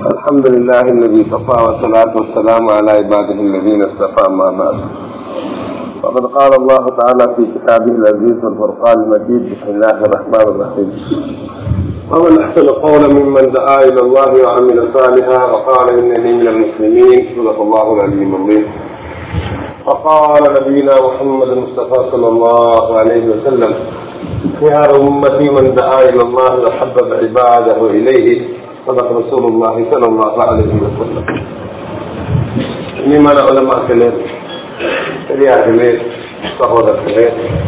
الحمد لله الذي صفى والصلاة والسلام على عباده الذين اصطفى ما بعد وقد قال الله تعالى في كتابه العزيز والفرقان المجيد بسم الله الرحمن الرحيم ومن احسن قولا ممن دعا الى الله وعمل صالحا وقال انني من المسلمين صدق الله العلي العظيم وقال نبينا محمد المصطفى صلى الله عليه وسلم خيار امتي من دعا الى الله وحبب عباده اليه صدق رسول الله صلى الله عليه وسلم இனிமான உலமாக்களே பெரியார்களே சகோதரர்களே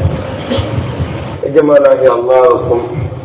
எஜமானாகிய அல்லாவுக்கும்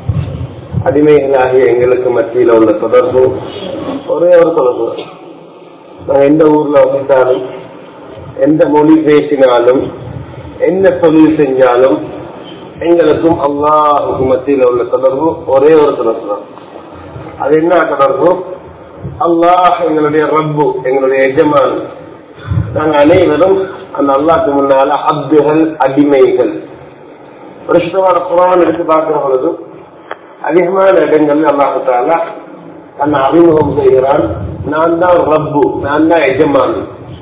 அடிமைகளாகிய எங்களுக்கு மத்தியில் உள்ள தொடர்பு ஒரே ஒரு தொடர்பு நாங்கள் எந்த ஊர்ல வசித்தாலும் எந்த மொழி பேசினாலும் என்ன தொழில் செஞ்சாலும் எங்களுக்கும் அல்லாஹுக்கு மத்தியில் உள்ள தொடர்பு ஒரே ஒரு தொடர்பு தான் அது என்ன தொடர்பு அல்லாஹ் எங்களுடைய ரப்பு எங்களுடைய எஜமான் நாங்க அனைவரும் அந்த அல்லாஹ்க்கு முன்னால அப்துகள் அடிமைகள் பிரசுத்தமான குரான் எடுத்து பார்க்கிற பொழுது அதிகமான இடங்கள்ல அல்லாஹால தன்னை அறிமுகம் செய்கிறான் நான் தான் ரப்பு நான் தான் எஜமான்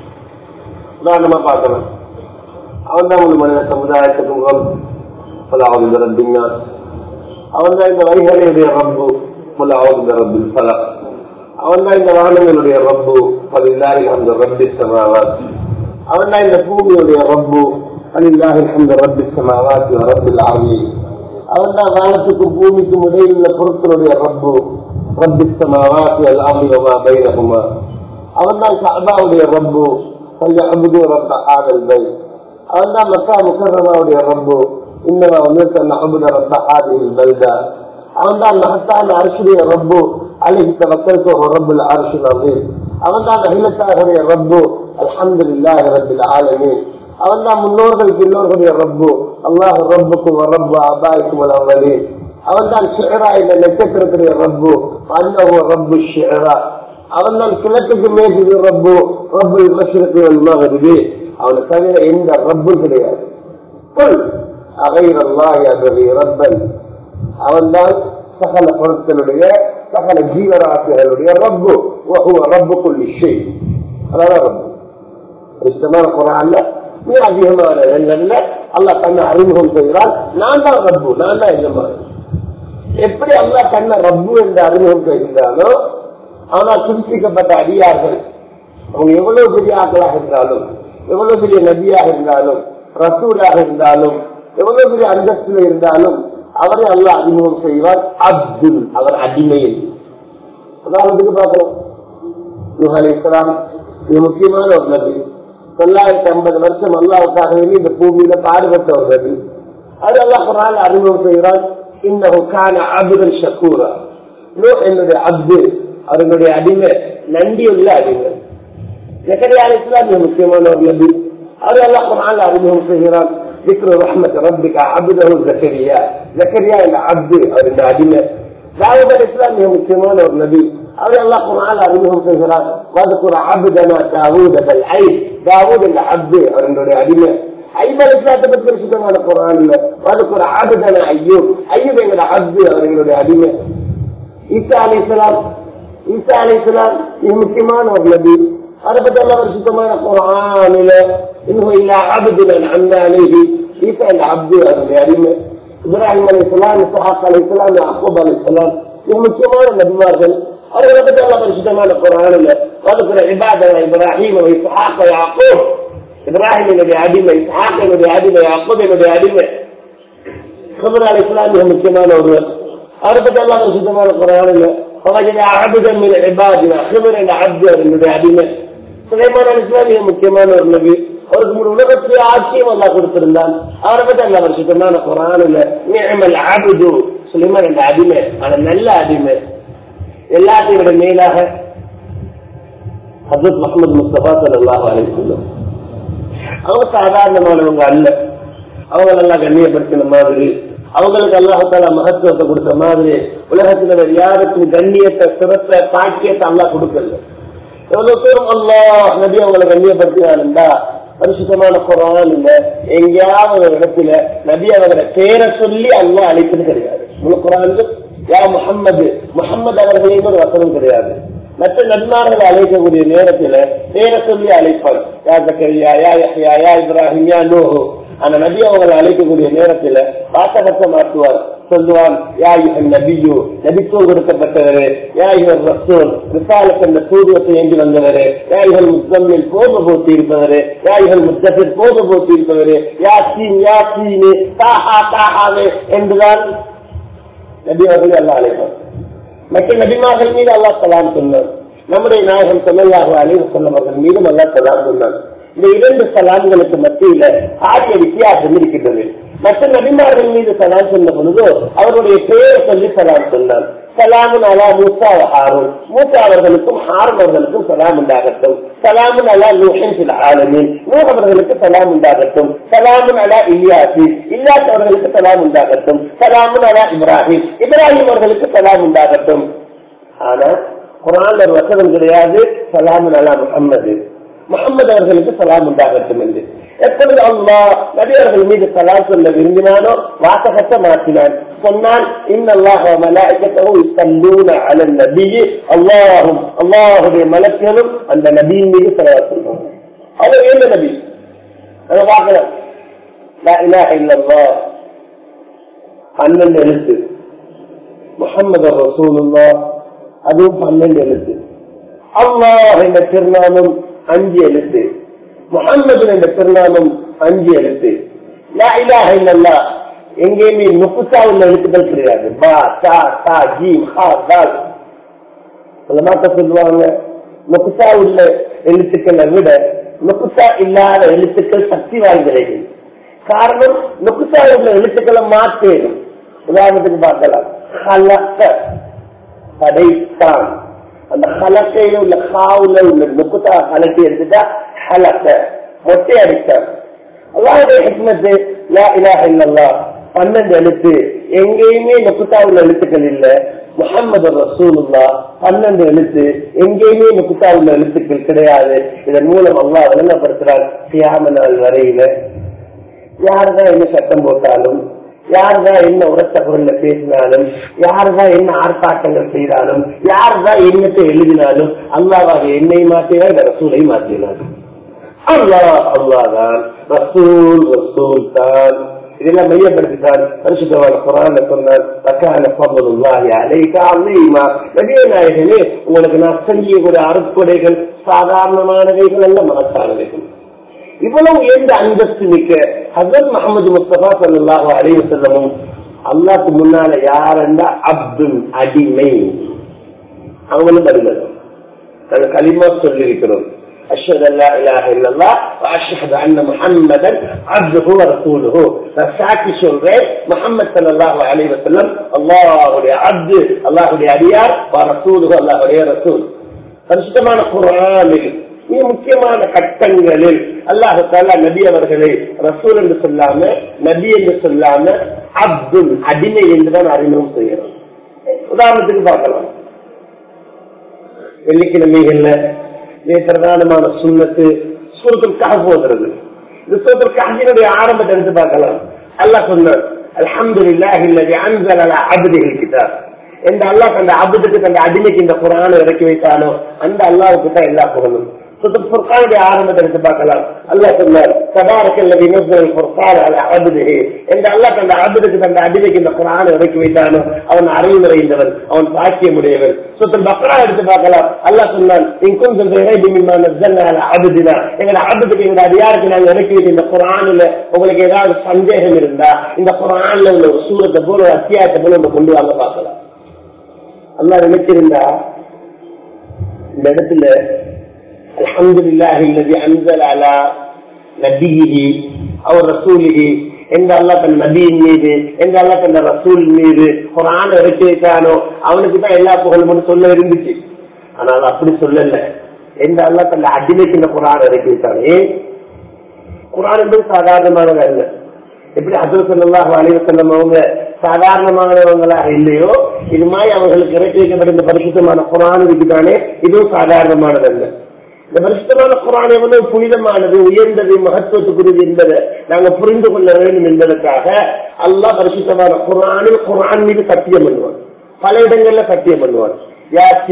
உதாரணமா பார்க்கலாம் அவன் தான் ஒரு மனித சமுதாயத்துக்கு ரப் பலாவது ரப்பிங்க அவன் தான் இந்த வைகளையுடைய ரப்பு பலாவது ரப்பில் பலா அவன் தான் இந்த வாகனங்களுடைய ரப்பு பலில்லாஹி அந்த ரப்பி சமாவாத் அவன் தான் இந்த பூமியுடைய ரப்பு பலில்லாஹி அந்த ரப்பி சமாவாத் ரப்பில் ஆமி அவன் தான் வானத்துக்கும் பூமிக்கும் இடையில் உள்ள பொருட்களுடைய ரப்பு ரப்பி சமாவாத் ஆமி வமா பைனஹுமா அவன் தான் கஅபாவுடைய ரப்பு فليعبدوا رب هذا البيت அவன் தான் மக்கா முக்கரமாவுடைய ரப்பு இன்னமா வந்து தன் அபுத ரப்ப ஹாதில் பல்தா அவன் தான் மகத்தான அரசுடைய ரப்பு அழகி தவக்கலுக்கு ஒரு ரப்புல் அரசு நவீன் அவன் தான் அகிலத்தாருடைய ரப்பு அல்ஹம்து இல்லாஹ் ரப்பில் ஆலமீன் அவன் தான் முன்னோர்களுக்கு இன்னொருடைய ரப்பு அல்லாஹ் ரப்புக்கும் ரப்பு அபாய்க்கும் அவலி அவன் தான் ஷெஹரா இந்த நட்சத்திரத்துடைய ரப்பு அன்னஹு ரப்பு ஷெஹரா அவன் தான் கிழக்குக்கு மேற்கு ரப்பு ரப்பு மஷரத்து மகரிபி அவனை தவிர எந்த ரப்பும் கிடையாது ரப்பன் அவன் தான் சகல பொருட்களுடைய சகல ஜீவராசிகளுடைய ரப்பு ரப்புக்குள் இஷை அதான் ரப்பு இஷ்டமான குரான்ல மிக அதிகமான இடங்கள்ல அல்லா தன்னை அறிமுகம் செய்கிறான் நான் தான் ரப்பு நான் தான் எஜமான எப்படி அல்லா தன்னை ரப்பு என்று அறிமுகம் செய்கின்றானோ ஆனால் குறிப்பிக்கப்பட்ட அடியார்கள் அவங்க எவ்வளவு பெரிய ஆக்களாக இருந்தாலும் எவ்வளவு பெரிய நதியாக இருந்தாலும் ரசூலாக இருந்தாலும் எவ்வளவு பெரிய அந்தஸ்துல இருந்தாலும் அவரை அல்ல அறிமுகம் செய்வார் அப்துல் அவர் அடிமையில் உதாரணத்துக்கு பார்க்கிறோம் நுஹலி இஸ்லாம் இது முக்கியமான ஒரு நபி தொள்ளாயிரத்தி ஐம்பது வருஷம் அல்லாவுக்காக வேண்டி இந்த பூமியில பாடுபட்ட ஒரு நபி அது அல்லாஹ் குரான் அறிமுகம் செய்கிறார் இன்னும் அபுதல் ஷக்கூரா என்னுடைய அப்து அவர்களுடைய அடிமை நன்றியுள்ள அடிமை ஜக்கரியா இஸ்லாம் மிக முக்கியமான ஒரு நபி அவர் அல்லாஹ் குரான் அறிமுகம் செய்கிறார் ذكر رحمة ربك عبده زكريا زكريا العبد அவர் இந்த அடிமை தாவூத் அலைஹிஸ்ஸலாம் மிக முக்கியமான ஒரு நபி அவர் அல்லாஹ் குர்ஆன் அறிமுகம் செய்கிறார் வذكر عبدنا داوود بالعي داوود العبد அவருடைய அடிமை ஐப் அலைஹிஸ்ஸலாத்தை பற்றி சுத்தமான குர்ஆன்ல வذكر عبدنا ஐயூப் ஐயூப் என்ற அப்து அவர்களுடைய அடிமை ஈசா அலைஹிஸ்ஸலாம் ஈசா அலைஹிஸ்ஸலாம் மிக முக்கியமான ஒரு நபி அதை பற்றி எல்லாம் சுத்தமான குரானில இன்னும் இல்ல அபுதுலன் அந்த அலைஹி ஈசா இந்த அப்து அவருடைய அடிமை இப்ராஹிம் அலி இஸ்லாம் சஹாப் அலி இஸ்லாம் அக்கூப் அலி இஸ்லாம் மிக முக்கியமான நபிமார்கள் அவர்களை பற்றி எல்லாம் பரிசுத்தமான குரானில் வதுக்குற இபாதன இப்ராஹிம் இஸ்ஹாக் யாக்கூப் இப்ராஹிம் என்னுடைய அடிமை இஸ்ஹாக் என்னுடைய அடிமை யாக்கூப் என்னுடைய அடிமை خبر அலி இஸ்லாம் மிக முக்கியமான ஒருவர் அவரை பற்றி எல்லாம் பரிசுத்தமான குரானில் فوجد عبدا من عبادنا خبر என்ற அப்து அவர்களுடைய அடிமை சுலைமான் அலிஸ்லாம் மிக முக்கியமான ஒரு நபி அவருக்கு முழு உலகத்துடைய ஆட்சியும் அல்லா கொடுத்திருந்தான் அவரை பற்றி அல்ல வருஷத்தமான குரானில் நியமல் ஆபுது சுலைமான் என்ற அடிமை ஆனா நல்ல அடிமை எல்லாத்தையும் விட மேலாக ஹசரத் முகமது முஸ்தபா சல்லாஹ் அலிஸ்லம் அவங்க சாதாரணமானவங்க அல்ல அவங்க நல்லா கண்ணியப்படுத்தின மாதிரி அவங்களுக்கு அல்லாஹால மகத்துவத்தை கொடுத்த மாதிரி உலகத்துல வேற யாருக்கும் கண்ணியத்தை சிறப்ப பாக்கியத்தை அல்லா கொடுக்கல எவ்வளவு தூரம் அல்லா நபி அவங்களை கண்ணியப்படுத்தினாருந்தா பரிசுத்தமான குரான் இல்ல எங்கேயாவது ஒரு இடத்துல நபி அவங்களை பேரை சொல்லி அல்லா அழைப்பது கிடையாது முழு குரான் யா முகம்மது முகம்மது அவர்களையும் ஒரு வசனம் கிடையாது மற்ற நன்மார்களை அழைக்கக்கூடிய நேரத்துல பேர சொல்லி அழைப்பான் யா ஜக்கரியா யா யஹ்யா யா இப்ராஹிம் யா நூஹு அந்த நபி அவங்களை அழைக்கக்கூடிய நேரத்துல வாசகத்தை மாற்றுவார் சொல்லுவான் யா இவன் நபியு நபித்துவம் கொடுக்கப்பட்டவரு யா இவர் ரசூல் விசாலக்கு அந்த தூதுவத்தை ஏந்தி வந்தவரு யா இவன் முஸ்லமில் போது போத்தி இருப்பவரு யா இவன் முத்தபில் போது போத்தி இருப்பவரு யா சீன் யா சீனு தாஹா தாஹாவே என்றுதான் நபி அவர்கள் எல்லாம் அழைப்பார் மற்ற நபிமார்கள் மீது அல்லா சலாம் சொன்னார் நம்முடைய நாயகம் சொல்லலாக அழிவு சொன்னவர்கள் மீதும் அல்லா சலாம் சொன்னார் இந்த இரண்டு சலாம்களுக்கு மத்தியில ஆகிய வித்தியாசம் இருக்கின்றது மற்ற நபிமார்கள் மீது சலாம் சொன்ன பொழுதோ அவருடைய பெயரை சொல்லி சலாம் சொன்னார் சலாமுன் அலா மூசா ஹாரூன் மூசா அவர்களுக்கும் ஹாரூன் அவர்களுக்கும் சலாம் உண்டாகட்டும் சலாமுன் அலா நூஹின் ஃபில் ஆலமீன் நூஹ் அவர்களுக்கு சலாம் உண்டாகட்டும் சலாமுன் அலா இல்யாசி இல்யாஸ் அவர்களுக்கு சலாம் உண்டாகட்டும் சலாமுன் அலா இப்ராஹிம் இப்ராஹிம் அவர்களுக்கு சலாம் உண்டாகட்டும் ஆனா குரான் ஒரு வசனம் கிடையாது சலாமுன் அலா முகம்மது முகமது அவர்களுக்கு சலாம் உண்டாகட்டும் என்று எப்பொழுது அல்லா நபியர்கள் மீது சலாம் சொல்ல விரும்பினானோ வாசகத்தை மாற்றினான் சொன்னான் இன்னல்லாஹ மலாய்க்கத்தோ இஸ்தல்லூன அல நபியி அல்லாஹும் அல்லாஹுடைய மலக்கியலும் அந்த நபியின் மீது சலா சொல்லுவாங்க அவர் எந்த நபி அதை பார்க்கலாம் லா இலாஹ இல்லல்லாஹ் பன்னெண்டு எழுத்து முகமது ரசூலுல்லா அதுவும் பன்னெண்டு எழுத்து அல்லாஹ் என்ற திருநாமம் அஞ்சு எழுத்து முகம்மது என்ற திருநாமம் அஞ்சு எழுத்து லா இலாஹ இல்லல்லாஹ் எங்கேயுமே நுக்குசா உள்ள எழுத்துக்கள் கிடையாது பா தா தா ஜீம் ஹா தால் மாத்த சொல்லுவாங்க நுக்குசா உள்ள எழுத்துக்களை விட நுக்குசா இல்லாத எழுத்துக்கள் சக்தி வாய்ந்தவைகள் காரணம் நுக்குசா உள்ள எழுத்துக்களை மாற்றேனும் உதாரணத்துக்கு பார்க்கலாம் ஹலக்க படைத்தான் அந்த ஹலக்கையில உள்ள ஹாவுல உள்ள நுக்குத்தா ஹலக்கை எடுத்துட்டா ஹலக்க மொட்டை அடித்தான் அல்லாவுடைய ஹிக்மத்து லா இலாஹ இல்லல்லாஹ் பன்னெண்டு எழுத்து எங்கேயுமே நுக்குத்தாவுள்ள எழுத்துக்கள் இல்ல முகமது ரசூலுல்லா பன்னெண்டு எழுத்து எங்கேயுமே நுக்குத்தாவுள்ள எழுத்துக்கள் கிடையாது இதன் மூலம் அல்லா விளங்கப்படுத்துறார் சியாம நாள் வரையில யாருதான் என்ன சட்டம் போட்டாலும் யாருதான் என்ன உரத்த குரல்ல பேசினாலும் யாருதான் என்ன ஆர்ப்பாட்டங்கள் செய்தாலும் யாருதான் என்னத்தை எழுதினாலும் அல்லாவாக என்னை மாற்றினார் இந்த ரசூலை மாற்றினார் அல்லாஹ் அல்லாதான் ரசூல் ரசூல் தான் இதெல்லாம் மையப்படுத்திட்டான் பரிசுத்தமான குரான சொன்னார் ரக்கான பபதுல்லாஹி அலைக அலைமா நபிய நாயகனே உங்களுக்கு நான் செஞ்சக்கூடிய அருட்கொடைகள் சாதாரணமானவைகள் அல்ல மனசானவைகள் இவ்வளவு உயர்ந்த அந்தஸ்து மிக்க ஹசரத் முகமது முஸ்தபா சல்லாஹு அலைய செல்லமும் அல்லாக்கு முன்னால யாருன்னா அப்துல் அடிமை அவங்களும் அடிமை நாங்க களிமா சொல்லியிருக்கிறோம் أشهد أن لا إله إلا الله وأشهد أن محمدا عبده ورسوله فساكي சொல்றேன் முஹம்மது ஸல்லல்லாஹு அலைஹி வஸல்லம் அல்லாஹ்வுடைய அப்து அல்லாஹ்வுடைய அடியார் ورسوله அல்லாஹ்வுடைய ரசூல் பரிசுத்தமான குர்ஆனில் மிக முக்கியமான கட்டங்களில் அல்லாஹு தாலா நபி அவர்களை ரசூல் என்று சொல்லாம நபி என்று சொல்லாம அப்துல் அடிமை என்றுதான் அறிமுகம் செய்கிறோம் உதாரணத்துக்கு பார்க்கலாம் வெள்ளிக்கிழமைகள்ல மிக பிரதானமான சுண்ணத்து சூரத்தில் கஹப் போகிறது இந்த சூரத்தில் கஹினுடைய ஆரம்பத்தை எடுத்து பார்க்கலாம் அல்லாஹ் சொன்னார் அல்ஹம்துலில்லாஹி அல்லதி அன்ஸல அலா அப்திஹில் கிதாப் எந்த அல்லாஹ் அந்த அபுதுக்கு அந்த அடிமைக்கு இந்த குரானை இறக்கி வைத்தானோ அந்த அல்லாவுக்கு தான் எல்லா புகழும் ஃபுர்கானுடைய ஆரம்பத்தை எடுத்து பார்க்கலாம் அல்லாஹ் சொன்னார் தபாரக் அல்லது நஸ்ஸல் ஃபுர்கான் அலா அப்திஹி எந்த அல்லாஹ் அந்த அபுதுக்கு அந்த அடிமைக்கு இந்த குரானை இறக்கி வைத்தானோ அவன் அறிவு நிறைந்தவன் அவன் பாக்கியமுடையவன் சுத்தல் பக்ரா எடுத்து பார்க்கலாம் அல்லாஹ் சொன்னான் இங்கும் அபுதினா எங்களோட அபுதுக்கு எங்க அதிகாரத்தை நாங்க இறக்கி வைத்த இந்த குரானில் உங்களுக்கு ஏதாவது சந்தேகம் இருந்தா இந்த குரான்ல உள்ள ஒரு சூரத்தை போல ஒரு அத்தியாயத்தை போல ஒன்று கொண்டு வாங்க பார்க்கலாம் அல்லாஹ் நினைச்சிருந்தா இந்த இடத்துல அல்ஹம்துலில்லாஹி அல்லதி அன்ஸல அலா நபியிஹி அவர் ரசூலிஹி எந்த அல்லா தன் நபியின் மீது எந்த அல்லா தன் ரசூல் மீது குரான் இறக்கி வைத்தானோ அவனுக்கு தான் எல்லா புகழும் சொல்ல இருந்துச்சு ஆனால் அப்படி சொல்லல எந்த அல்லா தன் அடிமைக்கு இந்த குரான் இறக்கி வைத்தானோ ஏன் குரான் என்பது சாதாரணமானது அல்ல எப்படி அசல் சொல்லலாம் அலைவ செல்லம் அவங்க சாதாரணமானவங்களா இல்லையோ இது மாதிரி அவங்களுக்கு இறக்கி வைக்கப்பட்ட இந்த பரிசுத்தமான குரான் இருக்குதானே இதுவும் சாதாரணமானது அல்ல இந்த பரிசுத்தமான குரான் எவ்வளவு புனிதமானது உயர்ந்தது மகத்துவத்துக்குரியது என்பதை நாங்க புரிந்து கொள்ள வேண்டும் என்பதற்காக அல்லாஹ் பரிசுத்தமான குரானில் குரான் மீது சத்தியம் பண்ணுவான் பல இடங்கள்ல சத்தியம் பண்ணுவான் யாசி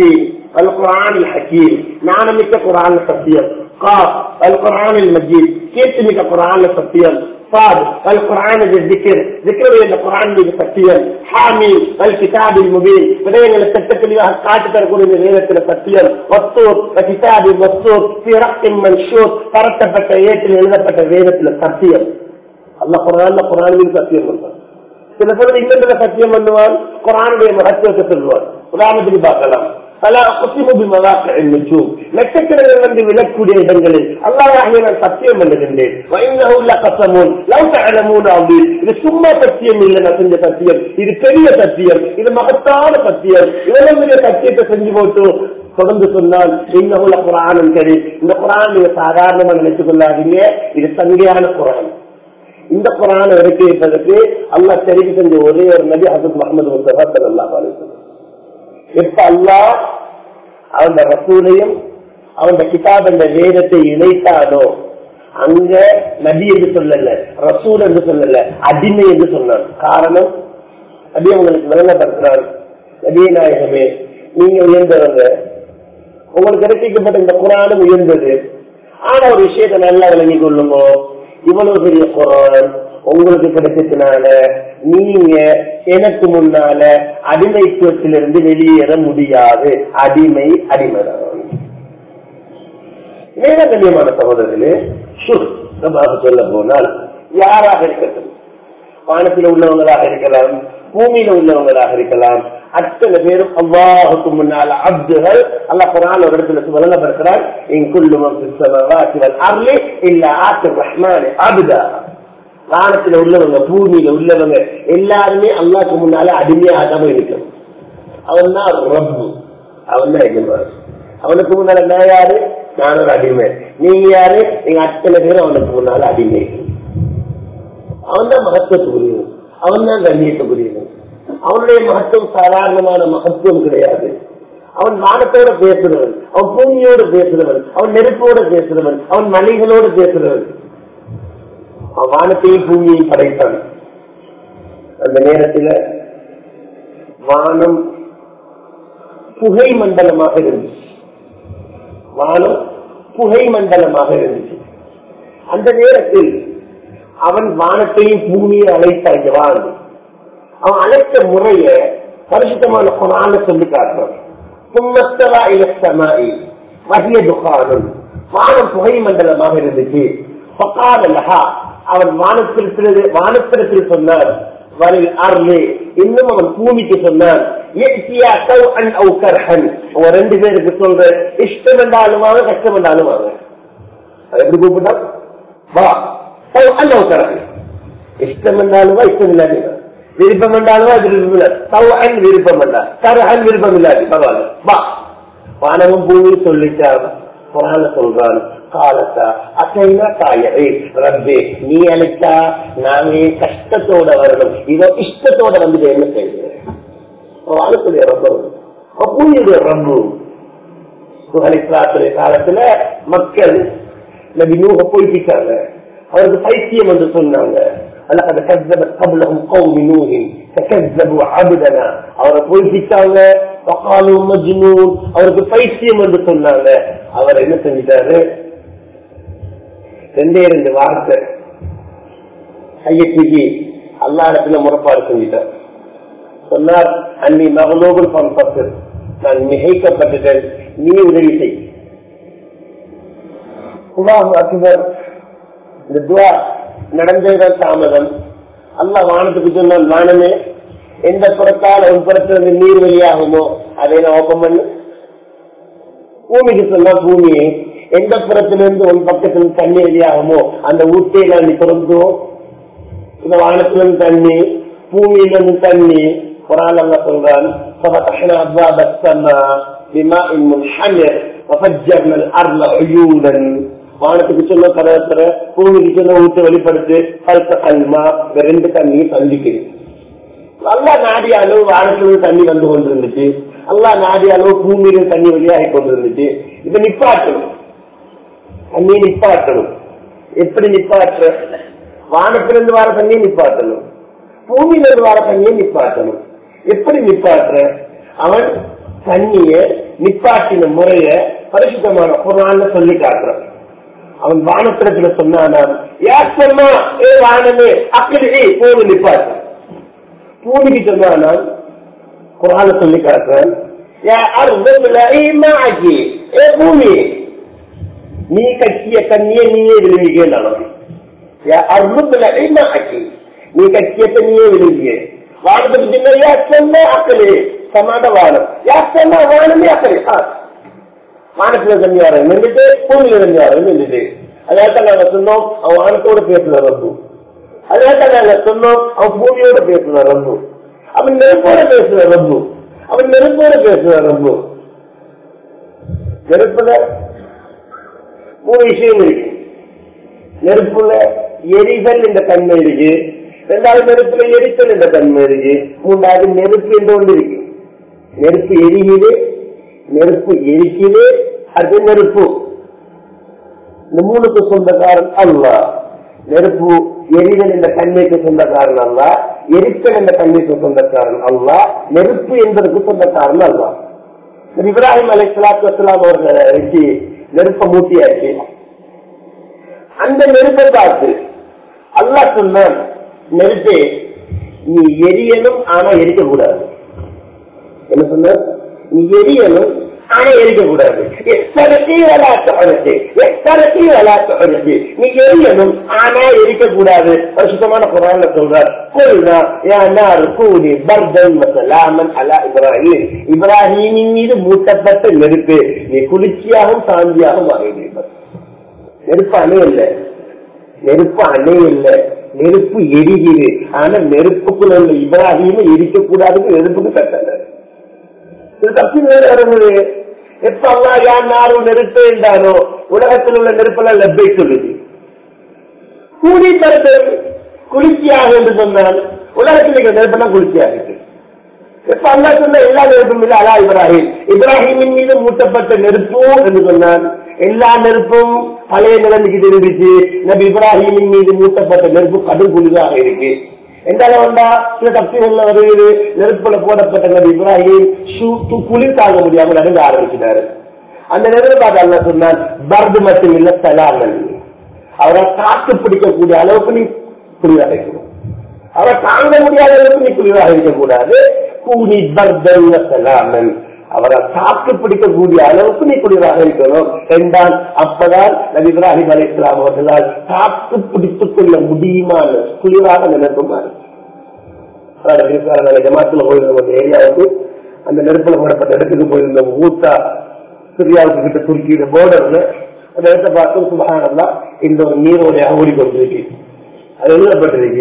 அல் குரானில் ஹக்கீம் ஞானமிக்க குரான் சத்தியம் காப் அல் குரானில் மஜீத் கீர்த்திமிக்க குரான் சத்தியம் صاد القرآن بالذكر ذكر إلى القرآن بالفتيان حامي الكتاب المبين بدين التتكل لها قاتل تقول من غيرة الفتيان والصوت وكتاب والصوت في رق منشوط ترتبت ايات எழுதப்பட்ட வேதத்தில் சத்தியம் அல்லாஹ் குரான் குரானில் சத்தியம் பண்றான் சில பேர் இன்னொரு சத்தியம் பண்ணுவான் குரானுடைய மகத்துவத்தை சொல்லுவான் உதாரணத்துக்கு பார்க்கலாம் பல குசிமுபி மவாக்க நுஜூம் நட்சத்திரங்கள் வந்து விழக்கூடிய இடங்களில் அல்லாஹ் நான் சத்தியம் பண்ணுகின்றேன் வைனஹுல்ல கசமூன் லவ் தஅலமூன் அப்படி இது சும்மா சத்தியம் இல்லை நான் செஞ்ச சத்தியம் இது பெரிய சத்தியம் இது மகத்தான சத்தியம் இவ்வளவு பெரிய சத்தியத்தை செஞ்சு போட்டு தொடர்ந்து சொன்னால் இன்னுள்ள குரானும் சரி இந்த குரான் நீங்க சாதாரணமா நினைத்துக் கொள்ளாதீங்க இது சங்கையான குரான் இந்த குரானை இறக்கி வைப்பதற்கு அல்லாஹ் தெரிவி செஞ்ச ஒரே ஒரு நபி ஹசத் முகமது முஸ்தபா சல்லாஹ் அலிஸ்லாம் எப்ப அல்லாஹ் அவன் ரசூலையும் அவன் கிதாப் என்ற வேதத்தை இணைத்தானோ அங்க நபி என்று சொல்லல ரசூல் என்று சொல்லல அடிமை என்று சொன்னான் காரணம் நபி உங்களுக்கு விளங்கப்படுத்துறான் நபிய நாயகமே நீங்க உயர்ந்தவங்க உங்களுக்கு கிடைக்கப்பட்ட இந்த குரானும் உயர்ந்தது ஆனா ஒரு விஷயத்தை நல்லா விளங்கிக் கொள்ளுங்க இவ்வளவு பெரிய குரான் உங்களுக்கு கிடைச்சதுனால நீங்க எனக்கு முன்னால அடிமைத்துவத்திலிருந்து வெளியேற முடியாது அடிமை அடிமைதான் வேற கண்ணியமான சகோதரர்களே சொல்ல போனால் யாராக இருக்கட்டும் வானத்தில் உள்ளவங்களாக இருக்கலாம் பூமியில உள்ளவங்களாக இருக்கலாம் அத்தனை பேரும் அல்லாஹுக்கு முன்னால் அப்துகள் அல்லாஹ் குரான் ஒரு இடத்துல வழங்கப்படுகிறார் அருளே இல்ல ஆத்து ரஹ்மான் அபுதா வானத்துல உள்ளவங்க பூமியில உள்ளவங்க எல்லாருமே அல்லாஹ்க்கு முன்னால அடிமையாக தான் இருக்கணும் அவன் தான் ரப்பு அவன் தான் எஜமான் அவனுக்கு முன்னால நான் யாரு நான் ஒரு அடிமை நீங்க யாரு எங்க அத்தனை பேரும் அவனுக்கு முன்னால அடிமை அவன் தான் மகத்துவத்துக்குரியவன் அவன் தான் கண்ணியத்துக்குரியவன் அவனுடைய மகத்துவம் சாதாரணமான மகத்துவம் கிடையாது அவன் வானத்தோட பேசுறவன் அவன் பூமியோடு பேசுறவன் அவன் நெருப்போடு பேசுறவன் அவன் மலைகளோடு பேசுறவன் அவன் வானத்தையும் பூமியையும் படைத்தான் அந்த நேரத்தில் வானம் புகை மண்டலமாக இருந்துச்சு வானம் புகை மண்டலமாக இருந்துச்சு அந்த நேரத்தில் அவன் வானத்தையும் பூமியை அழைத்தான் இங்க வாழ்ந்து அவன் அழைத்த முறைய பரிசுத்தமான குரான சொல்லி காட்டுறான் சும்மத்தவா இலசமாயி வகிய துகானும் வானம் புகை மண்டலமாக இருந்துச்சு பக்காதலஹா அவன் வானத்திற்கு வானத்திரத்தில் சொன்னார் வரில் அருளே இன்னும் அவன் பூமிக்கு சொன்னான் ரெண்டு பேருக்கு சொல்ற இஷ்டம் என்றாலும் வாங்க கஷ்டம் என்றாலும் வாங்க எப்படி கூப்பிட்டான் வா அன்னவுக்கரன் இஷ்டம் என்றாலும் இஷ்டம் இல்லாது விருப்பம் என்றாலும் விருப்பம் இல்லை சவன் விருப்பம் என்றா கரஹன் விருப்பம் இல்லாது பரவாயில்ல வா வானமும் பூமி சொல்லிட்டான் குரான சொல்றான் காலத்தா அசைனா தாயரே ரப்பே நீ அழைத்தா நாமே கஷ்டத்தோட வரணும் இதோ இஷ்டத்தோட வந்து என்ன செய்யுங்க வானத்துடைய ரப்பம் பூமியுடைய ரப்பு சுகலிஸ்லாத்துடைய காலத்துல மக்கள் நபி நூக போய்க்கிட்டாங்க அவருக்கு பைத்தியம் என்று சொன்னாங்க அல்லது கذبت قبلهم قوم نوح فكذبوا عبدنا அவரை போய்க்கிட்டாங்க وقالوا مجنون அவருக்கு பைத்தியம் என்று சொன்னாங்க அவர் என்ன செஞ்சிட்டாரு ரெண்டே ரெண்டு வார்த்தை கையை தூக்கி அல்லா இடத்துல முறைப்பாடு செஞ்சிட்டார் சொன்னார் அன்னி மகளோபுல் பம்பத்து நான் மிகைக்கப்பட்டுட்டேன் நீ உதவி செய் அக்பர் இந்த துவா நடந்ததுதான் தாமதம் அல்லா வானத்துக்கு சொன்னால் வானமே எந்த புறத்தால் ஒரு புறத்திலிருந்து நீர் வெளியாகுமோ அதை நான் ஓப்பன் பண்ணு பூமிக்கு சொன்னா பூமியை எந்த புறத்திலிருந்து ஒரு பக்கத்திலிருந்து தண்ணி வெளியாகுமோ அந்த ஊட்டையில நீ திறந்துவோம் இந்த வானத்திலிருந்து தண்ணி பூமியிலிருந்து தண்ணி குரான் அல்ல சொல்றான் ففتحنا أبواب السماء بماء منحمر وفجرنا الأرض عيونا வானத்துக்கு சொன்ன கதத்துல பூமிக்கு சொன்ன ஊற்ற வெளிப்படுத்து பழுத்த கல்மா இந்த ரெண்டு தண்ணி சந்திக்குது அல்லா நாடிய அளவு வானத்துல தண்ணி வந்து கொண்டிருந்துச்சு அல்லா நாடிய அளவு பூமியில தண்ணி வெளியாகி கொண்டிருந்துச்சு இதை நிப்பாட்டணும் தண்ணியை நிப்பாட்டணும் எப்படி நிப்பாற்ற வானத்திலிருந்து வர தண்ணியை நிப்பாட்டணும் பூமியிலிருந்து வர தண்ணியை நிப்பாட்டணும் எப்படி நிப்பாற்ற அவன் தண்ணிய நிப்பாட்டின முறைய பரிசுத்தமான குரான்ல சொல்லி காட்டுறான் அவன் வானத்திரத்துல சொன்னான் யார் சொன்னா ஏ வானமே அக்கடி போது நிப்பாட்டு பூமிக்கு சொன்னான் குரான சொல்லி காட்டுறேன் யா அர்தத்துல ஈமாக்கி ஏ பூமி நீ கட்டிய கண்ணியை நீயே விழுங்கிக்கணும் யா அர்தத்துல ஈமாக்கி நீ கட்டிய கண்ணியே விழுங்கிய வானத்துக்கு சின்ன யா சொன்ன அக்கலே சமாத வானம் யா சொன்ன வானமே அக்கலே வானத்துல தண்ணியாரம் நின்றுட்டு பூமியில தண்ணியாரம் நின்றுட்டு அதான் நாங்க சொன்னோம் அவன் வானத்தோட பேசுற ரப்பு அதான் நாங்க சொன்னோம் அவன் பூமியோட பேசுற ரப்பு அவன் நெருப்போட பேசுற ரப்பு அவன் நெருப்போட பேசுற ரப்பு நெருப்புல மூணு விஷயம் இருக்கு நெருப்புல எரிதல் என்ற தன்மை இருக்கு ரெண்டாவது நெருப்புல எரித்தல் என்ற தன்மை இருக்கு மூன்றாவது நெருப்பு என்று ஒன்று இருக்கு நெருப்பு எரியுது நெருப்பு எரிக்குது அது நெருப்பு இந்த மூணுக்கு சொந்தக்காரன் அல்ல நெருப்பு எரிதல் என்ற தன்மைக்கு சொந்தக்காரன் அல்ல எரித்தல் என்ற தன்மைக்கு சொந்தக்காரன் அல்ல நெருப்பு என்பதற்கு சொந்தக்காரன் அல்ல இப்ராஹிம் அலை சலாத்து வசலாம் அவர்களை வச்சு நெருப்ப மூட்டியாச்சு அந்த நெருப்பை பார்த்து அல்லாஹ் சொன்னான் நெருப்பே நீ எரியணும் ஆனா எரிக்க கூடாது என்ன சொன்ன நீ எரியணும் ஆனா எரிக்க கூடாது எத்தரத்தி விளாட்டு எத்தரத்தி விளாட்டு நீ எரியணும் ஆனா எரிக்க கூடாது பரிசுத்தமான குரான்ல சொல்றார் கொள்கா யார் கூடி பர்தன் வசலாமன் அலா இப்ராஹிம் இப்ராஹிமின் மீது மூட்டப்பட்ட நெருப்பு நீ குளிர்ச்சியாகவும் சாந்தியாகவும் ஆகிடுவீர்கள் நெருப்பு அணை இல்லை நெருப்பு அணை இல்லை நெருப்பு எரிகிறது ஆனா நெருப்புக்குள்ள உள்ள இப்ராஹிமை எரிக்க கூடாதுன்னு நெருப்புக்கு கட்டல இது தப்பி வருது எப்ப அல்லா யார் நாரும் நெருப்பு என்றாரோ உலகத்தில் உள்ள நெருப்பெல்லாம் லெப்பை சொல்லுது கூலி தரத்தில் குளிர்ச்சியாக என்று சொன்னால் உலகத்தில் இருக்கிற நெருப்பெல்லாம் குளிர்ச்சியாக இருக்கு எப்ப அல்லா சொன்ன எல்லா நெருப்பும் இல்லை அலா இப்ராஹிம் இப்ராஹிமின் மீது மூட்டப்பட்ட நெருப்பு என்று சொன்னான் எல்லா நெருப்பும் பழைய நிலைமைக்கு திரும்பிச்சு நபி இப்ராஹிமின் மீது மூட்டப்பட்ட நெருப்பு கடும் குளிராக இருக்கு எந்த அளவுண்டா சில தப்திகள்ல வருகிறது நெருப்புல போடப்பட்ட நபி இப்ராஹிம் சூட்டு குளிர் தாங்க முடியாம நடந்து ஆரம்பிச்சிட்டாரு அந்த நெருப்பு பார்த்து அல்ல சொன்னான் பர்து மட்டும் இல்ல சலாமன் அவரை காத்து பிடிக்கக்கூடிய அளவுக்கு நீ குளிராக இருக்கணும் அவரை தாங்க முடியாத அளவுக்கு நீ குளிராக இருக்கக்கூடாது கூனி பர்தன் சலாமன் அவரை தாக்கு பிடிக்கக்கூடிய அளவுக்கு நீ குளிராக இருக்கணும் என்றால் அப்பதான் நபி இப்ராஹிம் அலி இஸ்லாம் அவர்களால் தாக்கு பிடித்துக் கொள்ள முடியுமான குளிராக நினைக்குமாறு ஜமாத்துல போயிருந்த ஒரு ஏரியாவுக்கு அந்த நெருப்புல போடப்பட்ட இடத்துக்கு போயிருந்த மூத்தா சிரியாவுக்கு கிட்ட துருக்கியோட போர்டர்ல அந்த இடத்தை பார்த்து சுபகானந்தா இந்த ஒரு நீரோடையாக ஓடிக்கொண்டிருக்கு அது எழுதப்பட்டிருக்கு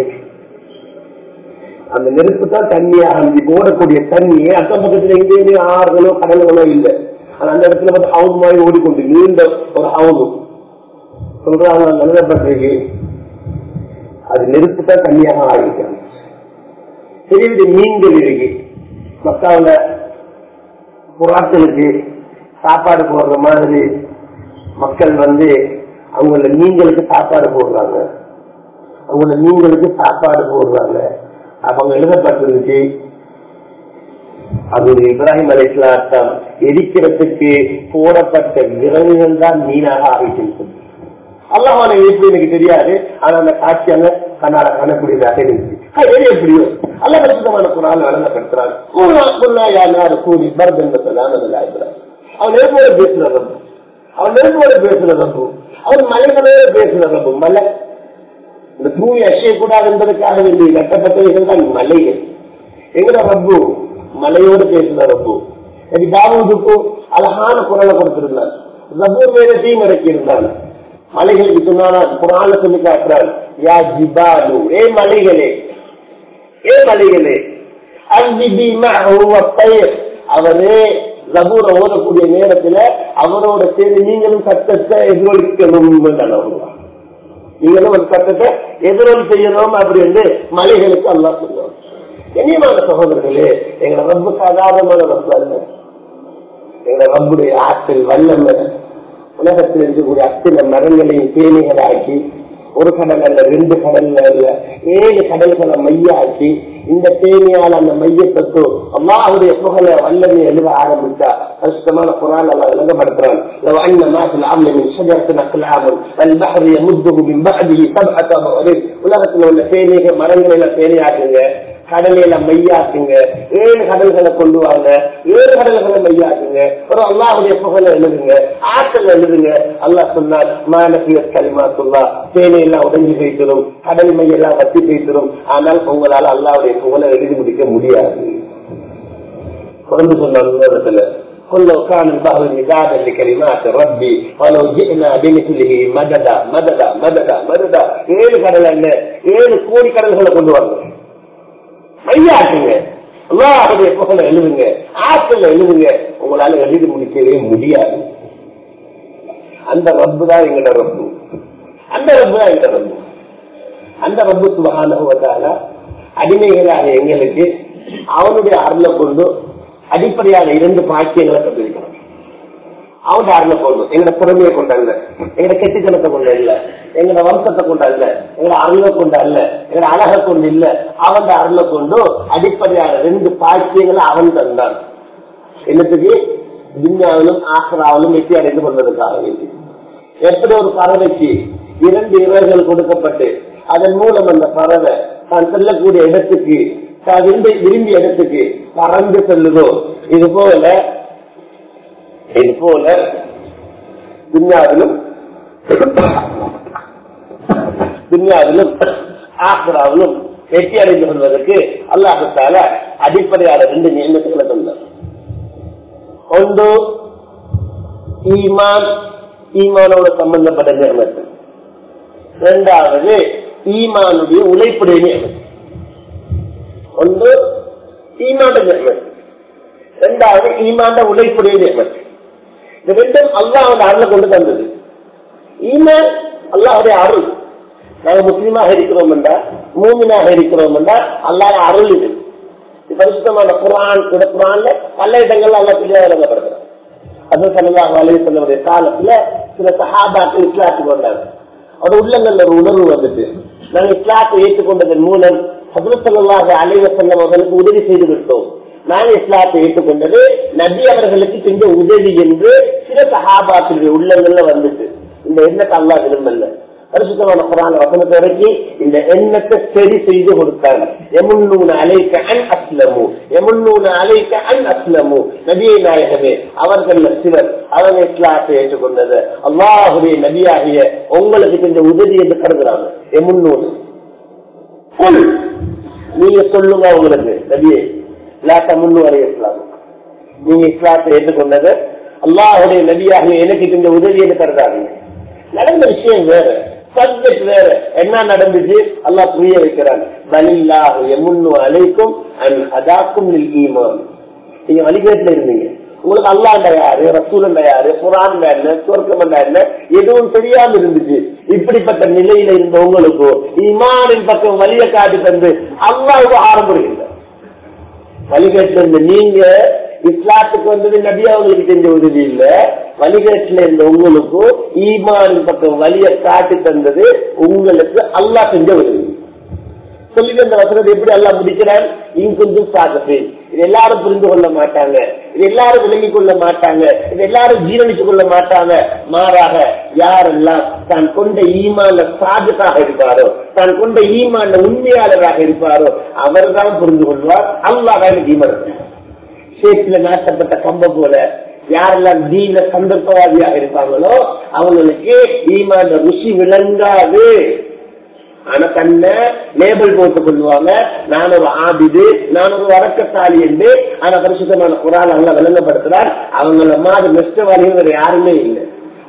அந்த நெருப்பு தான் தண்ணியாக இருந்துச்சு ஓடக்கூடிய தண்ணியே அக்கம் பக்கத்துல எங்கேயுமே ஆறுகளோ கடல்களோ இல்லை ஆனா அந்த இடத்துல வந்து ஹவுன் மாதிரி ஓடிக்கொண்டு நீண்ட ஒரு ஹவுன் சொல்றாங்க எழுதப்பட்டிருக்கு அது நெருப்பு தான் தண்ணியாக ஆகிருக்காங்க பெரிய பெரிய மீன்கள் இருக்கு மக்காவில புறாக்களுக்கு சாப்பாடு போடுற மாதிரி மக்கள் வந்து அவங்கள மீன்களுக்கு சாப்பாடு போடுறாங்க அவங்கள மீன்களுக்கு சாப்பாடு போடுறாங்க அவங்க எழுதப்பட்டிருந்துச்சு அது இப்ராஹிம் அலிஸ்லாம் எரிக்கிறதுக்கு போடப்பட்ட விறகுகள் தான் மீனாக ஆகிட்டு அல்லாஹான எப்படி எனக்கு தெரியாது ஆனா அந்த காட்சி அங்க கண்ணாட காணக்கூடியதாக இருந்துச்சு எது எப்படியோ அல்ல பரிசுத்தமான குரான் நடந்தப்படுத்துறான் கூடி பரத் என்பதெல்லாம் அவன் நெருப்போட பேசுற ரப்பு அவன் நெருப்போட பேசுற ரப்பு அவன் மலைகளோட பேசுற ரப்பு மலை இந்த பூமி அசையக்கூடாது என்பதற்காக வேண்டிய கட்டப்பட்டவைகள் தான் மலைகள் எங்கட ரப்பு மலையோடு பேசுற ரப்பு எனக்கு தாவூதுக்கும் அழகான குரலை கொடுத்திருந்தார் ரப்பூர் வேதத்தையும் இறக்கியிருந்தான் மலைகளுக்கு சொன்னான குரான சொல்லி காட்டுறான் யா ஜிபாலு ஏ மலைகளே ஏ மலைகளே அஞ்சிபி பயிர் அவரே ரபூரை ஓதக்கூடிய நேரத்துல அவரோட சேர்ந்து நீங்களும் சத்தத்தை எதிரொலிக்கணும் நீங்களும் ஒரு சட்டத்தை எதிரொலி செய்யணும் அப்படி என்று மலைகளுக்கு அல்லா சொல்லுவோம் கண்ணியமான சகோதரர்களே எங்க ரொம்ப சாதாரணமான ரப்பு அல்ல எங்க ரப்புடைய ஆற்றல் வல்லமை உலகத்தில் இருக்கக்கூடிய அத்தனை மரங்களையும் தேனிகளாக்கி ஒரு கடல் அல்ல ரெண்டு கடல்ல அல்ல ஏழு கடல்களை மையாக்கி இந்த தேனியால் அந்த மையத்தொட்டு அல்லாஹுடைய புகழ வல்லமை எழுத ஆரம்பித்தா கஷ்டமான குரான் அல்ல விளங்கப்படுத்துறான் لو أن ما في الأرض من شجرة أقلام والبحر يمده من بعده سبعة أبحر உலகத்தில் உள்ள தேனீக மரங்களில தேனியாக்குங்க கடலையில மையாக்குங்க ஏழு கடல்களை கொண்டு வாங்க ஏழு கடல்களை மையாக்குங்க ஒரு அல்லாஹுடைய புகழ எழுதுங்க ஆற்றல் எழுதுங்க அல்லாஹ் சொன்னார் மானசிய கலிமா சொல்லா தேனை எல்லாம் உடைஞ்சு போய்த்திரும் கடல் மையெல்லாம் வத்தி போய்த்திரும் ஆனால் உங்களால் அல்லாஹுடைய புகழை எழுதி முடிக்க முடியாது குறைந்து சொன்ன قل لو كان البحر مدادا لكلمات ربي ولو جئنا بمثله مددا مددا مددا مددا ஏழு கடல் என்ன ஏழு கோடி கடல்களை கொண்டு வாங்க மையாக்குங்க அல்லாஹுடைய புகழ எழுதுங்க ஆற்றல எழுதுங்க உங்களால எழுதி முடிக்கவே முடியாது அந்த ரப்பு தான் எங்கட ரப்பு அந்த ரப்பு தான் எங்கட ரப்பு அந்த ரப்பு சுபகான அடிமைகளாக எங்களுக்கு அவனுடைய அருளை கொண்டு அடிப்படையான இரண்டு பாக்கியங்களை கண்டிருக்கிறோம் அவன் அருளை கொண்டு எங்கட திறமையை கொண்டு அல்ல எங்கட கெட்டித்தனத்தை கொண்டு இல்ல எங்கட வம்சத்தை கொண்டு அல்ல எங்கட அருளை கொண்டு அல்ல எங்கட அழகை கொண்டு இல்ல அவன் அருளை கொண்டு அடிப்படையான ரெண்டு பாக்கியங்களை அவன் தந்தான் என்னத்துக்கு துன்யாவிலும் ஆசராவிலும் வெற்றி அடைந்து கொள்வதற்காக வேண்டி எப்படி ஒரு பறவைக்கு இரண்டு இறகுகள் கொடுக்கப்பட்டு அதன் மூலம் அந்த பறவை தான் செல்லக்கூடிய இடத்துக்கு தான் விரும்பி விரும்பிய இடத்துக்கு பறந்து செல்லுதோ இது போல இது போல துன்யாவிலும் துன்யாவிலும் ஆக்ராவிலும் வெற்றி அடைந்து கொள்வதற்கு அல்லாஹால அடிப்படையான ரெண்டு நியமத்துக்களை தந்தார் ஒன்று ஈமான் ஈமானோட சம்பந்தப்பட்ட நியமத்து இரண்டாவது ஈமானுடைய உழைப்புடைய நியமத்து ஒன்று ஈமாண்ட நியமத்து இரண்டாவது ஈமாண்ட உழைப்புடைய நியமத்து இந்த ரெண்டும் அல்லாவோட அருளை கொண்டு தந்தது ஈமான் அல்லாவுடைய அருள் நாங்க முஸ்லீமாக இருக்கிறோம் என்றால் மூமினாக இருக்கிறோம் என்றால் அல்லாத அருள் இது பரிசுத்தமான குரான் கூட குரான்ல பல இடங்கள்ல அல்ல பிள்ளையா விளங்கப்படுத்துறோம் அது சல்லாஹ் அலி சொல்லக்கூடிய காலத்துல சில சஹாபாக்கள் இஸ்லாத்துக்கு வந்தாங்க அவர் உள்ளங்கள்ல ஒரு உணர்வு வந்துட்டு நாங்க இஸ்லாத்தை ஏற்றுக்கொண்டதன் மூலம் சதுரசல்லாக அலைவ செல்லம் அவர்களுக்கு உதவி செய்து விட்டோம் நான் இஸ்லாத்தை ஏற்றுக்கொண்டது நபி அவர்களுக்கு செஞ்ச உதவி என்று சில சஹாபாக்களுடைய உள்ளங்கள்ல வந்துட்டு இந்த எண்ணத்தை அல்லா விரும்பல பரிசுத்தமான குரான் வசனத்தை இறக்கி இந்த எண்ணத்தை சரி செய்து கொடுத்தாங்க எமுன்னூன அலைக்க அன் அஸ்லமு எமுன்னூன அலைக்க அன் அஸ்லமு நபியை நாயகமே அவர்கள் சிலர் அவங்க இஸ்லாத்தை ஏற்றுக்கொண்டது அல்லாஹுடைய நபியாகிய உங்களுக்கு செஞ்ச உதவி என்று கருதுறாங்க எமுன்னூனு புல் நீங்க சொல்லுங்க உங்களுக்கு நபியே இல்லாட்ட முன்னு வரை இஸ்லாம் நீங்க இஸ்லாத்தை ஏற்றுக்கொண்டது அல்லாஹுடைய நபியாகிய எனக்கு செஞ்ச உதவி என்று கருதாதீங்க நடந்த விஷயம் வேற சப்ஜெக்ட் வேற என்ன நடந்துச்சு அல்லாஹ் புரிய வைக்கிறான் பலில்லாஹு எமுன்னு அலைக்கும் அண்ட் அதாக்கும் ஈமான் நீங்க வழிகேட்டுல இருந்தீங்க உங்களுக்கு அல்லாண்ட யாரு ரசூலண்ட யாரு குரான் என்ன சொர்க்கம் என்ன எதுவும் தெரியாம இருந்துச்சு இப்படிப்பட்ட நிலையில இருந்த உங்களுக்கு ஈமானின் பக்கம் வழிய காட்டி தந்து அல்லாஹ் உபகாரம் புரிகின்ற வழிகேட்டுல இருந்த நீங்க இஸ்லாத்துக்கு வந்தது நபி அவங்களுக்கு செஞ்ச உதவி இல்ல வழிகேட்டுல இருந்த உங்களுக்கும் ஈமான் பக்கம் வழிய காட்டி தந்தது உங்களுக்கு அல்லாஹ் செஞ்ச உதவி சொல்லி அந்த வசனத்தை எப்படி எல்லாம் முடிக்கிறார் இங்குந்தும் சாதத்தை இது எல்லாரும் புரிந்து கொள்ள மாட்டாங்க இது எல்லாரும் விளங்கிக் கொள்ள மாட்டாங்க இது எல்லாரும் ஜீரணிச்சு கொள்ள மாட்டாங்க மாறாக யாரெல்லாம் தான் கொண்ட ஈமான சாதுக்காக இருப்பாரோ தான் கொண்ட ஈமான உண்மையாளராக இருப்பாரோ அவர்தான் புரிந்து கொள்வார் அல்லாதான் ஈமன் சேத்துல நாட்டப்பட்ட கம்ப போல யாரெல்லாம் தீன சந்தர்ப்பவாதியாக இருப்பாங்களோ அவங்களுக்கு ஈமான ருசி விளங்காது ஆனா கண்ண லேபிள் போட்டு கொள்வாங்க நான் ஒரு ஆபிது நான் ஒரு வரக்கசாலி என்று ஆனா பரிசுத்தமான குரான் அவங்க விளங்கப்படுத்துறார் அவங்கள மாதிரி நஷ்டவாதிகள் வேற யாருமே இல்லை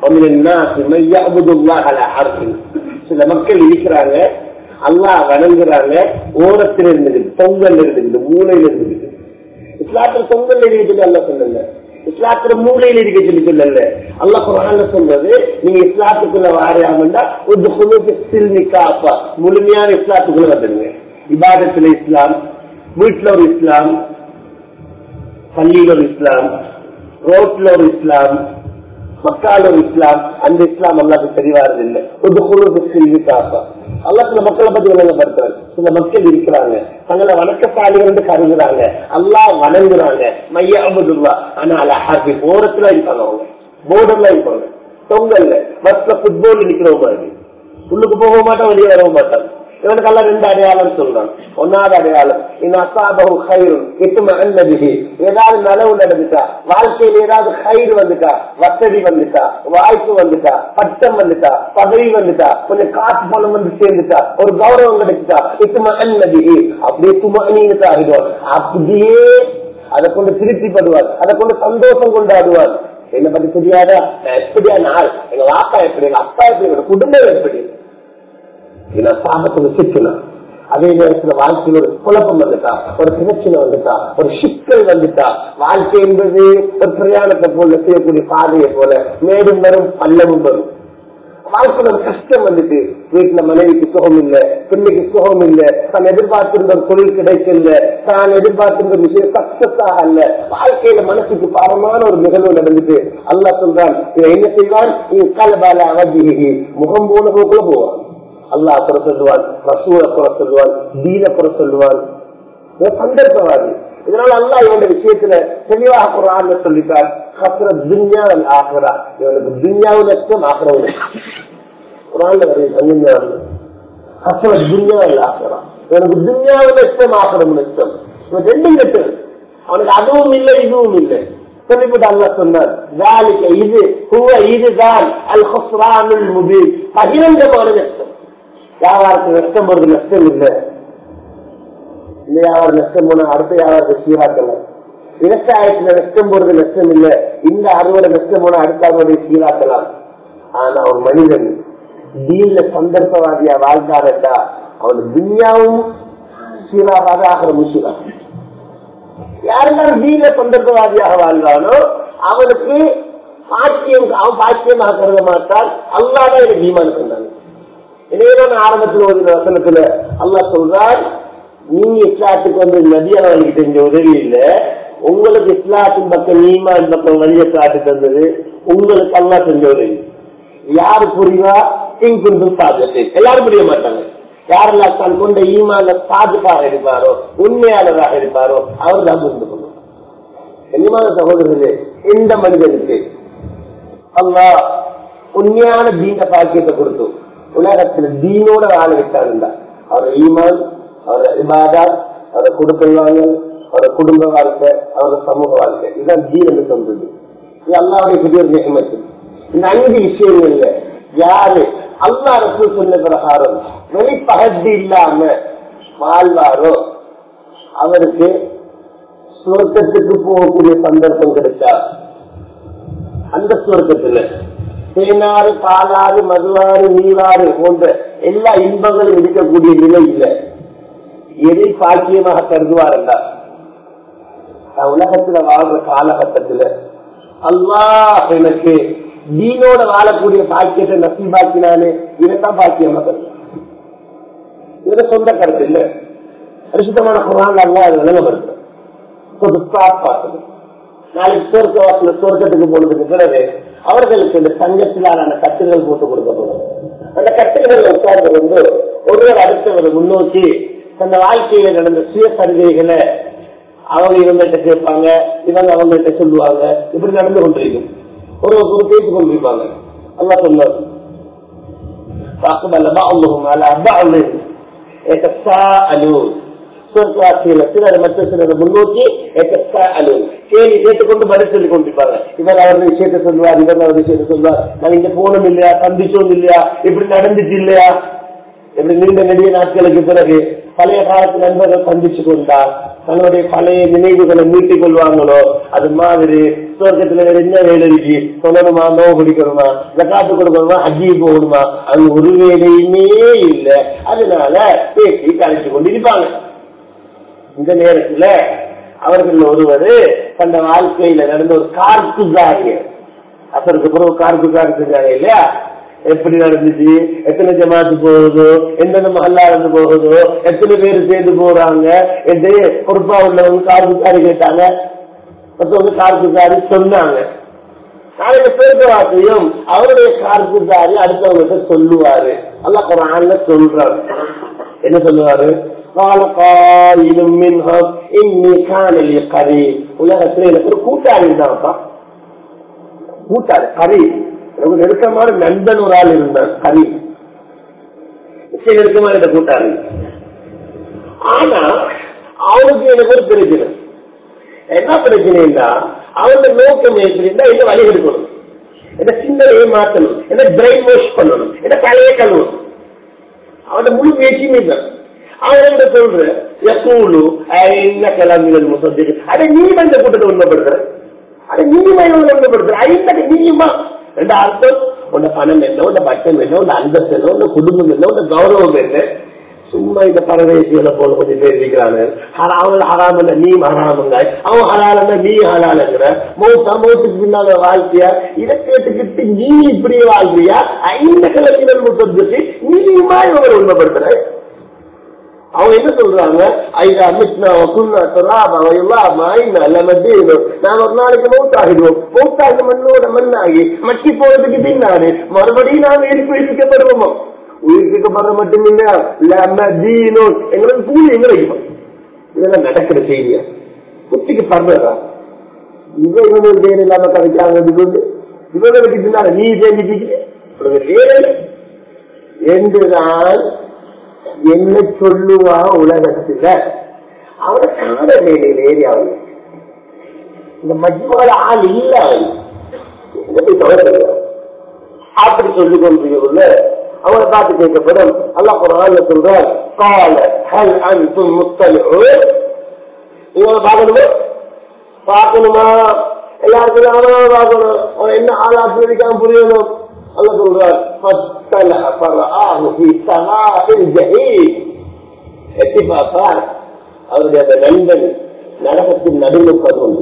சில மக்கள் இருக்கிறாங்க அல்லாஹ் வணங்குறாங்க ஓரத்தில் இருந்தது பொங்கல் இருந்தது மூளையில இருந்தது இஸ்லாத்தில் பொங்கல் இருக்குது அல்ல சொல்லல இஸ்லாத்துல மூலையில இருக்க சொல்லி சொல்லல அல்ல குரான்ல சொல்றது நீங்க இஸ்லாத்துக்குள்ள வாரியாமண்டா ஒரு குழுக்கு சில்மிக்கா அப்பா முழுமையான இஸ்லாத்துக்குள்ள வந்துடுங்க இபாதத்துல இஸ்லாம் வீட்டுல ஒரு இஸ்லாம் பள்ளியில ஒரு இஸ்லாம் ரோட்ல ஒரு இஸ்லாம் மக்கால் ஒரு இஸ்லாம் அந்த இஸ்லாம் அல்லாக்கு தெரிவாரது இல்லை ஒரு குழு செல்வி காசா அல்லா சில மக்களை பத்தி விளங்கப்படுத்துறாங்க சில மக்கள் இருக்கிறாங்க தங்களை வணக்கசாலிகள் என்று கருதுறாங்க அல்லாஹ் வணங்குறாங்க மைய அபதுல்லா ஆனா அலஹாபி ஓரத்துல இருப்பாங்க அவங்க போர்டர்ல இருப்பாங்க தொங்கல்ல பஸ்ல ஃபுட்பால் நிக்கிறவங்க மாதிரி உள்ளுக்கு போக மாட்டான் வெளியே வரவும் மாட்டான் இவனுக்கு எல்லாம் ரெண்டு அடையாளம் சொல்றான் ஒன்னாவது அடையாளம் இந்த அசாபகு கயிறும் எட்டும அன்னதிகி ஏதாவது நலவு நடந்துட்டா வாழ்க்கையில் ஏதாவது கயிறு வந்துட்டா வசதி வந்துட்டா வாய்ப்பு வந்துட்டா பட்டம் வந்துட்டா பதவி வந்துட்டா கொஞ்சம் காசு பணம் வந்து சேர்ந்துட்டா ஒரு கௌரவம் கிடைச்சிட்டா எட்டும அன்னதிகி அப்படியே துமணின்னு ஆகிடுவான் அப்படியே அதை கொண்டு திருப்திப்படுவார் அதை கொண்டு சந்தோஷம் கொண்டாடுவார் என்ன பத்தி தெரியாதா நான் எப்படியா நாள் எங்க வாப்பா எப்படி எங்க அப்பா எப்படி எங்க குடும்பம் எப்படி சாபத்துல சிக்கலாம் அதே நேரத்துல வாழ்க்கையில் ஒரு குழப்பம் வந்துட்டா ஒரு பிரச்சனை வந்துட்டா ஒரு சிக்கல் வந்துட்டா வாழ்க்கை என்பது ஒரு பிரயாணத்தை போல செய்யக்கூடிய பாதையை போல மேடும் வரும் பள்ளமும் வரும் வாழ்க்கையில ஒரு கஷ்டம் வந்துட்டு வீட்டுல மனைவிக்கு சுகம் இல்ல பிள்ளைக்கு சுகம் இல்ல தான் எதிர்பார்த்திருந்த ஒரு தொழில் கிடைக்கல தான் எதிர்பார்த்திருந்த விஷயம் சக்சஸாக அல்ல வாழ்க்கையில மனசுக்கு பாரமான ஒரு நிகழ்வு நடந்துட்டு அல்லா சொல்றான் இவன் என்ன செய்வான் நீ கலபால அவஜி முகம் போன போக்குல போவான் அல்லாஹ் குறை சொல்லுவான் ரசூலை குறை சொல்லுவான் தீன குறை சொல்லுவான் சந்தர்ப்பவாதி இதனால அல்லா இவனுடைய விஷயத்துல தெளிவாக குரான் சொல்லிட்டார் கத்திர துன்யா ஆகிறா இவனுக்கு துன்யாவும் நஷ்டம் ஆகிறவும் குரான்ல வருது கத்திர துன்யா ஆகிறா இவனுக்கு துன்யாவும் நஷ்டம் ஆகிறவும் நஷ்டம் இவன் ரெண்டும் கெட்டது அவனுக்கு அதுவும் இல்லை இதுவும் இல்லை சொல்லிவிட்டு அல்ல சொன்னார் வேலைக்கு இது ஹுவ இதுதான் அல் ஹுஸ்ரானுல் முபீன் பகிரங்கமான நஷ்டம் வியாபாரத்துக்கு நஷ்டம் வருது நஷ்டம் இல்லை இந்த வியாபாரம் நஷ்டம் போனா அடுத்த வியாபாரத்தை சீராக்கலாம் விவசாயத்துல நஷ்டம் போறது நஷ்டம் இல்ல இந்த அறுவடை நஷ்டம் போனா அடுத்த அறுவடை சீராக்கலாம் ஆனா ஒரு மனிதன் தீன்ல சந்தர்ப்பவாதியா வாழ்ந்தாரா அவன் துன்யாவும் சீராகாத ஆகிற முஷிரா யாரெல்லாம் தீன சந்தர்ப்பவாதியாக வாழ்ந்தானோ அவனுக்கு பாக்கியம் அவன் பாக்கியமாக கருத மாட்டான் அல்லாதான் எனக்கு ஈமான் சொன்னாங்க எனவே ஆரம்பத்தில் ஒரு வசனத்துல அல்லா சொல்றார் நீங்க இஸ்லாத்துக்கு வந்து நதியான வழிக்கு தெரிஞ்ச உதவி இல்ல உங்களுக்கு இஸ்லாத்தின் பக்கம் ஈமான் பக்கம் வழிய காட்டு தந்தது உங்களுக்கு அல்லா செஞ்ச உதவி யாரு புரிவா இங்கு சாதத்தை எல்லாரும் புரிய மாட்டாங்க யாரெல்லாம் தான் கொண்ட ஈமான சாதுக்காக இருப்பாரோ உண்மையாளராக இருப்பாரோ அவர் தான் புரிந்து கொள்ளும் கண்ணியமான சகோதரர்களே இந்த மனிதனுக்கு அல்லா உண்மையான தீண்ட பாக்கியத்தை கொடுத்தோம் உலகத்துல தீனோட வாழ விட்டாருந்தா அவர் ஈமான் அவரோட இபாதா அவரோட கொடுக்கல் வாங்கல் அவரோட குடும்ப வாழ்க்கை அவரோட சமூக வாழ்க்கை இதுதான் தீன் என்று சொல்றது இது அல்லாவுடைய புதிய நியமத்து இந்த அஞ்சு விஷயங்கள்ல யாரு அல்லா அரசு சொன்ன பிரகாரம் வெளிப்பகதி இல்லாம வாழ்வாரோ அவருக்கு சுவர்க்கத்துக்கு போகக்கூடிய சந்தர்ப்பம் கிடைச்சா அந்த சுவர்க்கத்துல தேனாறு பாலாறு மதுவாறு நீராறு போன்ற எல்லா இன்பங்களும் இருக்கக்கூடிய நிலை இல்லை எதை பாக்கியமாக கருதுவார் என்றார் உலகத்துல வாழ்ற காலகட்டத்துல அல்லாஹ் எனக்கு தீனோட வாழக்கூடிய பாக்கியத்தை நசீபாக்கினானே இதைத்தான் பாக்கியமா கருது இதை சொந்த கருத்து இல்ல பரிசுத்தமான குரான் அல்லா அது விளங்கப்படுத்துறேன் பார்த்தது நாளைக்கு சொர்க்க வாசல சொர்க்கத்துக்கு போனதுக்கு பிறகு அவர்களுக்கு இந்த தங்கத்திலான கட்டுகள் போட்டு கொடுக்கப்படும் அந்த கட்டுகள் உட்கார்ந்து வந்து ஒருவர் அடுத்தவர் முன்னோக்கி தந்த வாழ்க்கையில நடந்த சுய சலுகைகளை அவங்க இவங்கள்ட்ட கேட்பாங்க இவங்க அவங்கள்ட்ட சொல்லுவாங்க இப்படி நடந்து கொண்டிருக்கும் ஒரு ஒரு பேசி கொண்டிருப்பாங்க அல்லா சொன்னார் சொர்க்கவாசியில சிலர் மற்ற சிலர் முன்னோக்கி கேள்வி கேட்டுக்கொண்டு பதில் சொல்லிக் கொண்டிருப்பாங்க இவர் அவருடைய விஷயத்தை சொல்லுவார் இவர் அவர் விஷயத்தை சொல்லுவார் நான் இங்க போனோம் இல்லையா சந்திச்சோம் இல்லையா இப்படி நடந்துச்சு இல்லையா இப்படி நீண்ட நெடிய நாட்களுக்கு பிறகு பழைய காலத்து நண்பர்கள் சந்திச்சு கொண்டார் தன்னுடைய பழைய நினைவுகளை மீட்டிக் கொள்வாங்களோ அது மாதிரி சொர்க்கத்துல வேற என்ன வேலை இருக்கு சொல்லணுமா நோவு பிடிக்கணுமா காத்து கொடுக்கணுமா அஜி போகணுமா அது ஒரு வேலையுமே இல்லை அதனால பேசி கழிச்சு கொண்டு இருப்பாங்க இந்த நேரத்துல அவர்கள் ஒருவர் தந்த வாழ்க்கையில நடந்த ஒரு கார்குசாரிய அதற்கு பிறகு கார்குசாரி செஞ்சாங்க இல்லையா எப்படி நடந்துச்சு எத்தனை ஜமாத்து போகுதோ எந்தெந்த மகல்லா இருந்து போகுதோ எத்தனை பேர் சேர்ந்து போறாங்க என்று பொறுப்பா உள்ளவங்க கார்குசாரி கேட்டாங்க மற்றவங்க கார்குசாரி சொன்னாங்க நாளைக்கு சொர்க்கவாசியும் அவருடைய கார்குதாரி அடுத்தவங்க சொல்லுவாரு அல்ல குரான்ல சொல்றாரு என்ன சொல்லுவாரு قال قائل منهم إني كان لي قريب உலகத்துல எனக்கு ஒரு கூட்டாளி இருந்தான்ப்பா கூட்டாளி கரி எனக்கு நெருக்கமான நண்பன் ஒரு ஆள் இருந்தான் கரி நெருக்கமான இந்த கூட்டாளி ஆனா அவனுக்கு எனக்கு ஒரு பிரச்சனை என்ன பிரச்சனைன்னா அவனோட நோக்கம் எப்படின்னா என்ன வழி எடுக்கணும் என்ன சிந்தனையை மாற்றணும் என்ன பிரெயின் வாஷ் பண்ணணும் என்ன தலையை கழுவணும் அவனோட முழு முயற்சியுமே தான் அவன் என்ன சொல்ற யசூலு என்ன கிளம்பிகள் முசத்திக்கு அதை நீ இந்த கூட்டத்தை உண்மைப்படுத்துற அதை நீ உண்மைப்படுத்துற ஐந்தக்கு நீயுமா ரெண்டு அர்த்தம் உன்ன பணம் என்ன உன்ன பட்டம் என்ன உன்ன அந்தஸ்து என்ன உன்ன குடும்பம் என்ன உன்ன கௌரவம் என்ன சும்மா இந்த பரதேசியில போல கொஞ்சம் பேர் இருக்கிறாங்க அவன் ஹராமல்ல நீ ஹராமுங்க அவன் ஹலாலன்னா நீ ஹலாலுங்கிற மௌத்தா மௌத்துக்கு பின்னால வாழ்க்கையா இதை கேட்டுக்கிட்டு நீ இப்படியே வாழ்றியா ஐந்து கிழக்கினர் முப்பத்தி நீயுமா இவங்க உண்மைப்படுத்துற அவங்க என்ன சொல்றாங்க ஐயா மிஸ்னா குன்னா சொல்லாபா இல்லாம ஐநா எல்லாமே நான் ஒரு நாளைக்கு மௌத்தாகிடுவோம் மௌத்தாகி மண்ணோட மண்ணாகி மக்கி போறதுக்கு பின்னாடி மறுபடியும் நாம் எழுப்பி எழுப்பிக்கப்படுவோமோ உயிர்ப்பிக்கப்படுற மட்டுமில்ல எங்களுக்கு கூலி எங்க வைக்கணும் இதெல்லாம் நடக்கிற செய்தியா குத்திக்கு படுறதா இவ இவங்க பேர் இல்லாம கதைக்காங்க இவங்களுக்கு பின்னால நீ சேர்ந்துட்டு என்றுதான் என்ன சொல்லுவா உலகத்துல அவனை காண வேலையில் ஏரியாவில் இந்த மஜ்மால ஆள் இல்ல அப்படி சொல்லி கொண்டிருக்கக்குள்ள அவனை பார்த்து கேட்கப்படும் அல்லாஹ் குரான்ல சொல்றார் கால ஹல் அன்தும் முத்தலிஊன் இவனை பார்க்கணுமா பார்க்கணுமா எல்லாருக்கும் அவனவன் பார்க்கணும் அவன் என்ன ஆளாத்து இருக்கான் புரியணும் அல்ல சொல்றார் فاطلع فرآه في سواء الجحيم எட்டி பார்ப்பார் அவருடைய அந்த நண்பன் நரகத்தின் நடுவில் உட்கார்ந்து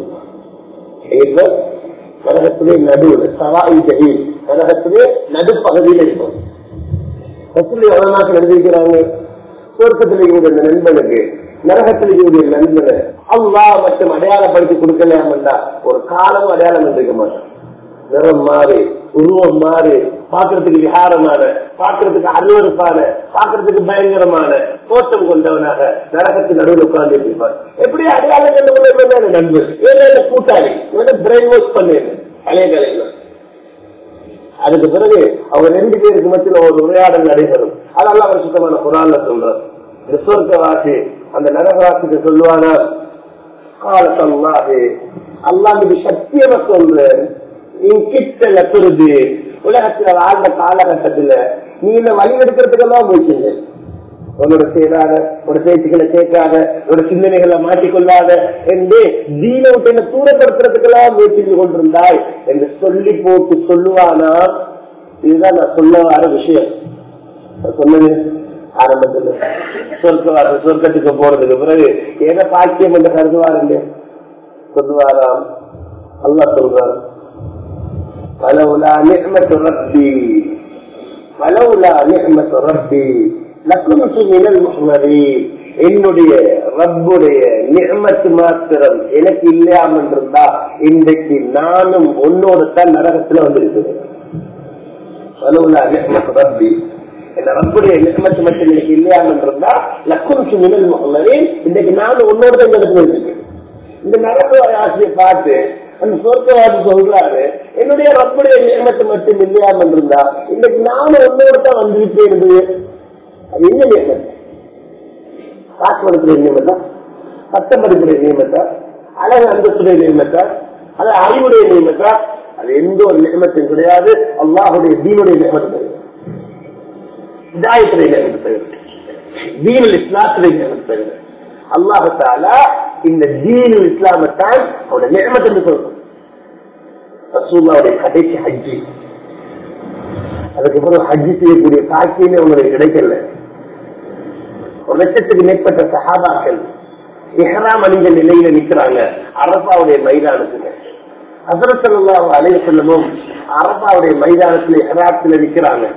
நரகத்திலே நடுவில் சவாய் ஜஹீம் நரகத்திலே நடுப்பகுதியில் இருக்கும் ரசூலி அவனாக எழுதியிருக்கிறாங்க சொர்க்கத்தில் இருக்கக்கூடிய அந்த நண்பனுக்கு நரகத்தில் இருக்கக்கூடிய நண்பனை அல்லா மட்டும் அடையாளப்படுத்தி கொடுக்கலாம்டா ஒரு காலம் அடையாளம் இருக்க மாட்டான் நிறம் மாறி உருவம் மாறி பாக்குறதுக்கு விகாரமான பாக்குறதுக்கு அருவறுப்பான பாக்குறதுக்கு பயங்கரமான தோட்டம் கொண்டவனாக நரகத்தின் நடுவில் உட்கார்ந்து இருப்பார் எப்படி அடையாளம் கண்டு நண்பு ஏன்னா கூட்டாளி பிரெயின் வாஷ் பண்ணேன் பழைய கலைஞர் அதுக்கு பிறகு அவங்க ரெண்டு பேருக்கு மத்தியில் ஒரு உரையாடல் நடைபெறும் அதெல்லாம் அவர் சுத்தமான குரான்ல சொல்றார் இந்த சொர்க்கவாசி அந்த நரகவாசிக்கு சொல்லுவானா காலத்தல்லாது அல்லாஹ் சத்தியமா சொல்றேன் கிட்ட பெறுது உலகத்துல வாழ்ந்த காலகட்டத்துல நீ இந்த வழி எடுக்கிறதுக்கெல்லாம் போயிட்டீங்க உன்னோட செய்யாத ஒரு பேச்சுக்களை கேட்காத ஒரு சிந்தனைகளை மாற்றிக்கொள்ளாத என்று தீன விட்டு என்ன தூரப்படுத்துறதுக்கெல்லாம் முயற்சி கொண்டிருந்தாய் என்று சொல்லி போட்டு சொல்லுவானா இதுதான் நான் சொல்ல வர விஷயம் சொன்னது ஆரம்பத்துல சொர்க்க சொர்க்கத்துக்கு போறதுக்கு பிறகு ஏதோ பாக்கியம் என்று கருதுவாருங்க சொல்லுவாராம் அல்லா சொல்றாரு فلولا نعمة ربي فلولا نعمة ربي لكنت من المحمدين என்னுடைய ரப்புடைய நியமத்து மாத்திரம் எனக்கு இல்லாமல் இருந்தா இன்றைக்கு நானும் உன்னோட தான் நரகத்துல வந்திருக்கிறேன் ரப்பி என்ன ரப்புடைய நியமத்து மட்டும் எனக்கு இல்லாமல் இருந்தா லக்குன் மினல் முகமதின் இன்றைக்கு நானும் உன்னோட தான் இந்த இடத்துல வந்திருக்கேன் இந்த நரக ஆசையை பார்த்து அந்த சொர்க்கவாதி சொல்றாரு என்னுடைய ரப்புடைய நியமத்து மட்டும் இல்லையாமல் இருந்தா இன்னைக்கு நானும் உன்னோட தான் வந்திருப்பேன் அது என்ன நியமத்து காட்டுவதற்குரிய நியமத்தா சட்டம் படிப்புடைய நியமத்தா அழகு அந்தஸ்துடைய நியமத்தா அது அறிவுடைய நியமத்தா அது எந்த ஒரு நியமத்தையும் கிடையாது அல்லாஹுடைய தீனுடைய நியமத்தை கிடையாது இதாயத்துடைய நியமத்தை தவிர தீனுல் இஸ்லாத்துடைய நியமத்தை தவிர அல்லாஹால இந்த தீனு இஸ்லாமத்தான் அவருடைய நியமத்தை என்று சொல்றோம் ரசூல்லாவுடைய கடைசி ஹஜ்ஜி அதுக்கப்புறம் ஹஜ்ஜி செய்யக்கூடிய காட்சியுமே உங்களுக்கு கிடைக்கல ஒரு லட்சத்துக்கு மேற்பட்ட சகாபாக்கள் இஹ்ராம் அணிந்த நிலையில நிக்கிறாங்க அரபாவுடைய மைதானத்துல ஹசரத்தல்லா அலைய செல்லமும் அரபாவுடைய மைதானத்துல இஹ்ராத்துல நிக்கிறாங்க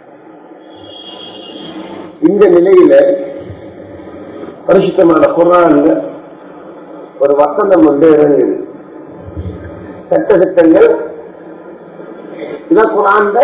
இந்த நிலையில பரிசுத்தமான குரான்ல ஒரு வசந்தம் வந்து இறங்குது சட்ட திட்டங்கள் இதான் குரான்ல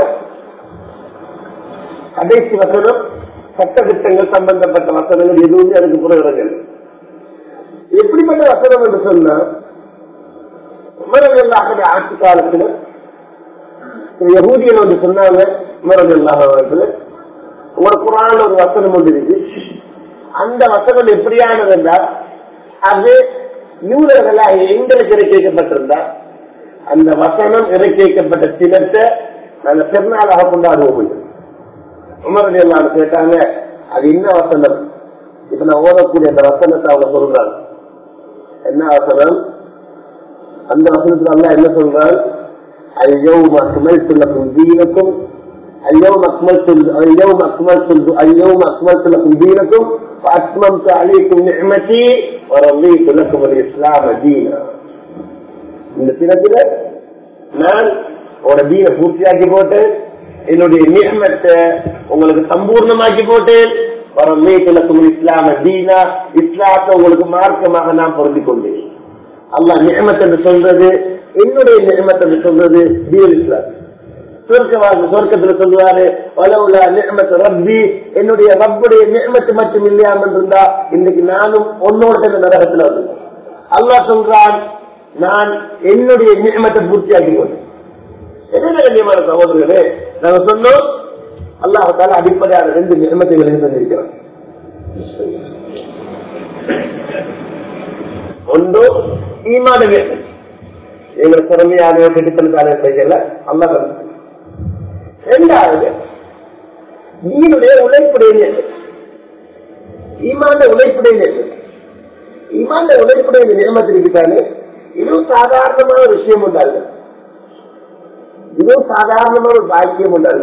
கடைசி வசனம் சட்டத்திட்டங்கள் சம்பந்தப்பட்ட வசனங்கள் எதுவுமே அதுக்கு புறவிடங்கள் எப்படிப்பட்ட வசனம் என்று சொன்னா உமரவியல்லாக ஆட்சி காலத்துல யகூதியன் வந்து சொன்னாங்க உமரவியல்லாக அவர்கள் ஒரு குரான் ஒரு வசனம் ஒன்று இருக்கு அந்த வசனம் எப்படியானது என்றால் அது யூதர்களாக எங்களுக்கு இறக்கிக்கப்பட்டிருந்தா அந்த வசனம் இறக்கிக்கப்பட்ட தினத்தை நாங்க பெருநாளாக கொண்டாடுவோம் உமரடி எல்லாம் கேட்டாங்க அது என்ன வசனம் இப்ப நான் ஓதக்கூடிய அந்த வசனத்தை அவங்க சொல்றாங்க என்ன வசனம் அந்த வசனத்துல அல்ல என்ன சொல்றான் اليوم أكملت لكم دينكم اليوم أكملت اليوم أكملت اليوم أكملت لكم دينكم وأتممت عليكم نعمتي ورضيت لكم الإسلام دينا இந்த தினத்துல நான் உங்களோட தீனை பூர்த்தியாக்கி போட்டேன் என்னுடைய நியமத்தை உங்களுக்கு சம்பூர்ணமாக்கி போட்டேன் வரமேக்குலக்கும் இஸ்லாம தீனா இஸ்லாத்தை உங்களுக்கு மார்க்கமாக நான் பொருந்தி கொண்டேன் அல்லாஹ் நியமத் என்று சொல்றது என்னுடைய நியமத் என்று சொல்றது தீன் இஸ்லாம் சொர்க்கவாசி சொர்க்கத்துல சொல்லுவாரு வலவுலா நியமத் ரப்பி என்னுடைய ரப்புடைய நியமத்து மட்டும் இல்லையாம இருந்தா இன்னைக்கு நானும் உன்னோட இந்த நரகத்துல வந்து அல்லாஹ் சொல்றான் நான் என்னுடைய நியமத்தை பூர்த்தியாக்கி கொண்டேன் என்ன கண்ணியமான சகோதரர்களே நாங்க சொன்னோம் அல்லாஹால அடிப்படையான ரெண்டு நியமத்தை விலகி தந்திருக்கிறோம் ஒன்று ஈமான நியமம் எங்களை திறமையாக கெடுத்தலுக்கான செய்யல அல்லா தந்து இரண்டாவது நீனுடைய உழைப்புடைய நியமம் ஈமான உழைப்புடைய நியமம் ஈமான உழைப்புடைய நியமத்தில் இருக்கானே இதுவும் சாதாரணமான விஷயம் உண்டாங்க இதுவும் சாதாரணமான ஒரு பாக்கியம் உண்டாங்க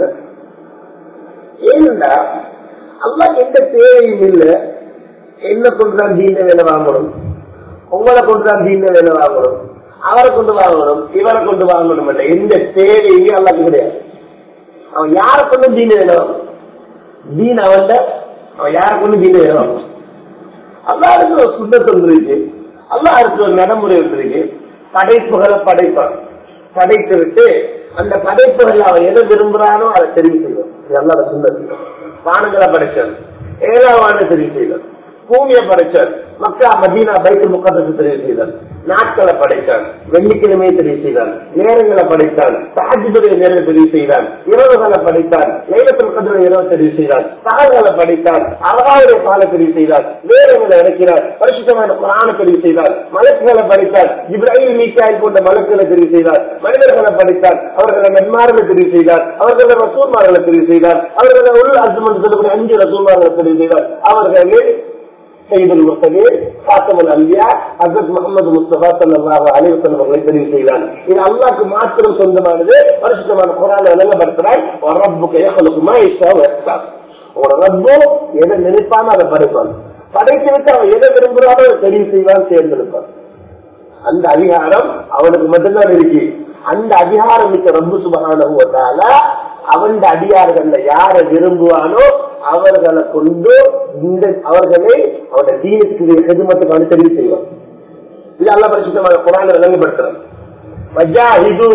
ஏனென்றா அல்லா எந்த தேவையும் இல்லை என்ன கொண்டுதான் தீன வேலை வாங்கணும் உங்களை கொண்டுதான் தீன வேலை வாங்கணும் அவரை கொண்டு வாங்கணும் இவரை கொண்டு வாங்கணும் இல்லை எந்த தேவையும் அல்லாக்கு கிடையாது அவன் யாரை கொண்டு தீன வேலை வாங்கணும் தீன் அவன் அவன் யாரை கொண்டு தீன வேலை வாங்கணும் அல்லாருக்கு ஒரு சுத்தத்தை இருக்கு அல்லாருக்கு ஒரு நடைமுறை இருக்கு படைப்புகளை படைப்பான் படைத்து விட்டு அந்த படைப்புகள் அவன் எதை விரும்புறானோ அதை தெரிவு செய்வான் இது அல்லாத சுந்தரம் வானங்களை படைச்சான் ஏழாவான தெரிவு செய்தான் பூமியை படைச்சான் மக்கா மதீனா பைத்து முக்கத்தை தெரிவு செய்தான் நாட்களை படைத்தான் வெள்ளிக்கிழமையை தெரிவு செய்தான் நேரங்களை படைத்தான் சாஜிதுடைய நேரம் தெரிவு செய்தான் இரவுகளை படைத்தான் லைலத்தில் கதிரை இரவு தெரிவு செய்தான் பகல்களை படைத்தான் அழகாவுடைய கால தெரிவு செய்தான் நேரங்களை இறக்கிறார் பரிசுத்தமான குரான தெரிவு செய்தார் மலக்குகளை படைத்தார் இப்ராஹிம் மீக்காயில் போன்ற மலக்குகளை தெரிவு செய்தார் மனிதர்களை படைத்தார் அவர்களை நன்மார்களை தெரிவு செய்தார் அவர்களை ரசூல்மார்களை தெரிவு செய்தார் அவர்களை உள் அசுமன் சொல்லக்கூடிய அஞ்சு ரசூல்மார்களை தெரிவு செய்தார் அவர்களில் سيد المرسلين خاتم الانبياء حضرت முகமது முஸ்தபா சல்லாஹு அலைவசன் அவர்களை தெரிவு செய்தான் இது அல்லாக்கு மாத்திரம் சொந்தமானது பரிசுத்தமான குரான் விளங்கப்படுத்துறாய் ரப்புக்கு ஏகலுக்குமா இஷ்டா உங்களோட ரப்பு எதை நினைப்பானோ அதை படைப்பான் படைத்து விட்டு அவன் எதை விரும்புறானோ அதை தெரிவு செய்வான் தேர்ந்தெடுப்பான் அந்த அதிகாரம் அவனுக்கு மட்டும்தான் இருக்கு அந்த அதிகாரம் மிக்க ரப்பு சுபகான அவன் அடியார்கள்ல யாரை விரும்புவானோ அவர்களை கொண்டு இந்த அவர்களை அவருடைய தீனத்துக்கு எதிர்மத்துக்கு வந்து தெரிவு செய்வான் இது அல்ல பரிசுத்தமான குரான் விளங்கப்படுத்துறான் வஜாஹிது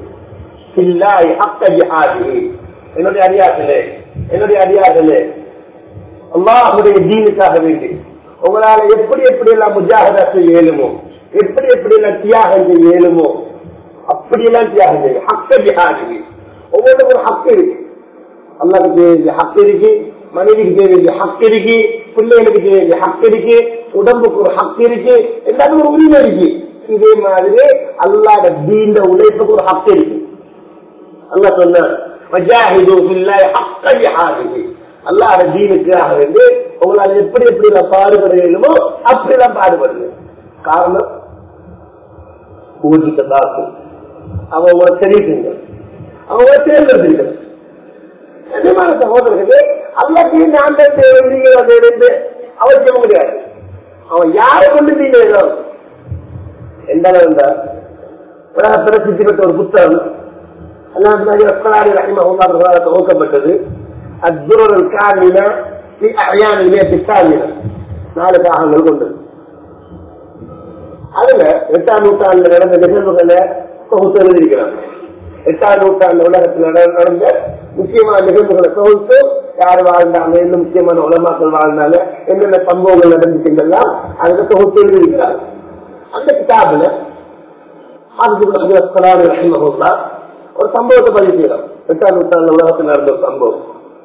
பில்லாஹி ஹக்க ஜிஹாதிஹி என்னுடைய அடியார்களே என்னுடைய அடியார்களே அல்லாஹுடைய தீனுக்காக வேண்டி உங்களால எப்படி எப்படி எல்லாம் முஜாகதா செய்ய இயலுமோ எப்படி எப்படி எல்லாம் தியாகம் செய்ய இயலுமோ அப்படியெல்லாம் தியாகம் செய்யும் ஹக்க ஜிஹாதிஹி ஒவ்வொன்றுக்கும் ஒரு ஹக்கு இருக்கு அல்லாவுக்கு செய்ய வேண்டிய ஹக்கு இருக்கு மனைவிக்கு செய்ய வேண்டிய ஹக்கு இருக்கு பிள்ளைகளுக்கு செய்ய வேண்டிய ஹக்கு இருக்கு உடம்புக்கு ஒரு ஹக்கு இருக்கு எல்லாத்துக்கும் ஒரு உரிமை இருக்கு இதே மாதிரி அல்லாட தீண்ட உழைப்புக்கு ஒரு ஹக்கு இருக்கு அல்லா சொன்ன அல்லாட தீனுக்காக வேண்டி உங்களால் எப்படி எப்படி பாடுபட வேண்டுமோ அப்படிதான் பாடுபடுது காரணம் ஊதிக்கதான் அவன் உங்களை தெரிவிக்குங்க அவங்க தேர்ந்தெடுத்திருக்கிறார் நிஜமான சகோதரர்களே அல்லது நான் தேர்ந்து அவசியம் கிடையாது அவன் யாரை கொண்டு நீங்க எந்த அளவு பிரசித்தி பெற்ற ஒரு புத்தகம் துவக்கப்பட்டது அத்துரல் காமினா அயானிலே பித்தாமினா நாலு பாகங்கள் கொண்டது அதுல எட்டாம் நூற்றாண்டுல நடந்த நிகழ்வுகளை தொகுத்து எழுதியிருக்கிறாங்க எட்டாம் நூற்றாண்டு உலகத்தில் நட- நடந்த முக்கியமான நிகழ்வுகளை தொகுத்து யார் வாழ்ந்தாங்க என்ன முக்கியமான உலமாக்கள் வாழ்ந்தாங்க என்னென்ன சம்பவங்கள் நடந்துச்சுங்கெல்லாம் அதுக்கு தொகுத்து எழுதியிருக்கிறாங்க அந்த கிதாபுல ரஹிமஹுல்லா ஒரு சம்பவத்தை பதிவு செய்யறோம் எட்டாம் நூற்றாண்டு உலகத்தில் நடந்த ஒரு சம்பவம்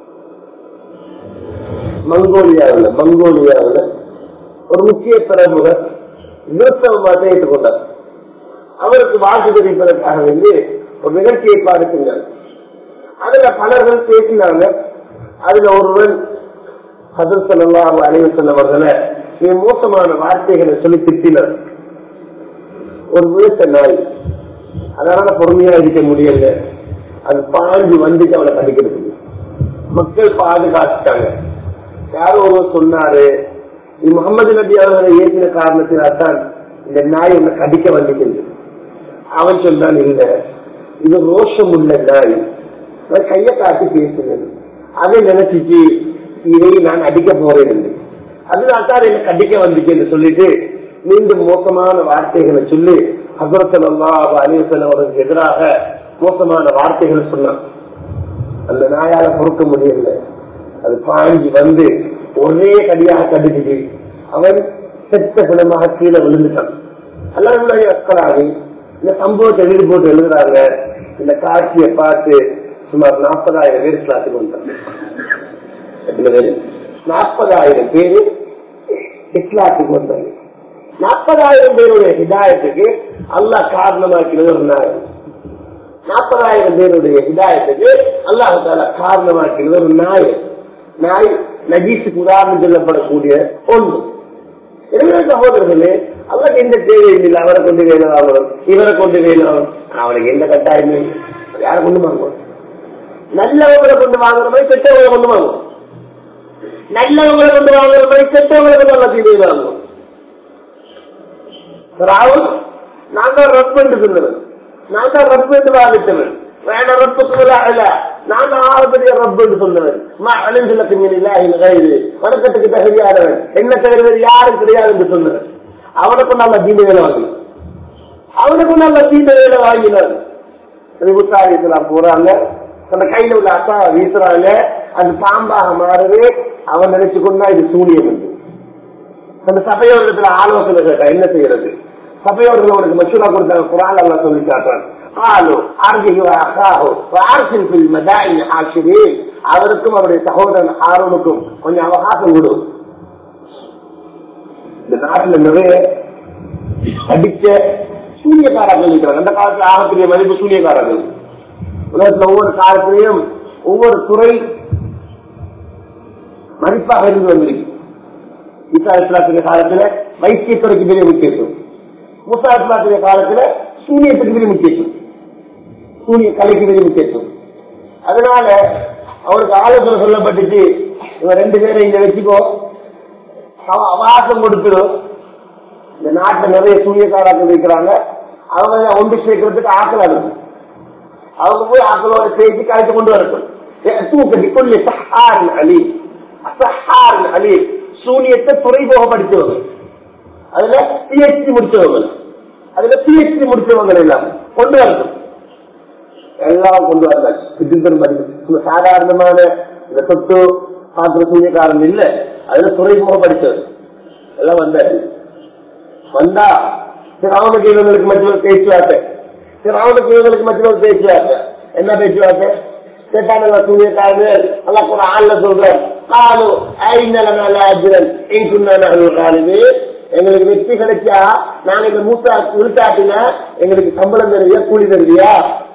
மங்கோலியாவில் மங்கோலியாவில் ஒரு முக்கிய பிரமுகர் கிறிஸ்தவ மதத்தை ஏற்றுக்கொண்டார் அவருக்கு வாழ்த்து தெரிவிப்பதற்காக வேண்டி ஒரு நிகழ்ச்சி ஏற்பாடு செஞ்சார் அதுல பலர்கள் பேசினாங்க அதுல ஒருவன் ஹசர் சல்லாஹ் அலைவு சொன்னவர்களை மிக மோசமான வார்த்தைகளை சொல்லி திட்டினார் ஒரு விழுத்த நாய் அதனால பொறுமையா இருக்க முடியல அது பாஞ்சு வந்துட்டு அவளை கடிக்கிறது மக்கள் பாதுகாத்துட்டாங்க யாரோ ஒருவர் சொன்னாரு இது முகமது நபி அவர்களை ஏற்றின காரணத்தினால் தான் இந்த நாய் உன்னை கடிக்க வந்துச்சு அவன் சொல்றான் இல்ல இது ரோஷம் உள்ள நாய் நான் கையை காட்டி பேசுனேன் அதை நினைச்சிச்சு இதை நான் அடிக்க போறேன் என்று அதனால தான் என்ன கடிக்க வந்துச்சு என்று சொல்லிட்டு மீண்டும் மோசமான வார்த்தைகளை சொல்லி ஹசரத்தல்லா அலிவசன் அவருக்கு எதிராக மோசமான வார்த்தைகளை சொன்னான் அந்த நாயால பொறுக்க முடியல அது பாஞ்சி வந்து ஒரே கடியாக கடிச்சிட்டு அவன் செத்த குணமாக கீழே விழுந்துட்டான் எல்லாம் அக்கறாங்க இந்த சம்பவத்தை எழுதி போட்டு எழுதுறாங்க இந்த காட்சியை பார்த்து சுமார் நாற்பதாயிரம் பேர் கிளாஸுக்கு வந்தாங்க எத்தனை பேரு நாற்பதாயிரம் பேரு இஸ்லாத்துக்கு வந்தாங்க நாற்பதாயிரம் பேருடைய ஹிதாயத்துக்கு அல்லாஹ் காரணமாக்கிறது ஒரு நாய் நாற்பதாயிரம் பேருடைய ஹிதாயத்துக்கு அல்லாஹால காரணமாக்கிறது ஒரு நாய் நாய் நஜீஸுக்கு உதாரணம் சொல்லப்படக்கூடிய ஒன்று எனவே சகோதரர்களே அவருக்கு எந்த தேவையும் இல்லை அவரை கொண்டு வேணும் வாங்கணும் இவரை கொண்டு வேணும் அவனுக்கு எந்த கட்டாயமே இல்லை. யாரை கொண்டு வாங்குவோம் நல்லவங்களை கொண்டு வாங்குற மாதிரி கெட்டவங்களை கொண்டு வாங்குவோம் நல்லவங்களை கொண்டு வாங்குற மாதிரி கெட்டவங்களை கொண்டு நல்லா தீர்வு வாங்குவோம் ராகுல் நான் தான் ரப் என்று சொன்னவன் நான் தான் ரப் என்று வாதிட்டவன் வேண ரப்புக்கு அல்ல நான் தான் ஆகப்பெரிய ரப் என்று சொன்னவன் மா அழிஞ்சலுக்கு இல்ல இந்த கைது வணக்கத்துக்கு தகுதியானவன் என்ன தவிர வேறு யாரும் கிடையாது என்று சொன்னவன் அவனுக்கும் நல்ல தீண்ட வேலை வாங்கினான் அவனுக்கும் நல்ல தீண்ட வேலை வாங்கினான் முத்தாரிக்கலாம் போறாங்க அந்த கையில உள்ள அசா வீசுறாங்க அது பாம்பாக மாறுது அவன் நினைச்சு கொண்டா இது சூனியம் என்று அந்த சபையோரிடத்துல ஆலோசனை கேட்டா என்ன செய்யறது சபையோர்கள் உனக்கு மசூரா கொடுத்தாங்க குரான் எல்லாம் சொல்லி காட்டுறான் قالوا أرجه وأخاه وأرسل في المدائن حاشرين அவருக்கும் அவருடைய சகோதரன் ஆரோனுக்கும் கொஞ்சம் அவகாசம் கொடு இந்த நாட்டுல நிறைய படிச்ச சூரியக்காரர்கள் இருக்கிறாங்க அந்த காலத்துல ஆகக்கூடிய மதிப்பு சூரியக்காரர்கள் உலகத்துல ஒவ்வொரு காலத்திலையும் ஒவ்வொரு துறை மதிப்பாக இருந்து வந்திருக்கு ஈசா இஸ்லாத்துடைய காலத்துல வைத்தியத்துறைக்கு பெரிய முக்கியத்துவம் முசா இஸ்லாத்துடைய காலத்துல சூனியத்துக்கு பெரிய முக்கியத்துவம் சூனிய கலைக்கு பெரிய முக்கியத்துவம் அதனால அவருக்கு ஆலோசனை சொல்லப்பட்டுச்சு இவன் ரெண்டு பேரை இங்க வச்சுக்கோ அவன் அவகாசம் கொடுத்துடும் இந்த நாட்டுல நிறைய சூரியக்காரர்கள் இருக்கிறாங்க அவங்க ஒன்று சேர்க்கறதுக்கு ஆக்கள் இருக்கு அவங்க போய் ஆக்களோட பேசி கலைச்சு கொண்டு வரட்டும் தூக்கி கொள்ளி சஹார் அலி சஹார் அலி சூனியத்தை துறைமுக படித்தவங்க அதுல பிஹெச்டி முடிச்சவங்க அதுல பிஹெச்டி முடிச்சவங்க எல்லாம் கொண்டு வரணும் எல்லாம் கொண்டு வந்தாங்க சித்திந்தன் படிப்பு சாதாரணமான இந்த சொத்து பாத்திர சூரியக்காரன் இல்ல அதுல துறைமுக படிச்சவர் எல்லாம் வந்தாரு வந்தா திராவணுக்கு இவங்களுக்கு மத்தியில் பேச்சுவார்த்தை திராவணுக்கு இவங்களுக்கு மத்தியில் பேச்சுவார்த்தை என்ன பேச்சுவார்த்தை கேட்டாங்க சூரியக்காரன் எல்லாம் கூட ஆள்ல சொல்றேன் காலு ஐநலனால அஜிரன் எங்குன்னு எங்களுக்கு வெற்றி கிடைச்சா நாங்க இந்த மூத்தா உள்காட்டினா எங்களுக்கு சம்பளம் தருவியா கூலி தருவியா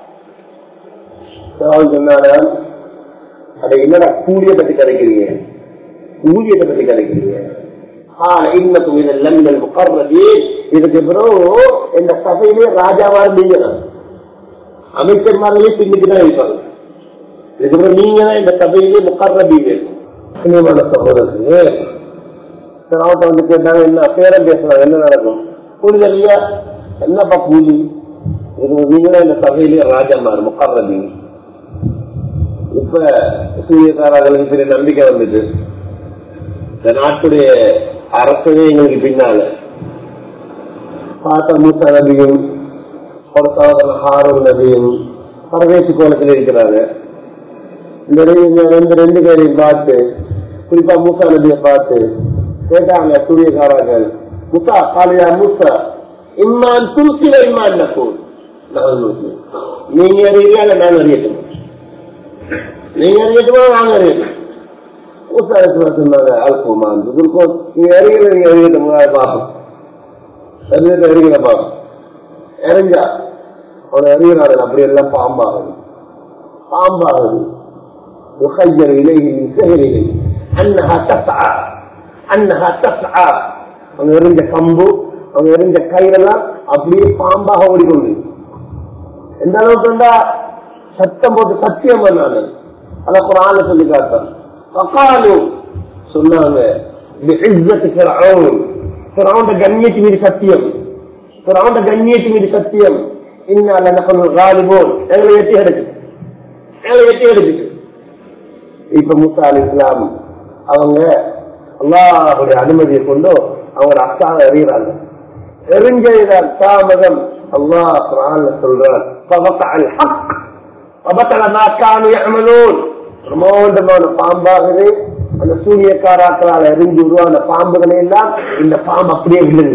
சொன்னாங்க அட என்னடா கூலியை பத்தி கிடைக்கிறீங்க கூலியத்தை பத்தி கிடைக்கிறீங்க இன்னும் இதெல்லாம் இந்த முகர்றது இதுக்கு பிறகு இந்த சபையிலே ராஜாவா இருந்தீங்க அமைச்சர்மார்களே பின்னுக்கு தான் இருப்பாங்க இதுக்கப்புறம் நீங்க தான் இந்த சபையிலே முகர்றீங்க சினிமான சகோதரர்களே அவட்ட வந்து கேட்டாங்க என்ன பேரம் பேசுறாங்க என்ன நடக்கும் கூலி தரலையா என்னப்பா கூலி இது நீங்க தான் இந்த சபையிலே ராஜாமார் முகர்றீங்க இப்ப சூரியகாரர்களுக்கு பெரிய நம்பிக்கை வந்துட்டு இந்த நாட்டுடைய அரசவே எங்களுக்கு பின்னால பார்த்த மூசா நபியும் ஒரு சகோதரன் ஹாரூன் நபியும் பரவேசு கோலத்தில் இருக்கிறாங்க இந்த ரெண்டு ரெண்டு ரெண்டு பேரையும் பார்த்து குறிப்பா மூசா நதியை பார்த்து கேட்டாங்க சூரியகாரர்கள் முசா காலையா மூசா இம்மான் துல்சில இம்மான் நக்கூர் நீங்க அறியலையா இல்ல நான் அறியட்டும் நீங்க அறியட்டுமா நாங்க அறியட்டும் மூசா சொன்னாங்க அல்பமான் துல்கோன் நீங்க அறியல நீங்க அறியட்டும் பார்ப்போம் அறியத்தை அறிகிற பார்ப்போம் இறஞ்சா அவனை அறிகிறாரு அப்படி எல்லாம் பாம்பாகுது பாம்பாகுது يخيل إليه من سهره أنها تسعى أنها تسعى அவங்க எரிஞ்ச கம்பு அவங்க எரிஞ்ச கயிறெல்லாம் அப்படியே பாம்பாக ஓடிக்கொண்டு எந்த அளவுக்கு சத்தம் போட்டு சத்தியம் பண்ணாங்க அத குரான சொல்லி காட்டான் பக்காலு சொன்னாங்க கண்ணியத்து மீது சத்தியம் கண்ணியத்து மீது சத்தியம் இன்னால காலிபோன் எங்களை வெட்டி கிடைச்சு எங்களை வெட்டி கிடைச்சிட்டு இப்ப முசா அலி இஸ்லாம் அவங்க அல்லாஹுடைய அனுமதியை கொண்டு அவங்க அக்காவை எறிகிறாங்க எரிஞ்ச தாமதம் அல்லாஹ் குரான்ல சொல்றார் பிரமாண்டமான பாம்பாகுது அந்த சூரியக்காராக்களால் எரிஞ்சு உருவான பாம்புகளை எல்லாம் இந்த பாம்பு அப்படியே விழுது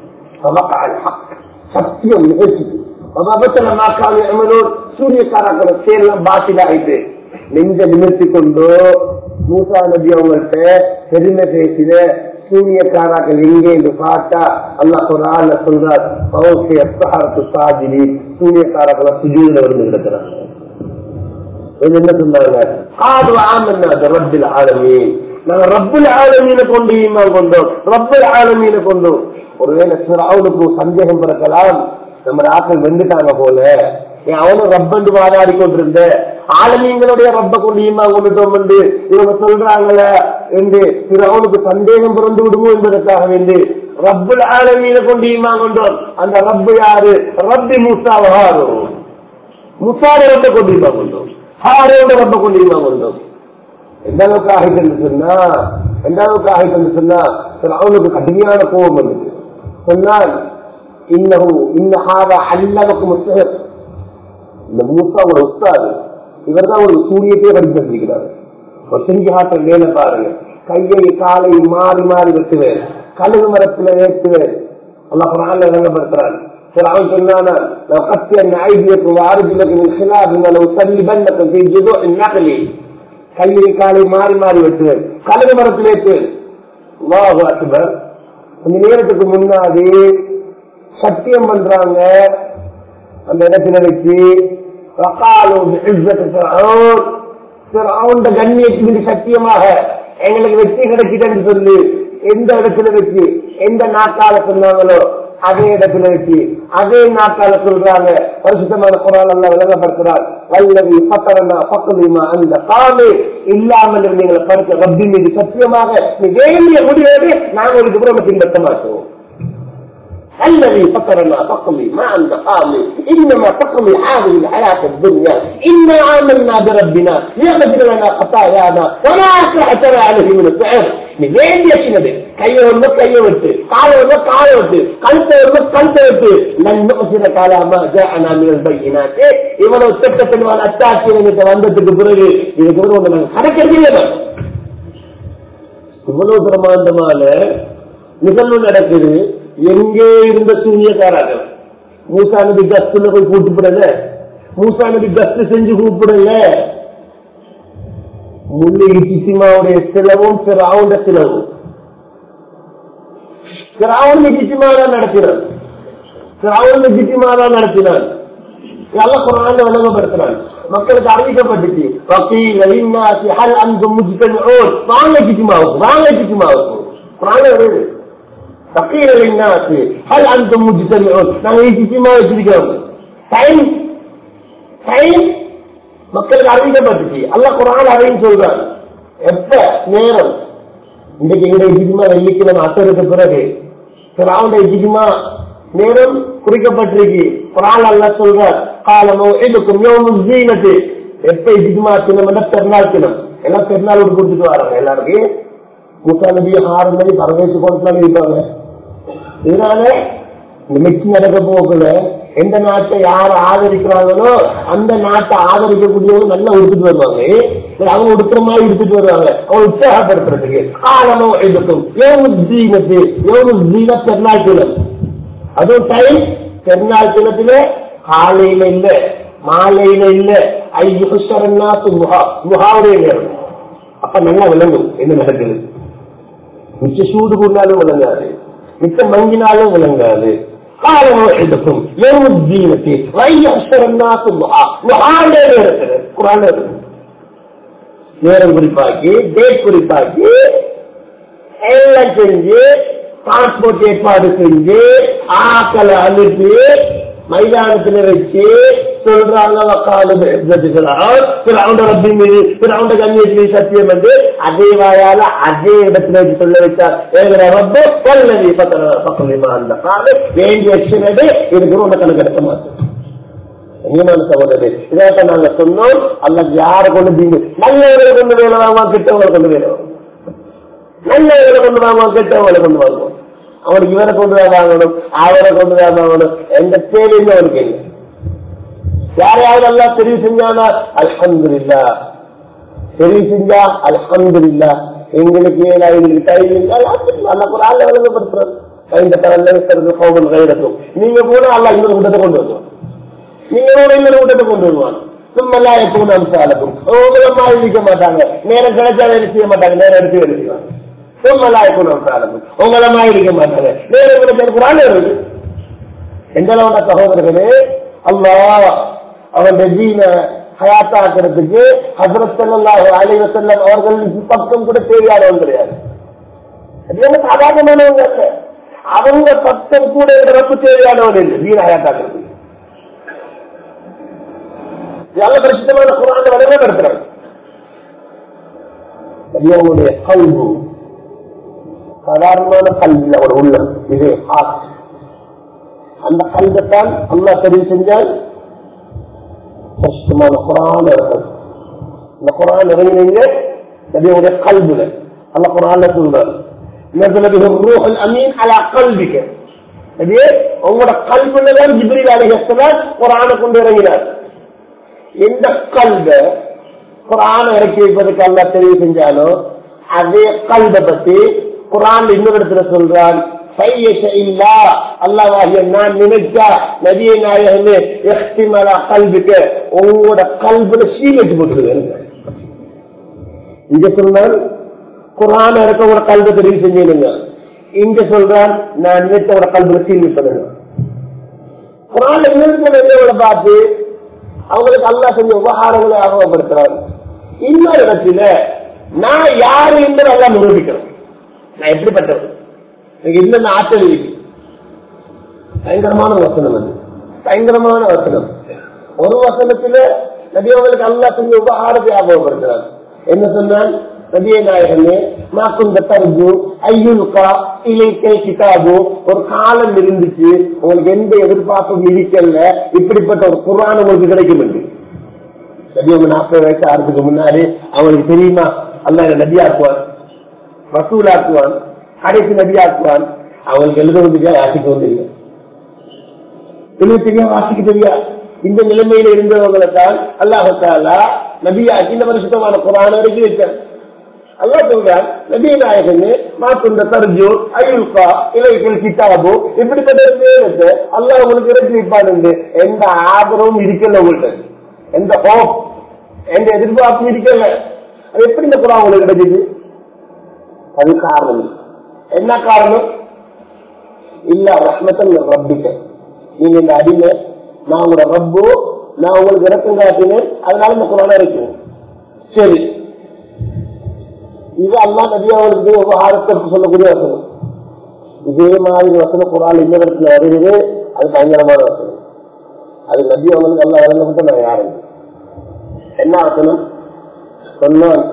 சத்தியம் நிகழ்ச்சிக்கு சூரியக்காராக்களை சேர்லாம் பாசிலாயிட்டு நெஞ்ச நிமிர்த்தி கொண்டு மூசா நபி அவங்கள்ட்ட பெருமை பேசின சூரியக்காராக்கள் எங்கே என்று பார்த்தா அல்லா குரான் சொல்றார் சாஜினி சூரியக்காராக்களை சுஜூல வந்து கிடக்கிறாங்க என்ன சொன்னாங்க காது ஆமன்னா ரப்பில் ஆலமீன் நாங்க ரப்புல் ஆலமீன கொண்டு ஈமான் கொண்டோம் ரப்புல் ஆலமீன கொண்டோம் ஒருவேளை அவனுக்கு சந்தேகம் பிறக்கலாம் நம்ம ஆக்கள் வெந்துட்டாங்க போல அவனும் ரப்பண்டு வாதாடி கொண்டிருந்த ஆளுமீங்களுடைய ரப்ப கொண்டு ஈமா கொண்டுட்டோம் என்று இவங்க சொல்றாங்கள என்று அவனுக்கு சந்தேகம் பிறந்து விடுமோ என்பதற்காக வேண்டி ரப்புல் ஆலமீன கொண்டு ஈமா கொண்டோம் அந்த ரப்பு யாரு ரப்பி முசா ஹாரோ முசார ரப்ப கொண்டு ஈமா கொண்டோம் ஹாரோட ரப்ப கொண்டு ஈமா கொண்டோம் எந்த அளவுக்கு ஆகிட்டு என்று சொன்னா எந்த அளவுக்கு ஆகிட்டு என்று சொன்னா அவனுக்கு கடுமையான கோபம் வந்தது சொன்னால் இன்னும் இன்னஹாத அல்லவக்கு முஸ்தகர் இந்த மூசாவோட உஸ்தாது இவர் தான் ஒரு சூரியத்தையே படித்து வச்சிருக்கிறாரு ஒரு செஞ்சு காட்டுற வேலை பாருங்க கையை காலை மாறி மாறி வெட்டுவேன் கழுகு மரத்துல ஏற்றுவேன் அல்லா குரான்ல விளங்கப்படுத்துறாரு சரி அவன் சொன்னானா لو قد أن أيديكم وأرجلكم من خلاف ولو سلبنكم في جذوع النخل கையை காலை மாறி மாறி வெட்டுவேன் கழுகு மரத்தில் ஏற்றுவேன் அல்லாஹு அக்பர் கொஞ்ச நேரத்துக்கு முன்னாடி சத்தியம் பண்றாங்க அந்த இடத்துல வச்சு கண்ணியத்தின் சத்தியமாக எங்களுக்கு வெற்றி கிடைக்குதுன்னு சொல்லி எந்த இடத்துல வச்சு எந்த நாக்கால சொன்னாங்களோ அதே இடத்துல வச்சு அதே நாக்கால சொல்றாங்க பரிசுத்தமான குரான் எல்லாம் விளங்கப்படுத்துறார் வல்லவி பத்தரனா பக்கதுமா அந்த காமே இல்லாமல் இருந்தீங்களை படுத்த ரப்பி மீது சத்தியமாக நீ வேண்டிய முடியாது நாங்கள் ஒரு புறமை பின்பற்ற மாட்டோம் الذي فطرنا فقمي ما عند قامي انما فقمي هذه الحياه الدنيا انا امنا بربنا ليغفر لنا خطايانا وما اصلحتنا عليه من السحر நீ வேண்டிய சின்னது கையை ஒண்ணு கையை விட்டு காலை ஒண்ணு காலை விட்டு கழுத்தை ஒண்ணு கழுத்தை விட்டு நன்மை காலாமா ஜானாமிகள் பையினாட்டு இவ்வளவு திட்டத்தின் அத்தாட்சி எங்கிட்ட வந்ததுக்கு பிறகு இதுக்கு பிறகு ஒண்ணு நாங்க கணக்கிறது இல்லை இவ்வளவு பிரமாண்டமான நிகழ்வு நடக்குது எங்கே இருந்த சூரியக்காரர்கள் மூசா நபி கஸ்துல போய் கூப்பிடல மூசா நபி கஸ்து செஞ்சு கூப்பிடல முள்ளி இசிமாவுடைய செலவும் பிறாவுண்ட செலவும் பிறாவன் நிஜிமாதான் நடத்தினான் பிறாவன் நிஜிமாதான் நடத்தினான் எல்லாம் குரான் விளங்கப்படுத்தினான் மக்களுக்கு அறிவிக்கப்பட்டுச்சு ஹல் அந்த முஜித்தன் வாங்க கிச்சிமாவுக்கு வாங்க கிச்சிமாவுக்கு குரான் வருது فقيل للناس هل انتم مجتمعون நாங்க இஜ்திமா வச்சிருக்கோம் டைம் டைம் மக்களுக்கு அறிவிக்கப்பட்டுச்சு அல்லாஹ் குரான் அறிவின்னு சொல்றான் எப்ப நேரம் இன்னைக்கு எங்க இஜ்திமா வெள்ளிக்கிழமை அசருக்கு பிறகு பிராவுடைய இஜ்திமா நேரம் குறிக்கப்பட்டிருக்கு குரான் அல்லாஹ் சொல்றார் காலமோ இதுக்கும் யோமும் ஜீனத்து எப்ப இஜ்திமா தினம் பெருநாள் தினம் எல்லாம் பெருநாள் கொடுத்துட்டு வராங்க எல்லாருக்கும் முசா நபி ஆறு மணி பரவேசு கொடுத்தாலும் இருப்பாங்க இதனால நிகழ்ச்சி நடக்க போகல எந்த நாட்டை யார் ஆதரிக்கிறாங்களோ அந்த நாட்டை ஆதரிக்கக்கூடியவங்க நல்லா உடுத்துட்டு வருவாங்க சரி, அவங்க உடுக்கிற மாதிரி எடுத்துட்டு வருவாங்க அவங்க உற்சாகப்படுத்துறதுக்கு காலமோ எடுக்கும் எவ்வளவு ஜீனத்து எவ்வளவு ஜீன பெருநாள் தினம் அதுவும் டைம் பெருநாள் தினத்திலே காலையில இல்ல மாலையில இல்ல ஐயுஷரன்னா முகா முகாவுடைய நேரம் அப்ப நல்லா விளங்கும் என்ன நடக்குது மிச்ச சூடு கூடாலும் விளங்காது மிச்ச மங்கினாலும் விளங்காது காலமோ எடுக்கும் எவ்வளவு ஜீனத்து ஐயுஷரன்னா முகா முகாவுடைய நேரத்தில் குரான் இருக்கு நேரம் குறிப்பாக்கி டேட் குறிப்பாக்கி எல்லாம் செஞ்சு டிரான்ஸ்போர்ட் ஏற்பாடு செஞ்சு ஆக்களை அனுப்பி மைதானத்துல வச்சு சொல்றாங்க ரப்பி மீது பிறவுண்ட கண்ணியத்து மீது சத்தியம் வந்து அதே வாயால அதே இடத்துல வச்சு சொல்ல வச்சார் ஏங்கிற ரப்பு கொல்லவி பக்கம் அந்த காலம் வேண்டிய எக்ஷனது இதுக்கு ஒன்று கணக்கு எடுக்க மாட்டோம் கண்ணியமான சகோதரே இதாட்ட நாங்க சொன்னோம் அல்ல யாரை கொண்டு தீங்கு நல்லவர்களை கொண்டு வேணாமா கெட்டவங்களை கொண்டு வேணும் நல்லவர்களை கொண்டு வாங்க கெட்டவங்களை கொண்டு வாங்குவோம் அவனுக்கு இவரை கொண்டு தான் வாங்கணும் அவரை கொண்டு தான் வாங்கணும் எந்த தேவையும் அவனுக்கு இல்லை யாரையாவது நல்லா தெரிவு செஞ்சானா அல்ஹம்துலில்லா தெரிவு செஞ்சா அல்ஹம்துலில்லா எங்களுக்கு ஏழா எங்களுக்கு டைம் இல்லை அல்ல ஒரு ஆள் விளங்கப்படுத்துறாரு கைந்த தரல் கோபம் கைடத்தும் நீங்க போனா அல்ல இன்னொரு கூட்டத்தை கொண்டு வருவோம் நீங்க கூட இன்னொரு கூட்டத்தை கொண்டு வருவாங்க சும்மெல்லாம் எப்பவும் அம்சாலக்கும் உங்களை மாதிரி இருக்க மாட்டாங்க நேரம் கிடைச்சா வேலை செய்ய மாட்டாங்க நேரம் எடுத்து வேலை செய்வாங்க சும்மெல்லாம் எப்பவும் அம்சாலக்கும் உங்களை மாதிரி இருக்க மாட்டாங்க நேரம் கிடைச்சா குரான் வருது எந்த அளவுன சகோதரர்களே அல்லா அவன் ஜீன ஹயாத்தாக்குறதுக்கு ஹசரத் சல்லாஹு அலி வசல்லம் அவர்கள் பக்கம் கூட தேவையானவன் கிடையாது அது என்ன சாதாரணமானவங்க அல்ல அவங்க பக்கம் கூட ரப்பு தேவையானவன் இல்லை வீண ஹயாத்தாக்குறதுக்கு நல்ல பிரசித்தமான குரான் வரைமுறைப்படுத்துறாங்க அவங்களுடைய கல்வு சாதாரணமான கல்வி அவர் உள்ளம் இது ஹார்ட் அந்த கல்வத்தான் அல்லா தெரிவு செஞ்சால் பிரசித்தமான குரான் இருக்கும் இந்த குரான் இறங்கினீங்க நபியுடைய கல்வில அல்ல குரான் சொல்றாரு نزل به الروح الامين على قلبك நபியே உங்களோட கல்வில தான் ஜிப்ரீல் அலைஹிஸ்ஸலாம் குரானை கொண்டு இறங்கினார் எந்த கல்வ குரான் இறக்கி வைப்பதற்கு அல்லா தெரிவு செஞ்சாலோ அதே கல்வ பத்தி குரான் இன்னொரு இடத்துல சொல்றான் நான் நினைச்சா நதிய நாயகமே எஸ்டிமலா கல்விக்க உங்களோட கல்வில சீமெட்டு போட்டுருவேன் இங்க சொன்னால் குரான் இறக்க உங்களோட கல்வி தெரிவு செஞ்சீங்க இங்க சொல்றான் நான் நினைச்ச கல்வில சீமெட் பண்ணுங்க குரான் இன்னொரு பார்த்து அவங்களுக்கு அல்லா செஞ்ச உபகாரங்களை ஆர்வப்படுத்துறாங்க இன்னொரு இடத்துல நான் யாரு என்று நல்லா நிரூபிக்கிறேன் நான் எப்படிப்பட்டவன் எனக்கு என்னென்ன ஆற்றல் இருக்கு பயங்கரமான வசனம் அது பயங்கரமான வசனம் ஒரு வசனத்துல நபி அவங்களுக்கு அல்லா செஞ்ச உபகாரத்தை ஞாபகப்படுத்துறாங்க என்ன சொன்னால் நபிய நாயகமே மாக்கும் தர்ஜு ஐயுல்கா இலைக்கை கிதாபு ஒரு காலம் இருந்துச்சு உங்களுக்கு எந்த எதிர்பார்ப்பும் இருக்கல இப்படிப்பட்ட ஒரு குரான் உங்களுக்கு கிடைக்கும் என்று நபி அவங்க நாற்பது வயசு ஆறதுக்கு முன்னாடி அவங்களுக்கு தெரியுமா அல்ல நபியாக்குவான் வசூலாக்குவான் கடைசி நபியாக்குவான் அவங்களுக்கு எழுத வந்து வாசிக்க வந்து இல்லை எழுத தெரியா வாசிக்க தெரியா இந்த நிலைமையில இருந்தவங்களை தான் அல்லாஹாலா நபியாக்கி இந்த வருஷத்தமான குரான வரைக்கும் வச்சார் அல்லா சொல்றான் நபிய நாயகன் மாத்துண்ட தர்ஜு அயுல்கா இலைகள் கிட்டாபு இப்படிப்பட்ட நேரத்தை அல்லாஹ் உங்களுக்கு இறக்கி வைப்பாரு எந்த ஆதரவும் இருக்கல உங்கள்கிட்ட எந்த ஹோப் எந்த எதிர்பார்ப்பும் இருக்கல அது எப்படி இந்த குரான் உங்களுக்கு கிடைக்குது அது காரணம் என்ன காரணம் இல்ல ரஹ்மத்தன் ரப்பிக்க நீங்க இந்த அடிமை நான் உங்களோட ரப்பு நான் உங்களுக்கு இறக்கம் காட்டினேன் அதனால இந்த குரான இருக்கு சரி இது அல்லா நபி அவர்களுக்கு உபகாரத்தை சொல்லக்கூடிய வசனம் இதே மாதிரி வசனம் குரான் இந்த இடத்துல வருகிறது அது பயங்கரமான வசனம் அது நபி அவங்களுக்கு நல்லா வழங்கப்பட்ட நான் யாரும் என்ன வசனம் சொன்னான்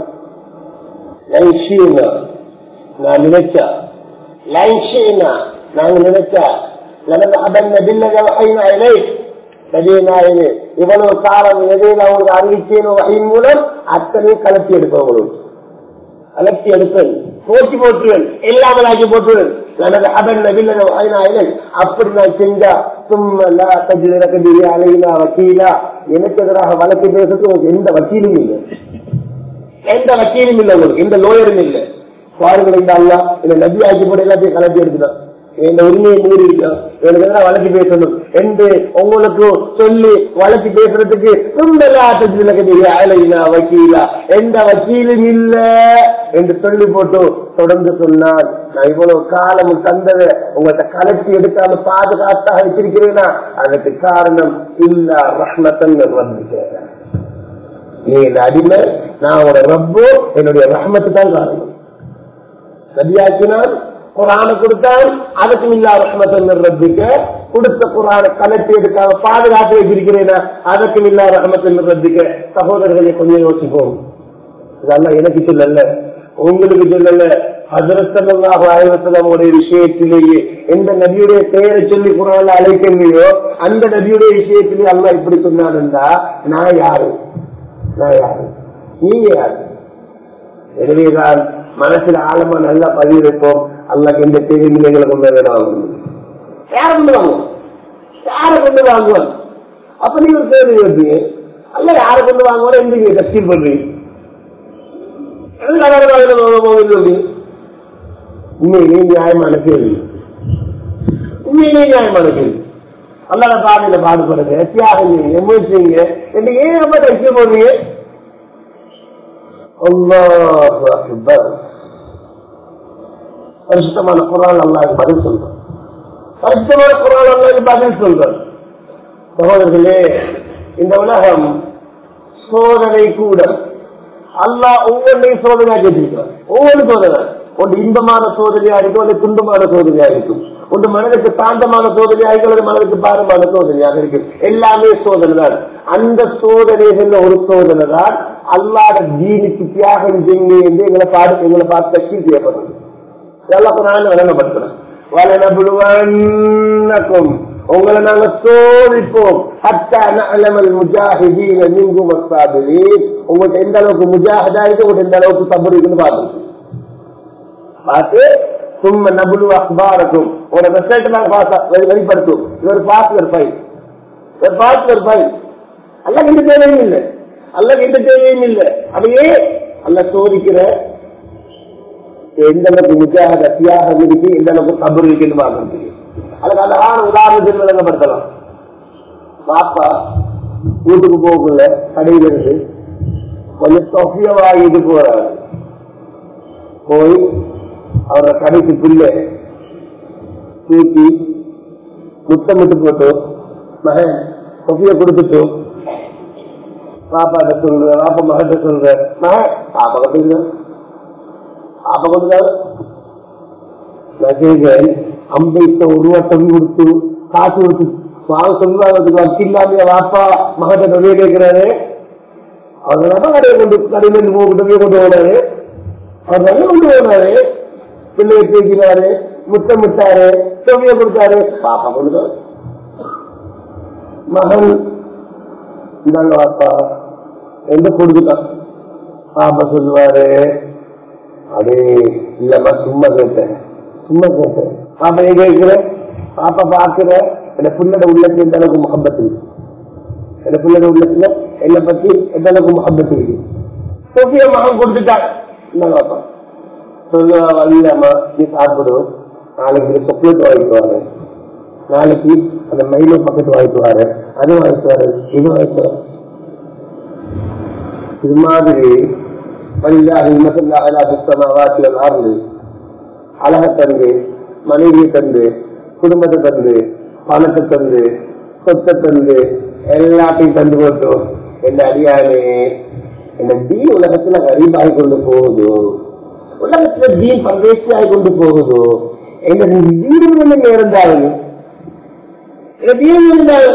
நான் நினைச்சா லைஷீனா நாங்க நினைச்சா லனது அதன் நபில்லக வகைனா இலை நபிநாயகே இவ்வளவு காலம் எதையில் அவங்களுக்கு அறிவிச்சேன் வகையின் மூலம் அத்தனையும் கலத்தி எடுப்போம் உங்களுக்கு கலத்தி எடுப்பேன் போட்டி போட்டுவேன் இல்லாமல் ஆக்கி போட்டுவேன் எனது அதன் நபில்லக வகைனா இலை அப்படி நான் செஞ்சா சும்மா லா தஜிது லக பிஹி அலைனா வக்கீலா எனக்கு எதிராக வழக்கு பேசுறதுக்கு உங்களுக்கு எந்த வக்கீலும் இல்லை எந்த வக்கீலும் இல்லை உங்களுக்கு எந்த லோயரும் இல்லை பாருங்கள் இந்த அல்லா இந்த நபி ஆக்கி போட எல்லாத்தையும் கலட்டி எடுத்துட்டான் இந்த உரிமையை மீறி இருக்கான் எனக்கு எதிராக வழக்கு பேசணும் என்று உங்களுக்கு சொல்லி வழக்கு பேசுறதுக்கு அலைனா வக்கீலா எந்த வக்கீலும் இல்ல என்று சொல்லி போட்டு தொடர்ந்து சொன்னான் நான் இவ்வளவு காலம் தந்ததை உங்கள்கிட்ட கலட்டி எடுக்காம பாதுகாத்தாக வச்சிருக்கிறேன்னா அதுக்கு காரணம் இல்ல ரஹ்மத்தன் வந்துட்டேன் நீ இந்த அடிமை நான் உங்களோட ரப்பு என்னுடைய ரஹ்மத்து தான் காரணம் நபியாக்கினான் குரான கொடுத்தான் அதுக்கும் இல்லா ரஹ்மத்தன் ரப்பிக்க கொடுத்த குரான கலட்டி எடுக்காம பாதுகாத்து வச்சிருக்கிறேனா அதுக்கும் இல்லா ரஹ்மத்தன் ரப்பிக்க சகோதரர்களை கொஞ்சம் யோசிப்போம் இதெல்லாம் எனக்கு சொல்லல உங்களுக்கு சொல்லல ஹசரத்தல்லாஹு ஆயிரத்தலமுடைய விஷயத்திலேயே எந்த நபியுடைய பெயரை சொல்லி குரான அழைக்கலையோ அந்த நபியுடைய விஷயத்திலேயே அல்லா இப்படி சொன்னான்டா நான் யாரு நான் யாரு நீங்க யாரு எனவேதான் மனசுல ஆழமா நல்லா பதிவு வைப்போம் அல்லாக்கு எந்த தேவையும் எங்களை கொண்டு வேணும் யார கொண்டு வாங்குவோம் யார கொண்டு வாங்குவோம் அப்ப நீங்க ஒரு கேள்வி வைப்பீங்க அல்ல யார கொண்டு வாங்குவோம் எந்த நீங்க தஸ்கீல் பண்றீங்க உண்மையிலேயே நியாயமான கேள்வி உண்மையிலேயே நியாயமான கேள்வி அல்லாத பாதையில பாடுபடுங்க தியாகம் செய்யுங்க முயற்சி செய்யுங்க என்று ஏன் ரொம்ப தஸ்கீல் பண்றீங்க அல்லாஹ் அக்பர் பரிசுத்தமான குரான் அல்லாஹ் பதில் சொல்றான் பரிசுத்தமான குரான் அல்லாஹ் பதில் சொல்றான் சகோதரர்களே இந்த உலகம் சோதனை கூட அல்லாஹ் ஒவ்வொன்றையும் சோதனையாக வச்சிருக்கிறான் ஒவ்வொரு சோதனை ஒன்று இன்பமான சோதனையா இருக்கும் அல்லது துன்பமான சோதனையா இருக்கும் ஒன்று மனதுக்கு தாண்டமான சோதனையா இருக்கும் அல்லது மனதுக்கு பாரமான சோதனையாக இருக்கும் எல்லாமே சோதனை தான் அந்த சோதனைகள் ஒரு சோதனை தான் அல்லாத ஜீனுக்கு தியாகம் செய்யுங்க என்று எங்களை பாடு எங்களை பார்த்து தக்கி செய்யப்படுறது இதெல்லாம் நான் வழங்கப்படுத்துறேன் வலனபுடுவன்னக்கும் உங்களை நாங்க சோதிப்போம் முஜாஹிதீன நீங்கும் உங்களுக்கு எந்த அளவுக்கு முஜாஹிதா இருக்கு உங்களுக்கு எந்த அளவுக்கு சபர் இருக்குன்னு பார்த்து பார்த்து சும்ம நபுலு அக்பாரக்கும் ஒரு ரிசல்ட் நாங்க பாஸ் வெளிப்படுத்தும் இது ஒரு பாஸ் ஒரு ஃபைல் ஒரு பாஸ் ஒரு ஃபைல் அல்ல இந்த தேவையும் இல்லை அல்ல எந்த தேவையும் இல்லை அதையே அல்ல சோதிக்கிற எந்த அளவுக்கு முஜாக தியாகம் இருக்கு எந்த அளவுக்கு சபர் இருக்குன்னு பார்க்க முடியும் அதுக்கு அழகான உதாரணத்தில் விளங்கப்படுத்தலாம் பாப்பா வீட்டுக்கு போகக்குள்ள கடையில் இருந்து கொஞ்சம் தொகைய வாங்கிட்டு போறாரு போய் அவரோட கடைக்கு புள்ள தூக்கி முத்தமிட்டு போட்டு மகன் தொகைய கொடுத்துட்டு பாப்பாட்ட சொல்ற பாப்பா மகன் சொல்ற மகன் பாப்பா கட்டுங்க பாப்பா கொடுத்தாரு நான் கேட்கிறேன் அம்பைத்த ஒரு வட்டம் கொடுத்து காசு கொடுத்து வாங்க சொல்லுவாங்க வச்சு இல்லாம வாப்பா மகட்ட தொகையை கேட்கிறாரு அவர் நம்ம கடையை கொண்டு கடையில இருந்து மூணு தொகையை கொண்டு போனாரு அவர் நல்ல கொண்டு போனாரு பிள்ளையை பேசினாரு முத்தமிட்டாரு தொகையை கொடுத்தாரு பாப்பா கொடுத்தாரு மகன் இந்தாங்க வாப்பா எந்த கொடுத்துட்டான் பாப்பா சொல்லுவாரு அடே இல்லம்மா சும்மா கேட்டேன் சும்மா கேட்டேன் பாப்பா எங்க கேட்கிற பாப்பா பாக்குற என் பிள்ளோட உள்ளத்துல எந்த அளவுக்கு முகப்பத்து இருக்கு என் பிள்ளோட உள்ளத்துல என்னை பத்தி எந்த அளவுக்கு முகப்பத்து இருக்கு சோஃபியா மகன் கொடுத்துட்டான் என்ன பாப்பா சொல்லுவா இல்லம்மா நீ சாப்பிடு நாளைக்கு சாக்லேட் வாங்கிட்டு வாரு நாளைக்கு அந்த மயிலோ பக்கத்து வாங்கிட்டு வாரு அது வாங்கிட்டு வாரு இது வாங்கிட்டு வாரு இது மாதிரி வழியாக மசல்லாக புஸ்தமாவாசிகள் ஆறு அழக தந்து மனைவியை தந்து குடும்பத்தை தந்து பணத்தை தந்து சொத்தை தந்து எல்லாத்தையும் தந்து போட்டோம் என்ன அறியாமே என்ன தீ உலகத்துல கரீபாகி கொண்டு போகுது உலகத்துல தீ பங்கேற்றாகி கொண்டு போகுது என்ன தீர்வு இருந்தாலும் தீர்வு இருந்தாலும்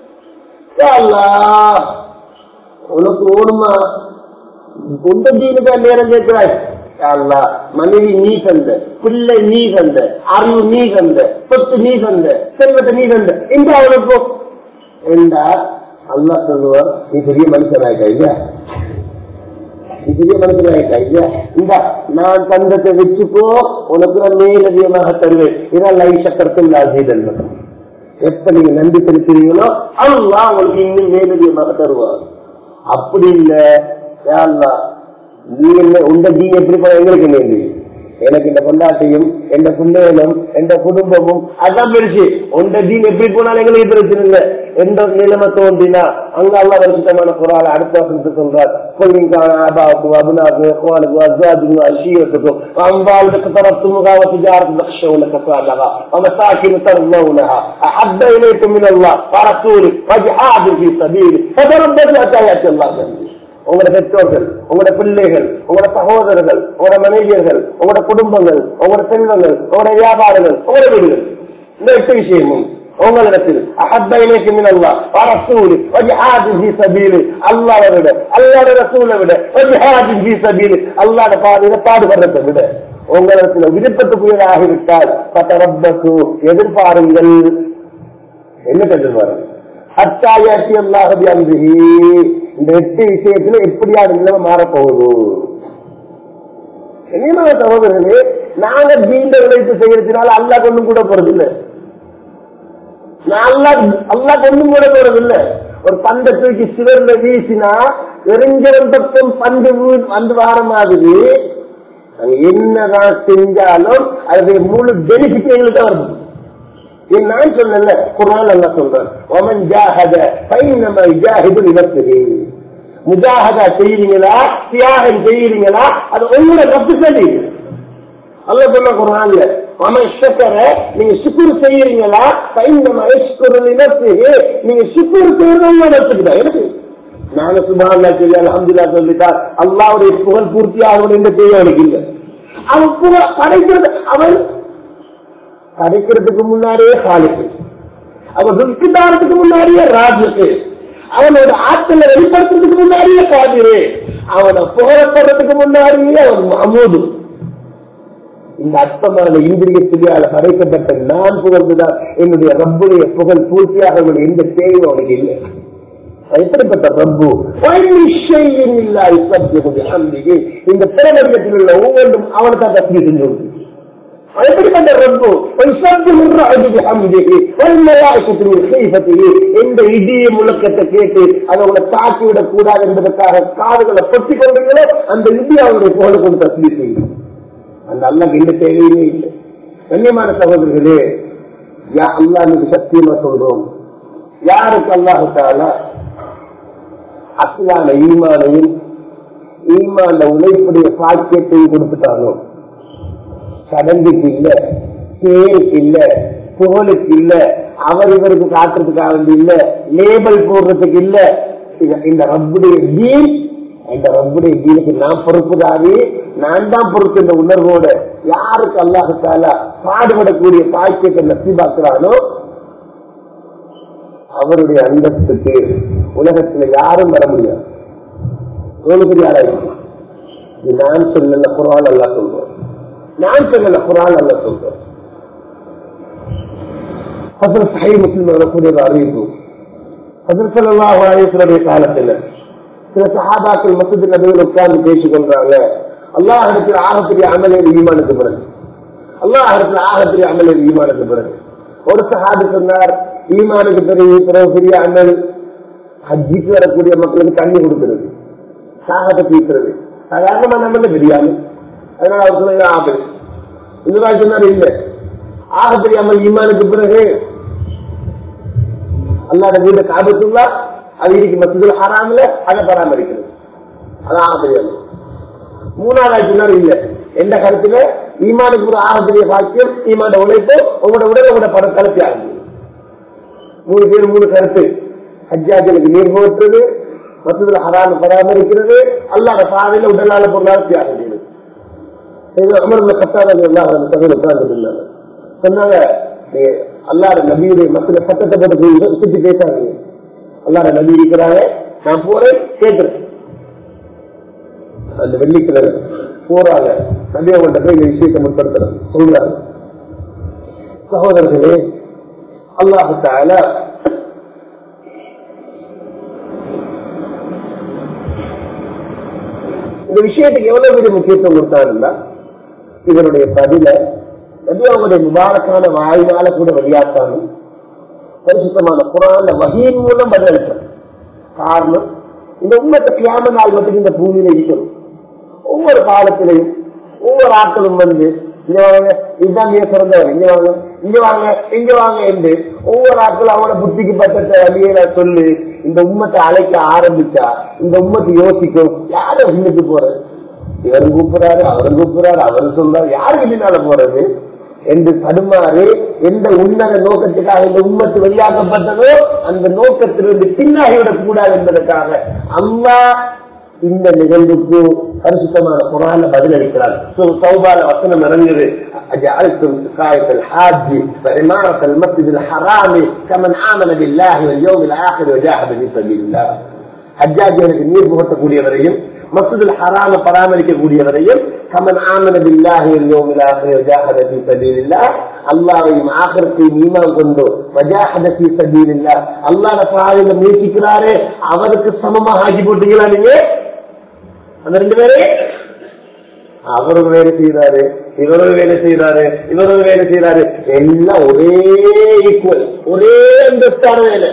உனக்கு ஓடுமா உந்த தீனுக்கு நேரம் கேட்கிறாய் அல்லா மனைவி நீ தந்த பிள்ளை நீ தந்த அறிவு நீ தந்த சொத்து நீ தந்த செல்வத்தை நீ தந்த எங்க அவனுக்கு என்றா அல்லா சொல்லுவார் நீ பெரிய மனுஷனாயிட்டா இல்லையா நீ பெரிய மனுஷனாயிட்டா இல்லையா இந்த நான் தந்தத்தை வச்சுக்கோ உனக்கு நான் மேலதிகமாக தருவேன் இதான் லை சக்கரத்தில் நான் செய்தல் எப்ப நீங்க நன்றி செலுத்துறீங்களோ அல்லாஹ் உங்களுக்கு இன்னும் மேலதிகமாக தருவார் அப்படி இல்ல யா அல்லாஹ், நீ என்ன உண்ட நீ எப்படி போன எங்களுக்கு வேண்டி எனக்கு இந்த கொண்டாட்டையும் எந்த பிள்ளைகளும் எந்த குடும்பமும் அதான் பெருசு உண்ட தீன் எப்படி போனாலும் எங்களுக்கு பிரச்சனை இல்லை எந்த நிலைமை தோன்றினா அங்க அல்லா வருஷமான குரால் அடுத்த வருஷத்து சொல்றார் கொள்ளிங்கான ஆபாவுக்கு அபுனாக்கு இخوانக்கு அஸ்வாஜுக்கு அஷீரத்துக்கும் அம்பால் تقترفتمها وتجارة تخشون كسادها ومساكن ترضونها أحب إليكم من الله ورسوله وجهاد في سبيله فتربصوا حتى يأتي الله بأمره உங்களோட பெற்றோர்கள் உங்களோட பிள்ளைகள் உங்களோட சகோதரர்கள் உங்களோட மனைவியர்கள் உங்களோட குடும்பங்கள் உங்களோட செல்வங்கள் உங்களோட வியாபாரங்கள் உங்களோட வீடுகள் இந்த எட்டு விஷயமும் உங்களிடத்தில் அஹப்பைலேக்கு மினல்லா வரசூலு வஜிஹாது ஃபீ சபீலி அல்லாஹ்வை விட அல்லாஹ்வுடைய ரசூலை விட வஜிஹாது ஃபீ சபீலி அல்லாஹ்வுடைய பாதையில பாடுபடுறதை விட உங்களிடத்தில் விருப்பத்துக்குரியதாகிவிட்டால் பத்தரப்பசு எதிர்பாருங்கள் என்ன எதிர்பாருங்கள் அத்தாயாட்சி அல்லாஹபி அன்பிகி இந்த எட்டு விஷயத்துல எப்படியான நிலைமை மாறப்போகுது இனிமான சகோதரர்களே நாங்க தீண்ட உழைப்பு செய்யறதுனால அல்லா கொண்டும் கூட போறது இல்ல அல்லா அல்லா கொண்டும் கூட போறது இல்ல ஒரு பந்த தூக்கி சிவர்ல வீசினா எரிஞ்சவன் பக்கம் பந்து வீ- வந்து வார மாதிரி நாங்க என்னதான் செஞ்சாலும் அதனுடைய முழு பெனிஃபிட் எங்களுக்கு தான் வருது இது நான் சொல்லல குரான் அல்ல சொல்றேன் ஒமன் ஜாஹத பைனமா ஜாஹிது நிலத்துது முஜாஹதா செய்யறீங்களா தியாகம் செய்யறீங்களா அது உங்களோட தப்பு சரி அல்ல சொன்ன குரான்ல ஒமன் ஷக்கர நீங்க சுக்குர் செய்யறீங்களா பைனமா எஷ்குரு நிலத்துது நீங்க சுக்குர் செய்யறது உங்களோட தப்புக்கு தான் எனக்கு நானும் சுபான் சொல்லி அலமதுல்லா சொல்லிட்டா அல்லாவுடைய புகழ் பூர்த்தி ஆகணும் என்ற செய்ய அவனுக்கு இல்லை அவன் புகழ் படைக்கிறது அவன் கிடைக்கிறதுக்கு முன்னாடியே காலிக்கு அவன் ரிஸ்குதாரத்துக்கு முன்னாடியே ராஜுக்கு அவனோட ஆற்றலை வெளிப்படுத்துறதுக்கு முன்னாடியே காதிரு அவனை புகழப்படுறதுக்கு முன்னாடியே அவன் அமோது இந்த அர்த்தமான இந்திரியத்திலேயால படைக்கப்பட்ட நான் புகழ்ந்துதான் என்னுடைய ரப்புடைய புகழ் பூர்த்தியாக உள்ள எந்த தேவையும் அவனுக்கு இல்லை எப்படிப்பட்ட ரப்பு விஷயம் இல்லாய் சப்ஜெக்ட் அம்பிகை இந்த பிரபஞ்சத்தில் உள்ள ஒவ்வொன்றும் அவனை தான் தப்பி செஞ்சு கொடுத்து எப்படிப்பட்ட ரப்பு ويسبح الرعد بحمده والملائكة من خيفته இந்த இடிய முழக்கத்தை கேட்டு அதை உங்களை தாக்கி விடக் கூடாது என்பதற்காக காதுகளை பொத்தி கொண்டீங்களோ அந்த இடி அவருடைய புகழை கொண்டு தஸ்மி செய்யும் அந்த அல்லாஹ் எந்த தேவையுமே இல்லை கண்ணியமான சகோதரர்களே யா அல்லாஹ் இன்னைக்கு சத்தியமா சொல்றோம் யாருக்கு அல்லாஹால அசலான ஈமானையும் ஈமான உழைப்புடைய பாக்கியத்தையும் கொடுத்துட்டானோ சடங்குக்கு இல்ல பேருக்கு இல்ல புகழுக்கு இல்ல அவர் இவருக்கு காட்டுறதுக்காக வேண்டி இல்ல லேபல் போடுறதுக்கு இல்ல இது- இந்த ரப்புடைய தீன் இந்த ரப்புடைய தீனுக்கு நான் பொறுப்புதாரி நான் தான் பொறுப்பு இந்த உணர்வோட யாருக்கு அல்லாஹால பாடுபடக்கூடிய பாக்கியத்தை நசிபாக்குறானோ அவருடைய அந்தஸ்துக்கு உலகத்துல யாரும் வர முடியாது எவ்வளவு பெரிய ஆளாயிருக்கு இது நான் சொல்லல குரான் அல்லா சொல்றோம் நான் சொல்லல குரான் அல்ல சொல்றேன் ஹசரத் சஹி முஸ்லிம் வரக்கூடிய ஒரு அறிவிப்பு ஹசரத் ஸல்லல்லாஹு அலைஹி வஸல்லம் காலத்துல சில சஹாபாக்கள் மசூத் நபியில் உட்கார்ந்து பேசிக் கொள்றாங்க அல்லாஹ் இடத்துல ஆகப்பெரிய அமலில் ஈமானுக்கு பிறகு அல்லாஹ் இடத்துல ஆகப்பெரிய அமலில் ஈமானுக்கு பிறகு ஒரு சஹாபி சொன்னார் ஈமானுக்கு பிறகு பிறகு பெரிய அமல் ஹஜ்ஜிக்கு வரக்கூடிய மக்களுக்கு தண்ணி கொடுக்கிறது சாகத்தை தீர்க்கிறது சாதாரணமா நம்மள தெரியாது அதனால அவர் சொன்னாங்க ஆபத்து இன்னொரு சொன்னார் இல்ல ஆகப்பெரிய அமல் ஈமானுக்கு பிறகு அல்லாத வீடு காபத்துள்ளா அது இன்னைக்கு மசூதுல் ஹராமில் அதை பராமரிக்கிறது அது ஆகப்பெரிய அமல் மூணாவது சொன்னார் இல்ல எந்த கருத்துல ஈமானுக்கு ஒரு ஆகப்பெரிய பாக்கியம் ஈமான உழைப்பு உங்களோட உடல் உங்களோட படம் கலத்தி ஆகுது மூணு பேர் மூணு கருத்து ஹஜ்ஜாஜலுக்கு நீர் போற்றுறது மசூதுல ஹராம பராமரிக்கிறது அல்லாத பாதையில உடலால பொருளாதார தியாகம் செய்யுது இது அமர்ந்த கத்தாத எல்லாம் அந்த சபையில் உட்கார்ந்து இருந்தாங்க சொன்னாங்க நீங்க அல்லாத நபியுடைய மக்கள் சட்டத்தை போட்டு சுத்தி பேசாதீங்க அல்லாத நபி இருக்கிறாங்க நான் போறேன் கேட்கிறேன் அந்த வெள்ளிக்கிழமை போறாங்க நபி அவங்கள்ட்ட போய் இந்த விஷயத்தை முற்படுத்துறாங்க சொல்றாங்க சகோதரர்களே அல்லாஹு தாலா இந்த விஷயத்துக்கு எவ்வளவு பெரிய முக்கியத்துவம் கொடுத்தாருன்னா இதனுடைய பதில நபி அவங்களுடைய முபாரக்கான வாயினால கூட வெளியாக்காலும் பரிசுத்தமான குரான வகையின் மூலம் பதிலளிக்கிறது காரணம் இந்த உண்மத்தை கியாம நாள் மட்டும் இந்த பூமியில இருக்கணும் ஒவ்வொரு காலத்திலையும் ஒவ்வொரு ஆட்களும் வந்து இங்க வாங்க இதுதான் மிக சிறந்தவர் இங்க வாங்க இங்க வாங்க இங்க வாங்க என்று ஒவ்வொரு ஆட்களும் அவனோட புத்திக்கு பட்ட வழியை சொல்லி இந்த உண்மத்தை அழைக்க ஆரம்பிச்சா இந்த உண்மத்தை யோசிக்கும் யாரு இன்னைக்கு போறது இவரும் கூப்பிடுறாரு அவரும் கூப்பிடுறாரு அவரும் சொல்றாரு யாரு வெளிநால போறது என்று தடுமாறு எந்த உன்னத நோக்கத்துக்காக இந்த உண்மத்து வெளியாக்கப்பட்டதோ அந்த நோக்கத்திலிருந்து பின்னாகிவிடக் கூடாது என்பதற்காக அம்மா இந்த நிகழ்வுக்கு பரிசுத்தமான குரான பதிலளிக்கிறார் சௌபால வசனம் இறங்குது أجعلتم سقاية الحاج وعمارة المسجد الحرام كمن آمن بالله واليوم الآخر وجاهد في سبيل الله ஹஜ்ஜாஜியனுக்கு நீர் புகட்டக்கூடியவரையும் மசூதுல் ஹராம பராமரிக்கக்கூடியவரையும் கமன் ஆமன பில்லாஹி யௌமில் ஆகிர் வஜாஹத ஃபீ சபீலில்லாஹ் அல்லாஹ்வையும் ஆகிரத்தையும் ஈமான் கொண்டு வஜாஹத ஃபீ சபீலில்லாஹ் அல்லாஹ் பாதையில முயற்சிக்கிறாரே அவருக்கு சமமாக ஆக்கி போட்டீங்களா நீங்க அந்த ரெண்டு பேரே அவர் ஒரு வேலை செய்யறாரு இவர் ஒரு வேலை செய்யறாரு இவர் ஒரு வேலை செய்யறாரு எல்லாம் ஒரே ஈக்குவல் ஒரே அந்தஸ்தான வேலை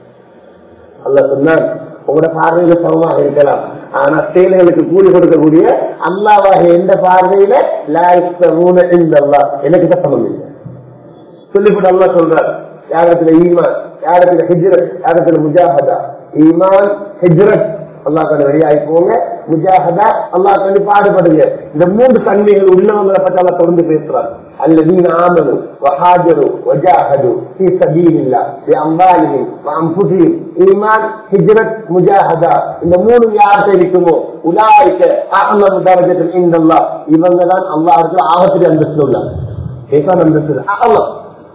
அல்ல சொன்னான் உங்களோட பார்வையில சமமாக இருக்கலாம் ஆனா செயல்களுக்கு கூலி கொடுக்கக்கூடிய அல்லாவாக எந்த பார்வையில லாய்ஸ்தூன இந்த அல்லா எனக்கு சமம் இல்லை சொல்லிவிட்டு அல்லா சொல்றார் யாரத்துல ஈமான் யாரத்துல ஹிஜ்ரத் யாரத்துல முஜாஹதா ஈமான் ஹிஜ்ரத் அல்லாஹ் கண்டு வெளியாகி போங்க முஜாஹதா அல்லாஹ் கண்டு பாடுபடுங்க இந்த மூன்று தன்மைகள் உள்ளவங்களை பற்றி அல்லா தொடர்ந்து பேசுறார் الذين آمنوا وهاجروا وجاهدوا في سبيل الله بأموالهم وأنفسهم إيمان هجرة مجاهدة இந்த மூணு யார்கிட்ட இருக்குமோ உலாய்க்க அகலம் தரஜத்தில் இந்த அல்லா இவங்க தான் அல்லாஹ் இருக்கிற ஆகத்திரி அந்தஸ்து உள்ள ஏசான் அந்தஸ்து அகலம்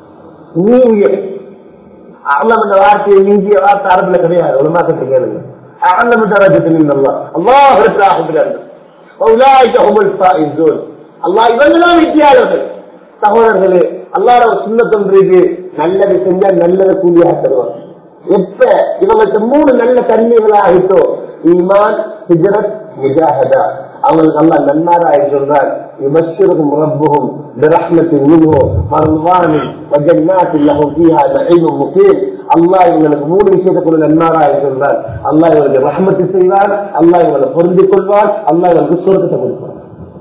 நீ உயர் அகலம் என்ற வார்த்தையை நீங்கிய வார்த்தை அரபுல கிடையாது உலமாக்கத்தை கேளுங்க أعلم درجة من الله الله ارتاح بالأرض وأولئك هم الفائزون الله இவங்கதான் வெற்றியாளர்கள் சகோதரர்களே அல்லாட சுண்ணத்தொன்றிற்கு நல்லது செஞ்சா நல்லது கூலியாக தருவார் எப்ப இவங்களுக்கு மூணு நல்ல தன்மைகள் ஆகிட்டோ ஈமான் ஹிஜரத் முஜாஹதா அவங்களுக்கு அல்லா நன்னாராய் சொல்றார் يبشرهم ربهم برحمة منه ورضوان وجنات لهم فيها نعيم مقيم அல்லாஹ் இவங்களுக்கு மூணு விஷயத்தை கொண்டு நன்மாராய் சொல்றார் அல்லாஹ் இவங்களுக்கு ரஹமத்து செய்வார் அல்லாஹ் இவங்களை பொருந்தி கொள்வார் அல்லாஹ் இவங்களுக்கு சுரக்கத்தை கொடுப்பார்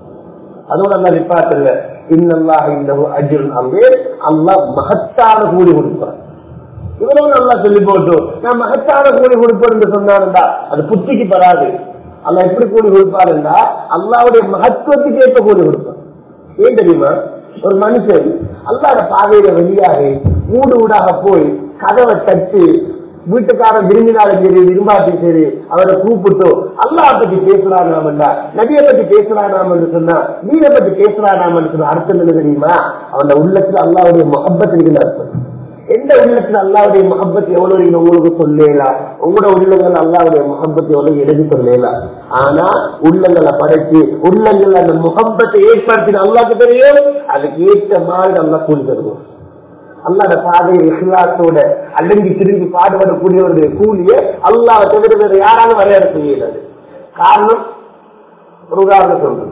அதோட அல்லா நிப்பாட்டில்ல இன்னல்லாஹ் இந்த அஜுன் அங்கே அல்லாஹ் மகத்தான கூலி கொடுப்பார் இவ்வளவு நல்லா சொல்லி போட்டு நான் மகத்தான கூலி கொடுப்பேன் என்று சொன்னாருண்டா அது புத்திக்கு படாது அல்ல எப்படி கூலி கொடுப்பாருண்டா அல்லாவுடைய மகத்துவத்துக்கு ஏற்ப கூலி கொடுப்பார் ஏன் தெரியுமா ஒரு மனுஷன் அல்லாத பாதையில வெளியாக ஊடு ஊடாக போய் கதவை தட்டு வீட்டுக்காரன் விரும்பினாலும் சரி விரும்பாட்டி சரி அவரை கூப்பிட்டு அல்லாஹ் பத்தி பேசுறானாமண்டா நபியை பத்தி பேசுறானாம் என்று சொன்னா நீரை பத்தி பேசுறானாம் என்று சொன்ன அர்த்தம் என்ன தெரியுமா அவன் உள்ளத்துல அல்லாவுடைய முகப்பத் இருக்குன்னு அர்த்தம் எந்த உள்ளத்துல அல்லாவுடைய முகப்பத் எவ்வளவு நீங்க உங்களுக்கு சொல்லலாம் உங்களோட உள்ளங்கள் அல்லாவுடைய முகப்பத் எவ்வளவு எழுதி சொல்லலாம் ஆனா உள்ளங்களை படைச்சு உள்ளங்கள் அந்த முகப்பத்தை ஏற்படுத்தின அல்லாக்கு தெரியும் அதுக்கு ஏற்ற மாதிரி நல்லா கூலி தருவோம் அல்லாத பாதையை இஸ்லாத்தோட அடங்கி திரும்பி பாடுபடக்கூடியவருடைய கூலிய அல்லாவை தவிர வேற யாராலும் வரையறுக்க முடியாது காரணம் ஒரு உதாரணம் சொல்றேன்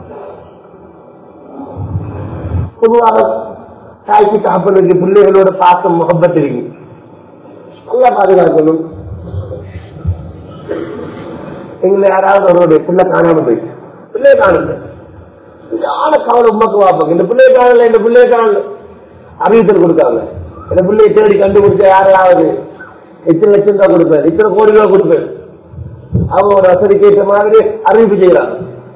பொதுவாக தாய்க்கு தகப்பனுக்கு பிள்ளைகளோட பாசம் முகப்பத் இருக்கு நல்லா பாதுகாக்கணும் எங்களை யாராவது அவருடைய பிள்ளை காணாம போயிட்டு பிள்ளை காணுங்க ஆன கவலை உமக்கு வாப்பாங்க இந்த பிள்ளைய காணல இந்த பிள்ளைய காணல அறிவித்தல் கொடுக்காங்க இந்த பிள்ளையை தேடி கண்டுபிடிச்ச யாராவது எத்தனை லட்சம் தான் கொடுப்பேன் இத்தனை கோடி ரூபாய் கொடுப்பேன் அவங்களோட வசதிக்கு ஏற்ற மாதிரி அறிவிப்பு செய்யறாங்க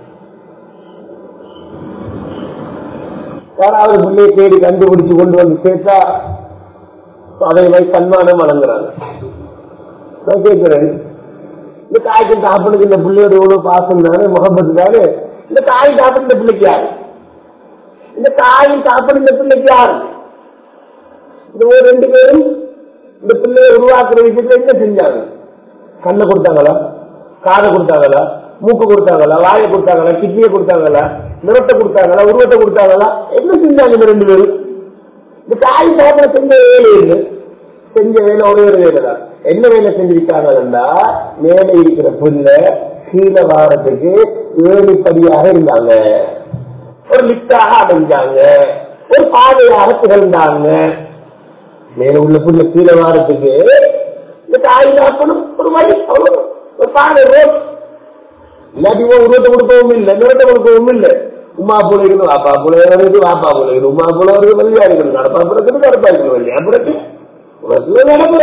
யாராவது பிள்ளையை தேடி கண்டுபிடிச்சு கொண்டு வந்து சேர்த்தா அதை வை சன்மானம் வழங்குறாங்க நான் கேட்கிறேன் இந்த தாய்க்கு தாப்பனுக்கு இந்த பிள்ளையோட எவ்வளவு பாசம் தானே முகப்பத்து தானே இந்த தாய் தாப்பன் இந்த பிள்ளைக்கு யாரு இந்த தாயும் தாப்பன் இந்த பிள்ளைக்கு யாரு இந்த ஒரு ரெண்டு பேரும் இந்த பிள்ளையை உருவாக்குற விஷயத்துல என்ன செஞ்சாங்க கண்ணை கொடுத்தாங்களா காதை கொடுத்தாங்களா மூக்கு கொடுத்தாங்களா வாயை கொடுத்தாங்களா கிட்னியை கொடுத்தாங்களா நிறத்தை கொடுத்தாங்களா உருவத்தை கொடுத்தாங்களா என்ன செஞ்சாங்க இந்த ரெண்டு பேரும் இந்த தாய் தாப்பனை செஞ்ச வேலை இல்லை செஞ்ச வேலை ஒரே ஒரு வேலை தான் என்ன வேலை செஞ்சிருக்காங்கன்னா மேலே இருக்கிற புல்ல கீழே வாரத்துக்கு ஏழிப்படியாக இருந்தாங்க ஒரு லிப்டாக அடைஞ்சாங்க ஒரு பாதையாக திகழ்ந்தாங்க மேல உள்ள புள்ள கீழே வாரத்துக்கு இந்த தாய் தகப்பனும் ஒரு வழி அவ்வளவு ஒரு பாதை ரோட் இல்லாட்டி ஒரு உருவத்தை கொடுக்கவும் இல்லை நிறத்தை கொடுக்கவும் இல்லை உமா போல இருக்கணும் அப்பா போல வருது வாப்பா போல இருக்கணும் உமா போல வருது வெள்ளையா இருக்கணும் நடப்பா பிறகு நடப்பா இருக்கணும் வெள்ளையா பிறகு உனக்கு நடப்பு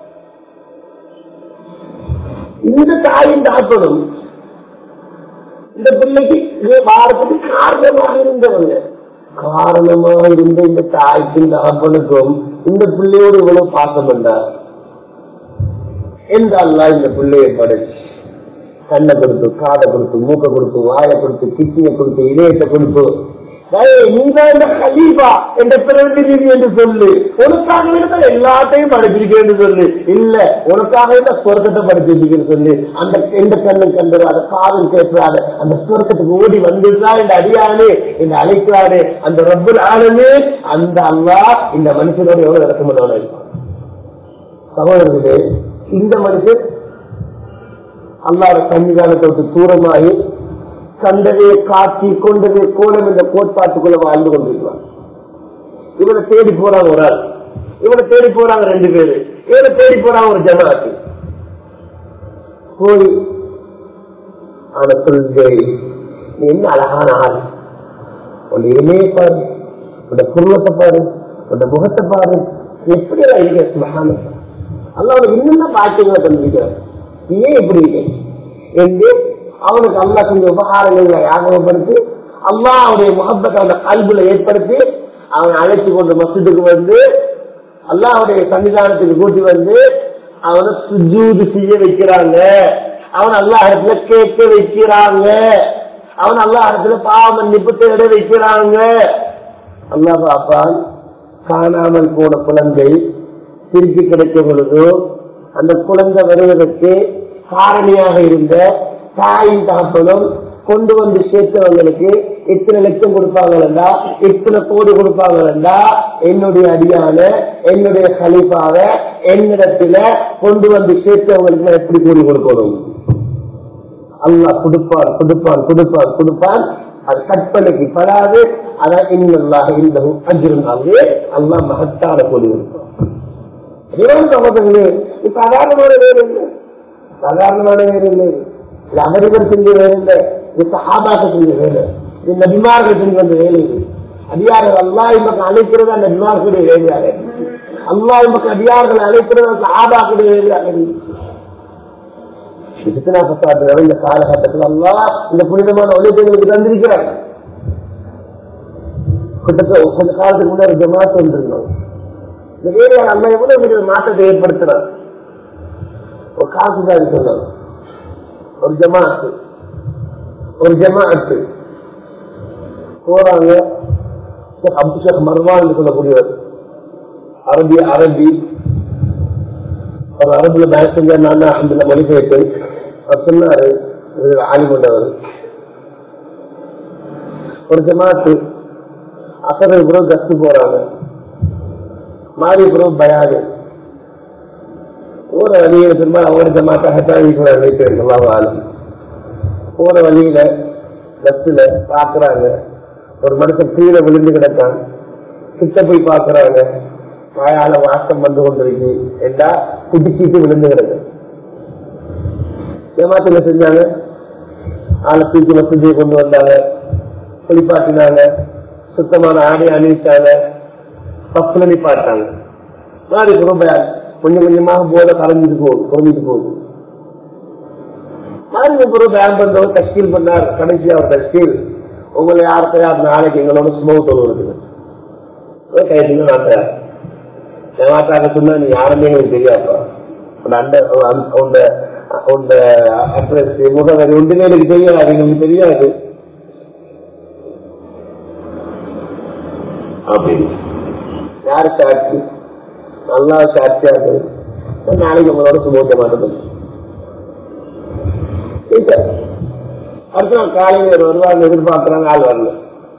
இந்த தாயின் தாப்பனும் இந்த பிள்ளைக்கு இது வாரத்துக்கு காரணமாக இருந்தவங்க காரணமாக இருந்த இந்த தாய்க்கும் தகப்பனுக்கும் இந்த பிள்ளையோடு இவ்வளவு பாசம் பண்ணார் எந்த அல்லா இந்த பிள்ளையை படைச்சு கண்ணை கொடுத்து காதை கொடுத்து மூக்கை கொடுத்து வாயை கொடுத்து கிட்னியை கொடுத்து இதயத்தை கொடுத்து டேய், நீதான் இந்த கலீபா என்ற பிரதிநிதி என்று சொல்லு உனக்காக இருந்தா எல்லாத்தையும் படிச்சிருக்கேன் என்று சொல்லு இல்ல உனக்காக இருந்தா சொர்க்கத்தை படிச்சிருக்கேன்னு சொல்லு அந்த எந்த கண்ணும் கண்டுறாத காதல் கேட்கிறாத அந்த சொர்க்கத்துக்கு ஓடி வந்துடுறா இந்த அடியானே இந்த அழைக்கிறாரு அந்த ரப்பல் ஆளுமே அந்த அல்லா இந்த மனுஷனோட எவ்வளவு இறக்கமுள்ளவனா இருப்பான் சகோதரர்களே இந்த மனுஷன் அல்லாத சன்னிதானத்தை விட்டு தூரமாகி கண்டதே காட்சி கொண்டதே கோலம் என்ற கோட்பாட்டுக்குள்ள வாழ்ந்து கொண்டிருக்கிறான் இவனை தேடி போறாங்க ஒரு ஆள் இவனை தேடி போறாங்க ரெண்டு பேரு இவனை தேடி போறாங்க ஒரு ஜமாத்து போய் ஆன சொல்கை நீ என்ன அழகான ஆள் உன் இனிமையை பாரு உன் குருவத்தை பாரு உன் முகத்தை பாரு எப்படி எல்லாம் இருக்க சுபகான அல்ல அவனுக்கு இன்னும் பாக்கியங்களை தந்திருக்கிறார் நீ ஏன் இப்படி இருக்க என்று அவனுக்கு அல்லா செஞ்ச உபகாரங்களை ஞாபகப்படுத்தி அல்லா அவனுடைய முகப்பத்தை அவன கல்வில ஏற்படுத்தி அவனை அழைத்து கொண்டு மசிதுக்கு வந்து அல்லாஹ்வுடைய சன்னிதானத்துக்கு கூட்டி வந்து அவனை சுஜூது செய்ய வைக்கிறாங்க அவன் அல்லா இடத்துல கேட்க வைக்கிறாங்க அவன் அல்லா இடத்துல பாவ மன்னிப்பு தேட வைக்கிறாங்க அல்லாஹ் பாப்பான் காணாமல் போன குழந்தை திருப்பி கிடைக்கும் பொழுது அந்த குழந்தை வருவதற்கு காரணியாக இருந்த தாயின் தகப்பனும் கொண்டு வந்து சேர்த்தவங்களுக்கு எத்தனை லட்சம் கொடுப்பாங்களா எத்தனை கோடி கொடுப்பாங்களா என்னுடைய அடியான என்னுடைய கலிப்பாக என்னிடத்துல கொண்டு வந்து சேர்த்தவங்களுக்கு நான் எப்படி கூடி கொடுக்கணும் அல்லாஹ் கொடுப்பான் கொடுப்பான் கொடுப்பான் கொடுப்பான் அது கற்பனைக்கு படாது அதான் இன்னல்லாக இந்த அஜிருந்தாலே அல்லாஹ் மகத்தான கூடி கொடுப்பான் இவன் சகோதரர்களே இது சாதாரணமான வேலை இல்லை சாதாரணமான வேலை இல்லை இது அமெரிக்கர் செஞ்ச வேலை இல்லை இது சஹாபாக்க செஞ்ச வேலை இது நபிமார்கள் செஞ்ச வந்த வேலை இது அடியார்கள் அல்லாஹ் இம்மக்கு அழைக்கிறது அந்த நபிமார்களுடைய வேலையாக இருந்துச்சு. அல்லாஹ் இம்மக்கு அடியார்கள் அழைக்கிறது அந்த சஹாபாக்குடைய வேலையாக இருந்துச்சு இத்தனா பத்தாண்டு இந்த காலகட்டத்தில் அல்லாஹ் இந்த புனிதமான ஒளிப்பெண்களுக்கு தந்திருக்கிறார் கிட்டத்தட்ட கொஞ்ச காலத்துக்கு முன்னாடி ஜமாத் வந்திருந்தோம் இந்த வேலையால் அல்ல எவ்வளவு பெரிய மாற்றத்தை ஏற்படுத்துறார் ஒரு காசுதாரி சொன்னார் ஒரு ஜமாத்து ஒரு ஜமாத்து போறாங்க அப்துஷேக் மர்வான் சொல்லக்கூடியவர் அரபி அரபி அவர் அரபுல பேங்க் செஞ்சா நான் அந்த மொழிபெயர்த்து அவர் சொன்னாரு இவர் ஆலி கொண்டவர் ஒரு ஜமாத்து அசரை பிறகு கஸ்து போறாங்க மாறி பிறகு பயாது போற வழியில திரும்ப அவர் ஜமாத்தாக வீட்டுல வைத்து ஆளும் போற வழியில பஸ்ல பாக்குறாங்க ஒரு மனுஷன் கீழே விழுந்து கிடக்கான் கிட்ட போய் பாக்குறாங்க வாயால வாசம் வந்து கொண்டிருக்கு என்றா குடிச்சிட்டு விழுந்து கிடக்கு ஏமாத்துல செஞ்சாங்க ஆளை தூக்கி வசதியை கொண்டு வந்தாங்க குளிப்பாட்டினாங்க சுத்தமான ஆடை அணிவிச்சாங்க பப்புல நிப்பாட்டாங்க மாறி ரொம்ப கொஞ்சம் கொஞ்சமாக போத கலைஞ்சிட்டு போகுது குறைஞ்சிட்டு போகுது மாறி பிறகு பேன் பண்றவர் தஸ்கீல் பண்ணார் கடைசியா அவர் தஸ்கீல் உங்களை யார் தயார் நாளைக்கு எங்களோட சுமவு தொழுவது கையத்துக்கு நான் தயார் ஏமாத்தாக்க சொன்னா நீ யாருமே எனக்கு தெரியாப்பா உன் அண்ட உன் உன் அட்ரஸ் முகவரி ஒன்றுமே எனக்கு தெரியாது எங்களுக்கு தெரியாது அப்படின்னு யாரு சாட்சி நல்லா சாட்சியா இருக்கு நாளைக்கு உங்களோட சுமூக மாட்டது அடுத்த நாள் காலையில் வருவாங்க எதிர்பார்க்கிறாங்க ஆள் வரல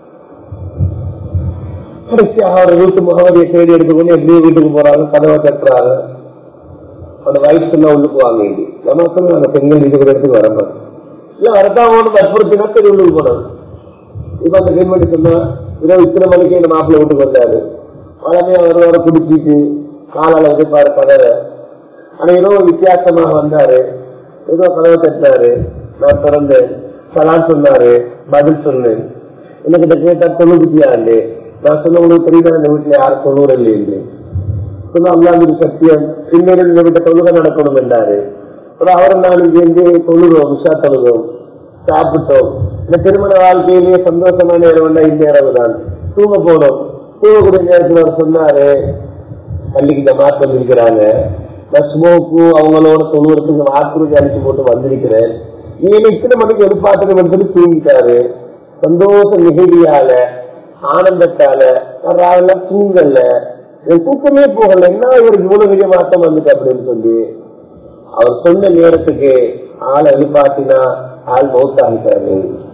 கடைசியாக அவர் வீட்டு முகவரியை தேடி எடுத்துக்கொண்டு எப்படியோ வீட்டுக்கு போறாங்க கதவை தட்டுறாங்க அந்த வயசுல உள்ளுக்கு வாங்க நமக்கு அந்த பெண்கள் இருக்கிற இடத்துக்கு வரப்பாரு இல்ல வரத்தான் ஒன்று வற்புறுத்தினா தெரிய உள்ளுக்கு போனாங்க இப்ப அந்த பெண்மணி சொன்னா இரவு இத்தனை மணிக்கு இந்த மாப்பிள்ளை வீட்டுக்கு வந்தாரு வளமையா வருவார குடிச்சிட்டு காலால எதிர்பாரு கதவை ஆனா ஏதோ வித்தியாசமாக வந்தாரு ஏதோ கதவை தட்டினாரு நான் திறந்தேன் சலான் சொன்னாரு பதில் சொன்னேன் எனக்கு கேட்டா தொழுகுத்தியா இல்லை நான் சொன்ன உங்களுக்கு தெரியுதா இந்த வீட்டுல யாரும் தொழுவுற இல்லை சொன்ன அல்லாஹின் சத்தியம் பின்னேறு இந்த வீட்டை தொழுகை நடக்கணும் என்றாரு அப்புறம் அவரும் நானும் சேர்ந்து தொழுகிறோம் உஷா தொழுகிறோம் சாப்பிட்டோம் இந்த திருமண வாழ்க்கையிலேயே சந்தோஷமான நேரம் இந்த இரவு தான் தூங்க போனோம் தூங்கக்கூடிய நேரத்தில் அவர் சொன்னாரு பள்ளிக்கிட்ட மாற்றம் இருக்கிறாங்க நான் ஸ்மோக்கு அவங்களோட தொழுவத்துக்கு வாக்குறுதி அடிச்சு போட்டு வந்திருக்கிறேன் நீ என்ன இத்தனை மணிக்கு எழுப்பாட்டுன்னு சொல்லி தூங்கிட்டாரு சந்தோஷ நிகழ்ச்சியால ஆனந்தத்தால நான் ராவில தூங்கல என் தூக்கமே போகல என்ன இவருக்கு இவ்வளவு பெரிய மாற்றம் வந்துட்டு அப்படின்னு சொல்லி அவர் சொன்ன நேரத்துக்கு ஆளை எழுப்பாட்டினா ஆள் மௌத்தாகிட்டாரு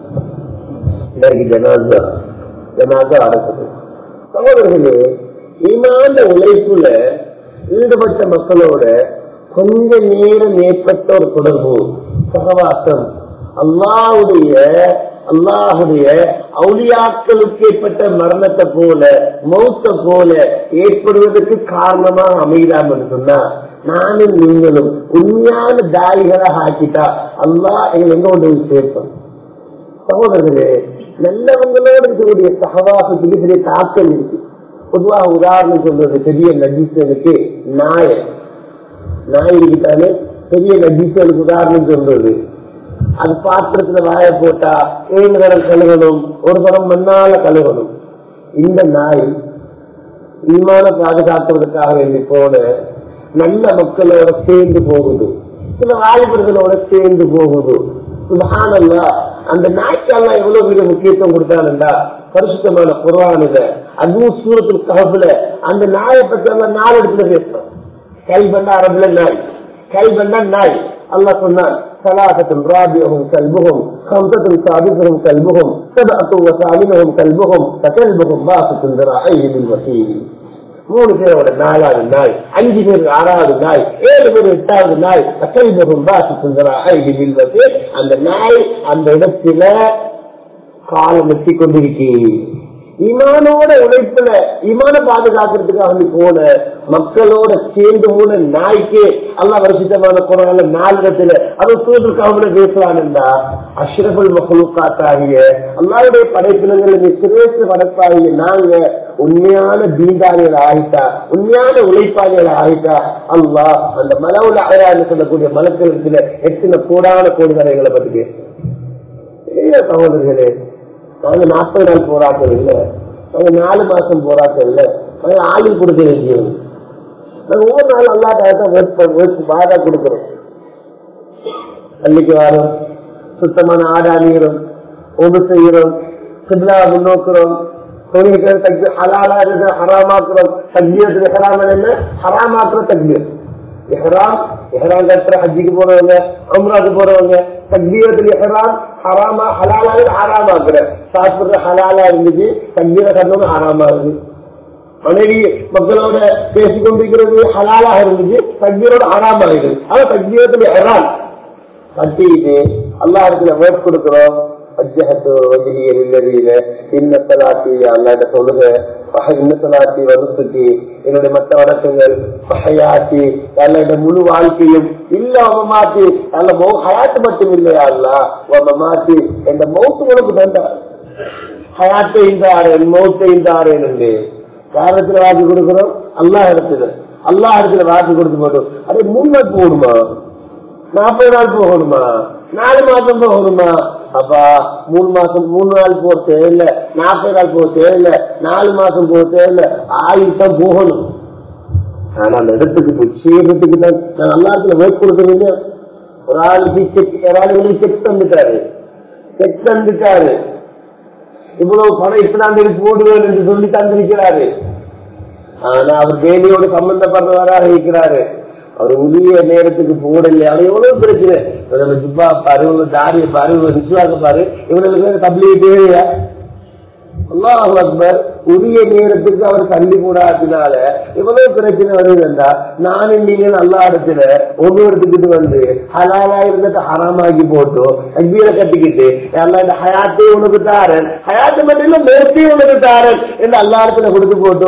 இன்னைக்கு ஜனாதா ஜனாதா அடக்குது சகோதரர்களே ஈமாந்த உழைப்புல ஈடுபட்ட மக்களோட கொஞ்ச நேரம் ஏற்பட்ட ஒரு தொடர்பு சகவாசம் அல்லாவுடைய அல்லாஹுடைய அவுளியாக்களுக்கு ஏற்பட்ட மரணத்தை போல மௌத்த போல ஏற்படுவதற்கு காரணமா அமைதாம் என்று சொன்னா நானும் நீங்களும் உண்மையான தாய்களாக ஆக்கிட்டா அல்லாஹ் எங்களை எங்க கொண்டு போய் சேர்ப்போம் சகோதரர்களே நல்லவங்களோடு இருக்கக்கூடிய சகவாசத்துக்கு பெரிய தாக்கம் இருக்கு பொதுவாக உதாரணம் சொல்றது பெரிய நஜீசனுக்கு நாய நாய் இருக்குதானே பெரிய நஜீசனுக்கு உதாரணம் சொல்றது அது பாத்திரத்துல வாய போட்டா ஏழு தரம் கழுகணும் ஒரு தரம் மண்ணால கழுகணும் இந்த நாய் ஈமான பாதுகாப்பதற்காக வேண்டி போன நல்ல மக்களோட சேர்ந்து போகுது சில வாலிபர்களோட சேர்ந்து போகுது சுபஹானல்லா அந்த நாய்க்கெல்லாம் எவ்வளவு பெரிய முக்கியத்துவம் கொடுத்தானுண்டா பரிசுத்தமான குரானுல அதுவும் சூரத்தில் கஹபுல அந்த நாயை பத்தி எல்லாம் நாலு இடத்துல பேசுறோம் கல்பண்டா அரபுல நாய் கல்பண்டா நாய் அல்லாஹ் சொன்னான் ثلاثة رابعهم كلبهم خمسة سادسهم كلبهم سبعة وثامنهم كلبهم فكلبهم باسط ذراعيه بالوسيل மூணு பேரோட நாலாவது நாய் அஞ்சு பேர் ஆறாவது நாய் ஏழு பேர் எட்டாவது நாய் கல்பகம் பாசி அந்த நாய் அந்த இடத்துல காலம் வெட்டி கொண்டிருக்கிறேன் இமானோட உழைப்புல இமான பாதுகாக்கிறதுக்காக வேண்டி போன மக்களோட சேர்ந்து போன நாய்க்கு அல்லா வருஷத்தமான குரான நாளிடத்துல அது சூழலுக்காக பேசலான்டா அஷ்ரபுல் மகளுக்காத்தாகிய அல்லாவுடைய படைப்பினங்கள் சிரேஷ்ட படைப்பாகிய நாங்க உண்மையான தீண்டாளிகள் ஆகிட்டா உண்மையான உழைப்பாளிகள் ஆகிட்டா அல்லா அந்த மலவுல அழகான்னு சொல்லக்கூடிய மலத்திரத்துல எத்தனை கோடான கோடிதரைகளை பத்தி பேசுறோம் சகோதரர்களே நாங்க நாற்பது நாள் போராட்டம் இல்ல நாங்க நாலு மாசம் போராட்டம் இல்ல நாங்க ஆளுக்கு கொடுக்க வேண்டியது நாங்க ஒவ்வொரு நாள் அல்லாட்ட வாதா கொடுக்கிறோம் பள்ளிக்கு வரோம் சுத்தமான ஆடா நீரும் ஒன்று செய்கிறோம் சிப்லா முன்னோக்குறோம் தொழில்கள் தக்பீர் ஹலாலா இருக்கு ஹராமாக்குறோம் தக்பீரத்துல ஹராம் என்ன ஹராமாக்குற தக்பீர் இஹ்ராம் இஹ்ராம் கட்டுற ஹஜ்ஜிக்கு போறவங்க அம்ராக்கு போறவங்க தக்பீரத்துல இஹ்ராம் ஹராமா ஹலாலா ஹராமாக்குற சாப்பிடுற ஹலாலா இருந்துச்சு தக்பீர கட்டணும் ஹராமா இருக்கு மனைவி மக்களோட பேசிக் கொண்டிருக்கிறது ஹலாலாக இருந்துச்சு தக்பீரோட ஹராமா இருக்குது ஆனா தக்பீரத்துல இஹ்ராம் கட்டிட்டு அல்லா இடத்துல வேர்ட் கொடுக்கிறோம் வஜ்ஜஹத்து வஜ்ஹிய லில்லதீன இன்ன ஸலாத்தி அல்லாஹ்ட்ட சொல்லுங்க இன்ன ஸலாத்தி வனுசுக்கி என்னுடைய மற்ற வணக்கங்கள் ஹயாத்தி அல்லாஹ்ட்ட முழு வாழ்க்கையும் இல்ல மாத்தி அல்ல மௌ ஹயாத்து மட்டும் இல்லையா அல்லா மாத்தி என்ற மௌத்து உனக்கு தந்தா ஹயாத்தை இந்த ஆறேன் மௌத்தை இந்த ஆறேன் என்று காரணத்துல வாக்கி கொடுக்கிறோம் அல்லாஹ் இடத்துல அல்லாஹ் இடத்துல வாக்கி கொடுத்து போட்டோம் அதே முன்ன போடுமா நாற்பது நாள் போகணுமா நாலு மாசம் போகணுமா அப்பா மூணு மாசம் மூணு நாள் போக தேவையில்ல நாற்பது நாள் போக தேவையில்ல நாலு மாசம் போக தேவையில்ல ஆயிரம் போகணும் ஆனா அந்த இடத்துக்கு போய் சேர்றதுக்கு தான் நான் எல்லா இடத்துல வேட் கொடுக்குறீங்க ஒரு ஆளுக்கு செக் ஒரு ஆளுக்கு செக் தந்துட்டாரு செக் தந்துட்டாரு இவ்வளவு பணம் இத்தனாம் தேதி போடுவேன் என்று சொல்லி தந்திருக்கிறாரு ஆனா அவர் வேலையோடு சம்பந்தப்படுறவராக இருக்கிறாரு அவர் உரிய நேரத்துக்கு போடல அது எவ்வளவு பிரச்சனை இவனோட ஜிப்பா பாரு இவனோட தாரிய பாரு இவனோட விசுவாச பாரு இவனுக்கு பேர் தப்பிலே தேவையா அல்லாஹ் அக்பர் உரிய நேரத்துக்கு அவர் தள்ளி போடாததுனால இவ்வளவு பிரச்சனை வருதுண்டா நானும் நீங்கள் அல்லா இடத்துல ஒவ்வொருத்துக்கிட்டு வந்து ஹலாலா இருந்துட்டு ஹராமாக்கி போட்டு தக்பீரை கட்டிக்கிட்டு அல்லா இந்த ஹயாத்தே உனக்கு தாரன் ஹயாத்து மட்டும் இல்ல மேற்கே உனக்கு தாரன் என்று அல்லா இடத்துல கொடுத்து போட்டு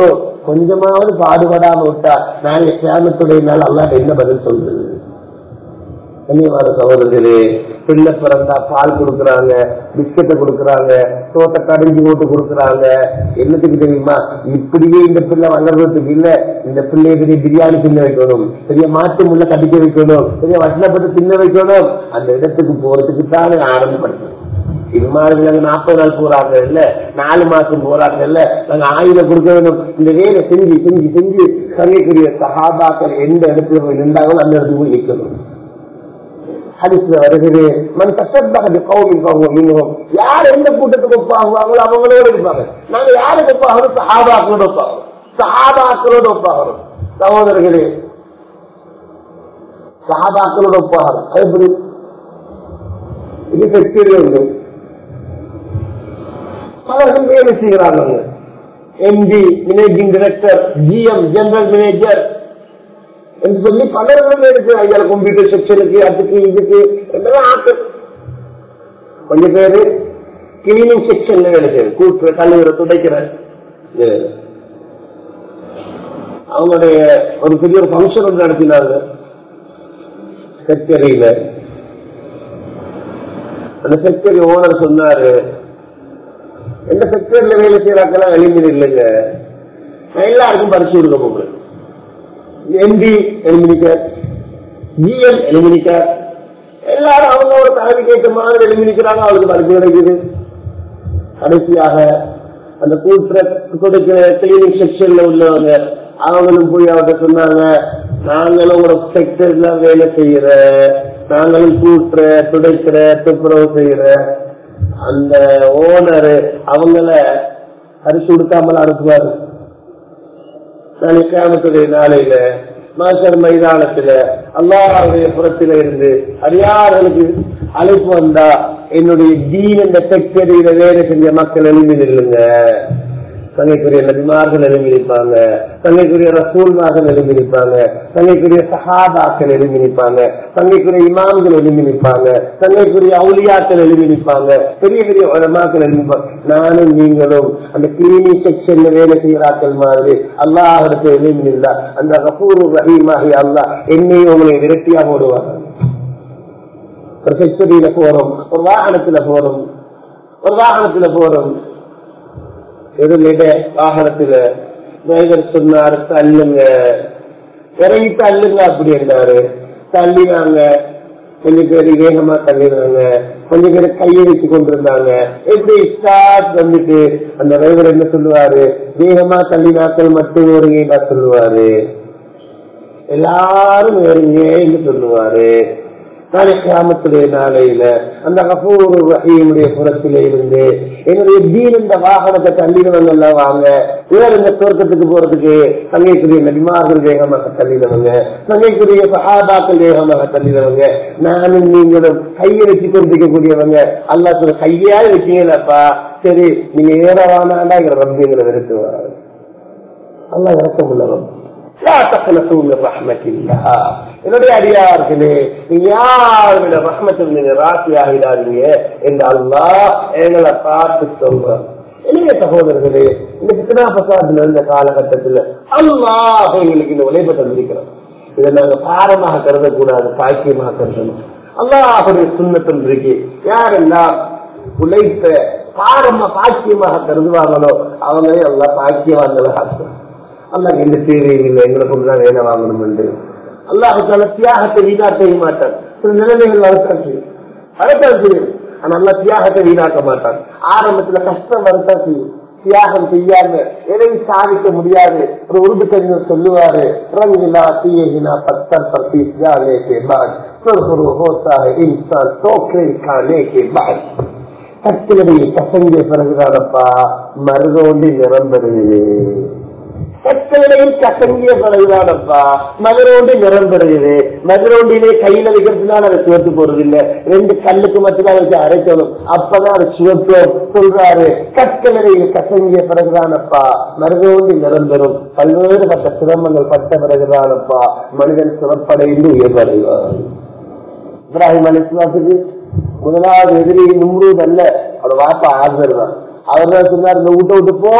கொஞ்சமாவது பாடுபடாம விட்டா நாங்க சேமத்துடைய நாள் அல்லாட்ட என்ன பதில் சொல்றது கண்ணியமான சகோதரர்களே பிள்ளை பிறந்தா பால் கொடுக்கறாங்க பிஸ்கட்டை கொடுக்கறாங்க தோட்ட கடைஞ்சி போட்டு கொடுக்கறாங்க என்னத்துக்கு தெரியுமா இப்படியே இந்த பிள்ளை வளர்றதுக்கு இல்ல இந்த பிள்ளைய பெரிய பிரியாணி தின்ன வைக்கணும் பெரிய மாட்டு முள்ள கடிக்க வைக்கணும் பெரிய வசனப்பட்டு தின்ன வைக்கணும் அந்த இடத்துக்கு போறதுக்கு தான் ஆரம்பப்படுத்தணும் இது மாதிரி நாங்க நாற்பது நாள் போறாங்க இல்ல நாலு மாசம் போறாங்க இல்ல நாங்க ஆயுதம் கொடுக்க வேண்டும் இந்த வேலை செஞ்சு செஞ்சு செஞ்சு சங்கைக்குரிய சகாபாக்கள் எந்த இடத்துல போய் நின்றாங்களோ அந்த இடத்துக்கு போய் நிற்கணும் ஹரிசுல வருகிறது மண் தசத்தகது கௌமின் கௌமம் மின்னும் யார் எந்த கூட்டத்துக்கு ஒப்பாகுவாங்களோ அவங்களோட இருப்பாங்க நாங்க யாருக்கு ஒப்பாகணும் சஹாபாக்களோட ஒப்பாகணும் சஹாபாக்களோட ஒப்பாகணும் சகோதரர்களே சஹாபாக்களோட ஒப்பாகணும் அது எப்படி இது ஃபெக்டரி உண்டு பலர்கள் வேலை செய்கிறாங்க MD managing director GM general manager என்று சொல்லி பலர்களும் இருக்கு ஐயா கம்ப்யூட்டர் செக்ஷனுக்கு அதுக்கு இதுக்கு எல்லாம் ஆக்கு கொஞ்சம் பேரு கிளீனிங் செக்ஷன்ல வேலை செய்யுது கூட்டுற கழுவுற துடைக்கிற இது. அவங்களுடைய ஒரு பெரிய ஒரு ஃபங்க்ஷன் ஒன்று நடத்தினாங்க ஃபேக்டரியில அந்த ஃபேக்டரி ஓனர் சொன்னாரு எந்த ஃபேக்டரியில வேலை செய்யறாக்கெல்லாம் வெளிமீன் இல்லைங்க நான் எல்லாருக்கும் பரிசு கொடுக்க போகிறேன் எம்பி எலிமினிட்டர் ஜிஎம் எலிமினிட்டர் எல்லாரும் அவங்க ஒரு தலைமைக்கு ஏற்ற மாதிரி எலிமினிக்கிறாங்க அவளுக்கு பரிசு கிடைக்குது கடைசியாக அந்த கூட்டுற கொடுக்கிற கிளீனிக் செக்ஷன்ல உள்ளவங்க அவங்களும் போய் அவர்கிட்ட சொன்னாங்க நாங்களும் உங்களோட செக்டர்ல வேலை செய்யற நாங்களும் கூட்டுற துடைக்கிற துப்புரவு செய்யற அந்த ஓனர் அவங்கள பரிசு கொடுக்காமல் அனுப்புவாரு நாளைக்காமத்துடைய நாளையில மாசர் மைதானத்துல அல்லாஹுடைய புறத்தில இருந்து அறியாதவர்களுக்கு அழைப்பு வந்தா என்னுடைய தீன் என்ற செக்டரியில வேலை செஞ்ச மக்கள் எழுதி நில்லுங்க தங்கைக்குரிய நபிமார்கள் எழுதி நிற்பாங்க தங்கைக்குரிய ரசூல்மார்கள் எழுதி நிற்பாங்க தங்கைக்குரிய சஹாபாக்கள் எழுதி நிற்பாங்க தங்கைக்குரிய இமாம்கள் எழுதி நிற்பாங்க தங்கைக்குரிய அவுலியாக்கள் எழுதி நிற்பாங்க பெரிய பெரிய உலமாக்கள் எழுதி நிற்பாங்க நானும் நீங்களும் அந்த கிளீனிங் செக்ஷன்ல வேலை செய்கிறாக்கள் மாதிரி அல்லாஹிடத்தை எழுதி நின்றா அந்த கபூர் ரஹீமாகி அல்லாஹ் என்னையும் உங்களை விரட்டியா போடுவாங்க ஒரு ஃபெக்டரியில போறோம் ஒரு வாகனத்துல போறோம் ஒரு வாகனத்துல போறோம் எதிரிட வாகனத்துல டிரைவர் சொன்னாரு தள்ளுங்க இறங்கி தள்ளுங்க அப்படி என்றாரு தள்ளினாங்க கொஞ்சம் பேர் வேகமா தள்ளினாங்க கொஞ்சம் பேர் கையை வச்சு கொண்டிருந்தாங்க எப்படி ஸ்டார்ட் வந்துட்டு அந்த டிரைவர் என்ன சொல்லுவாரு வேகமா தள்ளினாக்கள் மட்டும் வருங்க சொல்லுவாரு எல்லாரும் வருங்க என்று சொல்லுவாரு நாளை கிராமத்துடைய நாளையில அந்த கபூர் வகையினுடைய புறத்தில இருந்து என்னுடைய தீன் இந்த வாகனத்தை தள்ளிடுவாங்கல்ல வாங்க வேற இந்த தோட்டத்துக்கு போறதுக்கு தங்கைக்குரிய நடிமார்கள் வேகமாக தள்ளிடுவாங்க தங்கைக்குரிய சகாபாக்கள் வேகமாக தள்ளிடுவாங்க நானும் நீங்களும் கையை வச்சு கொண்டிருக்கக்கூடியவங்க அல்லா சொல்ல கையால வச்சீங்களப்பா சரி நீங்க ஏறவானாண்டா ரப்பிங்களை விரட்டுவார் அல்லா இறக்கம் உள்ளவன் என்னுடைய அடியார்களே நீங்க யாருடைய ரஹ்மத்தில் நீங்க ராசி ஆகிடாதீங்க என்று அல்லா எங்களை பார்த்து சொல்றான் இளைய சகோதரர்களே இந்த பித்தனா பிரசாத்ல இருந்த காலகட்டத்தில் அல்லாஹ் எங்களுக்கு இந்த உழைப்பை தந்திருக்கிறோம் இதை நாங்க பாரமாக கருதக்கூடாது பாக்கியமாக கருதணும் அல்லாஹுடைய சுண்ணத்தம் இருக்கு யாரெல்லாம் உழைப்ப பாரமா பாக்கியமாக கருதுவாங்களோ அவங்களே எல்லாம் பாக்கியவான்களாக ஆக்குவாங்க அல்லாஹ் எந்த தேவையும் இல்லை எங்களை கொண்டுதான் வேலை வாங்கணும் என்று அல்லாஹுக்கான தியாகத்தை வீணாக்க மாட்டான் சில நிலைமைகள் வரத்தான் செய்யும் வரத்தான் செய்யும் ஆனா அல்லா தியாகத்தை வீணாக்க மாட்டான் ஆரம்பத்துல கஷ்டம் வரத்தான் செய்யும் தியாகம் செய்யாம எதையும் சாதிக்க முடியாது ஒரு உருது கவிஞர் சொல்லுவாரு ரங்கிலா தீயகினா பத்தர் பத்தி ஜாலே கே பாத் சுர்ஹுரு ஹோத்தா ஹை இன்சான் டோக்கே கானே கே பாத் கட்டிலுடைய கசங்கிய பிறகுதானப்பா மருதோண்டி நிரம்புறது கட்டளையில் கசங்கிய பிறகுதானப்பா மதுரோண்டி நிரம்புறது மதுரோண்டிலே கையில வைக்கிறதுனால அதை சிவத்து போறது இல்ல ரெண்டு கல்லுக்கு மட்டும்தான் வச்சு அரைக்கணும் அப்பதான் அது சிவப்பு சொல்றாரு கற்களையில் கசங்கிய பிறகுதானப்பா மருதோண்டி நிரம்பெறும் பல்வேறு பட்ட சிரமங்கள் பட்ட பிறகுதானப்பா மனிதன் சிறப்படைந்து உயர்வடைவார் இப்ராஹிம் அலிஸ்லாத்துக்கு முதலாவது எதிரி நும்ரூத் அல்ல அவர் வாப்பா ஆசர் தான் அவர் தான் சொன்னார் இந்த வீட்டை விட்டு போ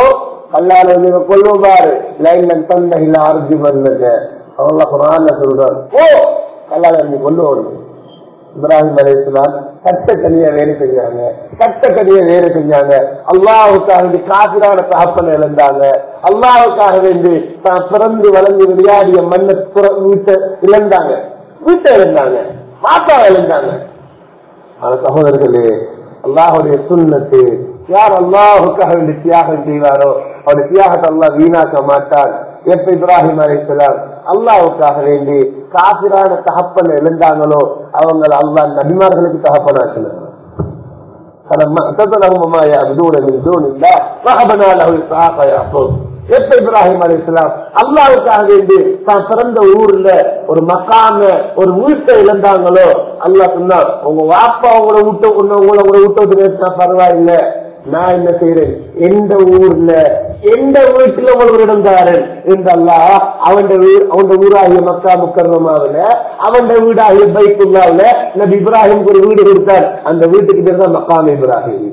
கல்லால நீங்க கொள்ளும் பாரு லைன் தந்த இல்ல அர்ஜி பண்ணுங்க அவங்க குரான்ல சொல்றாரு ஓ கல்லால நீ கொண்டு வரணும் இப்ராஹிம் அலையாம் கட்டக்கனிய வேலை செஞ்சாங்க கட்டக்கனிய வேலை செஞ்சாங்க அல்லாவுக்காக வேண்டி காசிரான தகப்பனை இழந்தாங்க அல்லாவுக்காக வேண்டி தான் பிறந்து வளர்ந்து விளையாடிய மண்ணை புற- வீட்டை இழந்தாங்க வீட்டை இழந்தாங்க மாத்தா இழந்தாங்க ஆனா சகோதரர்களே அல்லாஹுடைய சுண்ணத்து யார் அல்லாஹுக்காக வேண்டி தியாகம் செய்வாரோ அவருடைய தியாகத்தை அல்லாஹ் வீணாக்க மாட்டான் எப்ப இப்ராஹிம் அலைஹிஸ்ஸலாம் அல்லாஹுக்காக வேண்டி காபிரான தகப்பன் எழுந்தாங்களோ அவங்க அல்லாஹ் நபிமார்களுக்கு தகப்பனாக்கினாங்க فلما اعتزلهم وما يعبدون من دون الله وهبنا له اسحاق ويعقوب எப்ப இப்ராஹிம் அலிஸ்லாம் அல்லாவுக்காக வேண்டி தான் பிறந்த ஊர்ல ஒரு மக்காம ஒரு வீட்டை இழந்தாங்களோ அல்லாஹ் சொன்னா உங்க வாப்பா உங்களை விட்டு உன்னை உங்களை உங்களை விட்டு விட்டு பேசினா பரவாயில்ல நான் என்ன செய்யறேன் எந்த ஊர்ல எந்த வீட்டுல உங்களுக்கு இடம் தாரன் என்று அல்லாஹ் அவன் அவன் ஊராகிய மக்கா முக்கர்ணமாவில அவன் வீடாகிய பைக்குள்ளாவில நபி இப்ராஹிம் ஒரு வீடு கொடுத்தார் அந்த வீட்டுக்கு பேர் தான் மக்காம் இப்ராஹிம்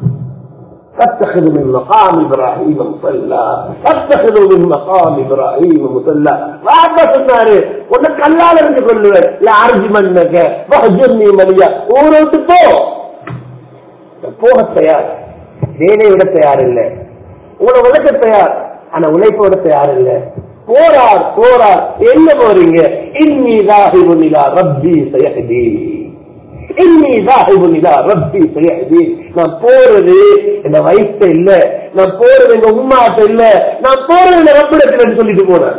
فاتخذوا من مقام ابراهيم مصلى فاتخذوا من مقام ابراهيم مصلى வாப்பா சொன்னாரு உன்னை கல்லால இருந்து கொள்ளுவேன் இல்ல அரிசி மண்ணக்க வஹஜுர்னி மலியா ஊரை விட்டு போ போக தயார் வேலை விட தயார் இல்லை உங்களை உழைக்க தயார் ஆனா உழைப்பு விட தயார் இல்லை போறார் போறார் எங்க போறீங்க இன்னி தாஹிபுன் இலா ரப்பி சயஹதி இன்னி தாஹிபுன் இலா ரப்பி சயஹதி நான் போறது இந்த வயசு இல்ல நான் போறது எங்க உம்மாட்ட இல்ல நான் போறது இந்த ரப்பிடத்தில் சொல்லிட்டு போறேன்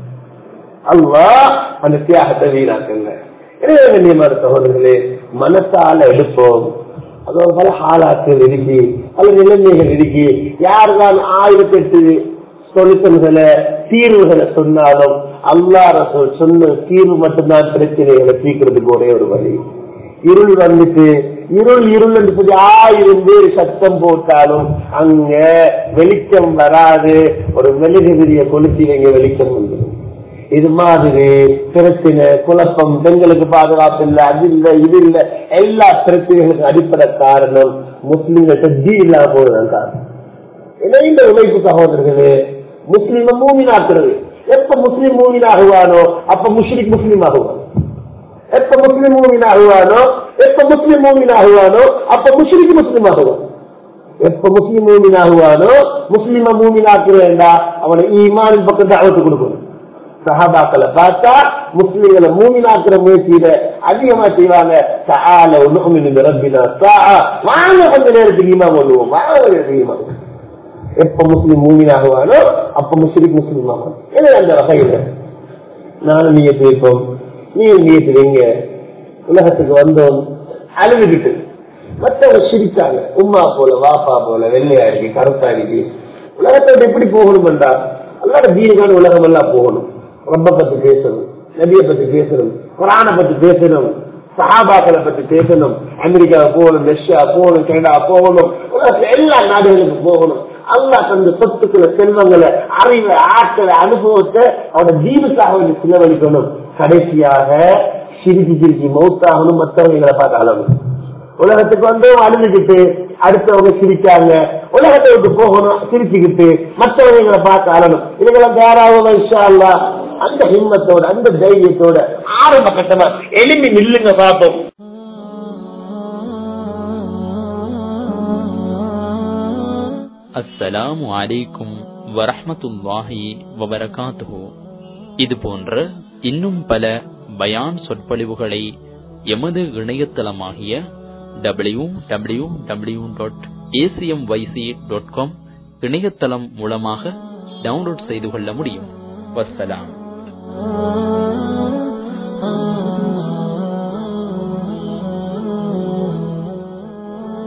அல்லாஹ் அந்த தியாகத்தை வீணாக்குங்க எனவே கண்ணியமான சகோதரர்களே மனசால எடுப்போம் அதோ பல ஹாலாக்கள் இருக்கு பல நிலைமைகள் இருக்கு யாருதான் ஆயிரத்தி எட்டு சொல்யூஷன்களை தீர்வுகளை சொன்னாலும் அல்லாஹ் ரசூல் சொன்ன தீர்வு மட்டும்தான் பிரச்சனைகளை தீர்க்கிறதுக்கு ஒரே ஒரு வழி இருள் வந்துட்டு இருள் இருள் என்று சொல்லி ஆயிரம் பேர் சத்தம் போட்டாலும் அங்க வெளிச்சம் வராது ஒரு மெழுகுதிரிய கொளுத்தி இங்க வெளிச்சம் வந்துடும் இது மாதிரி பிரச்சனை குழப்பம் பெண்களுக்கு பாதுகாப்பு இல்லை அது இல்லை இது இல்லை எல்லா பிரச்சனைகளுக்கும் அடிப்படை காரணம் முஸ்லிம்கிட்ட தீ இல்லாம போதுதான் காரணம் இணைந்த உழைப்பு சகோதரர்களே முஸ்லிம மூமினாக்குறது எப்ப முஸ்லிம் மூமின் ஆகுவானோ அப்ப முஸ்லிக் முஸ்லீம் ஆகுவான் எப்ப முஸ்லிம் மூமின் ஆகுவானோ எப்ப முஸ்லிம் மூமின் ஆகுவானோ அப்ப முஸ்லிக் முஸ்லீம் ஆகுவான் எப்ப முஸ்லிம் மூமின் ஆகுவானோ முஸ்லிம மூமின் ஆக்குறேன்டா அவனை ஈமானின் பக்கம் தாவத்து கொடுக்கணும் சஹாபாக்களை பார்த்தா முஸ்லிம்களை மூமினாக்குற முயற்சியில அதிகமா செய்வாங்க சஹால உலகம் ரப்பினா சாஹா வாங்க கொஞ்ச நேரத்துக்கு ஈமா கொள்ளுவோம் வாங்க கொஞ்ச நேரத்துக்கு ஈமா கொள்ளுவோம். எப்ப முஸ்லிம் மூமின் ஆகுவானோ அப்ப முஸ்லிக் முஸ்லிம் ஆகும் எனவே அந்த வகையில நானும் நீங்க இருப்போம் நீங்க நீயத்து வைங்க உலகத்துக்கு வந்தோம் அழுதுகிட்டு மற்றவங்க சிரிச்சாங்க உம்மா போல வாப்பா போல வெள்ளையா இருக்கு கருத்தா இருக்கு உலகத்தை விட்டு எப்படி போகணும்டா அல்லாட தீனுக்கான உலகம் எல்லாம் போகணும் ரொம்ப பத்தி பேசணும் நபியை பத்தி பேசணும் குரானை பத்தி பேசணும் சஹாபாக்களை பத்தி பேசணும் அமெரிக்கா போகணும் ரஷ்யா போகணும் கனடா போகணும் உலகத்துல எல்லா நாடுகளுக்கு போகணும் அல்லாஹ் தந்த சொத்துக்களை செல்வங்களை அறிவை ஆற்றலை அனுபவத்தை அவனோட தீனுக்காக வேண்டி செலவழிக்கணும் கடைசியாக சிரிச்சு சிரிச்சு மௌத்தாகணும் மற்றவங்களை பார்த்து அழகும் உலகத்துக்கு வந்து அழுதுகிட்டு அடுத்தவங்க சிரிச்சாங்க உலகத்தை விட்டு போகணும் சிரிச்சுக்கிட்டு மற்றவங்களை பார்த்து அழணும் இதுக்கெல்லாம் தயாராகும் இன்ஷா அல்லாஹ் அந்த ஹிம்மத்தோட அந்த தைரியத்தோட ஆரம்ப கட்டமா எலும்பி நில்லுங்க பார்ப்போம் அஸ்ஸலாமு அலைக்கும் வரஹ்மத்துல்லாஹி வபரகாத்துஹு இது போன்ற இன்னும் பல பயான் சொற்பொழிவுகளை எமது இணையதளமாகிய W W W dot ACM YC dot com இணையதளம் மூலமாக டவுன்லோட் செய்து கொள்ள முடியும் வஸ்ஸலாம்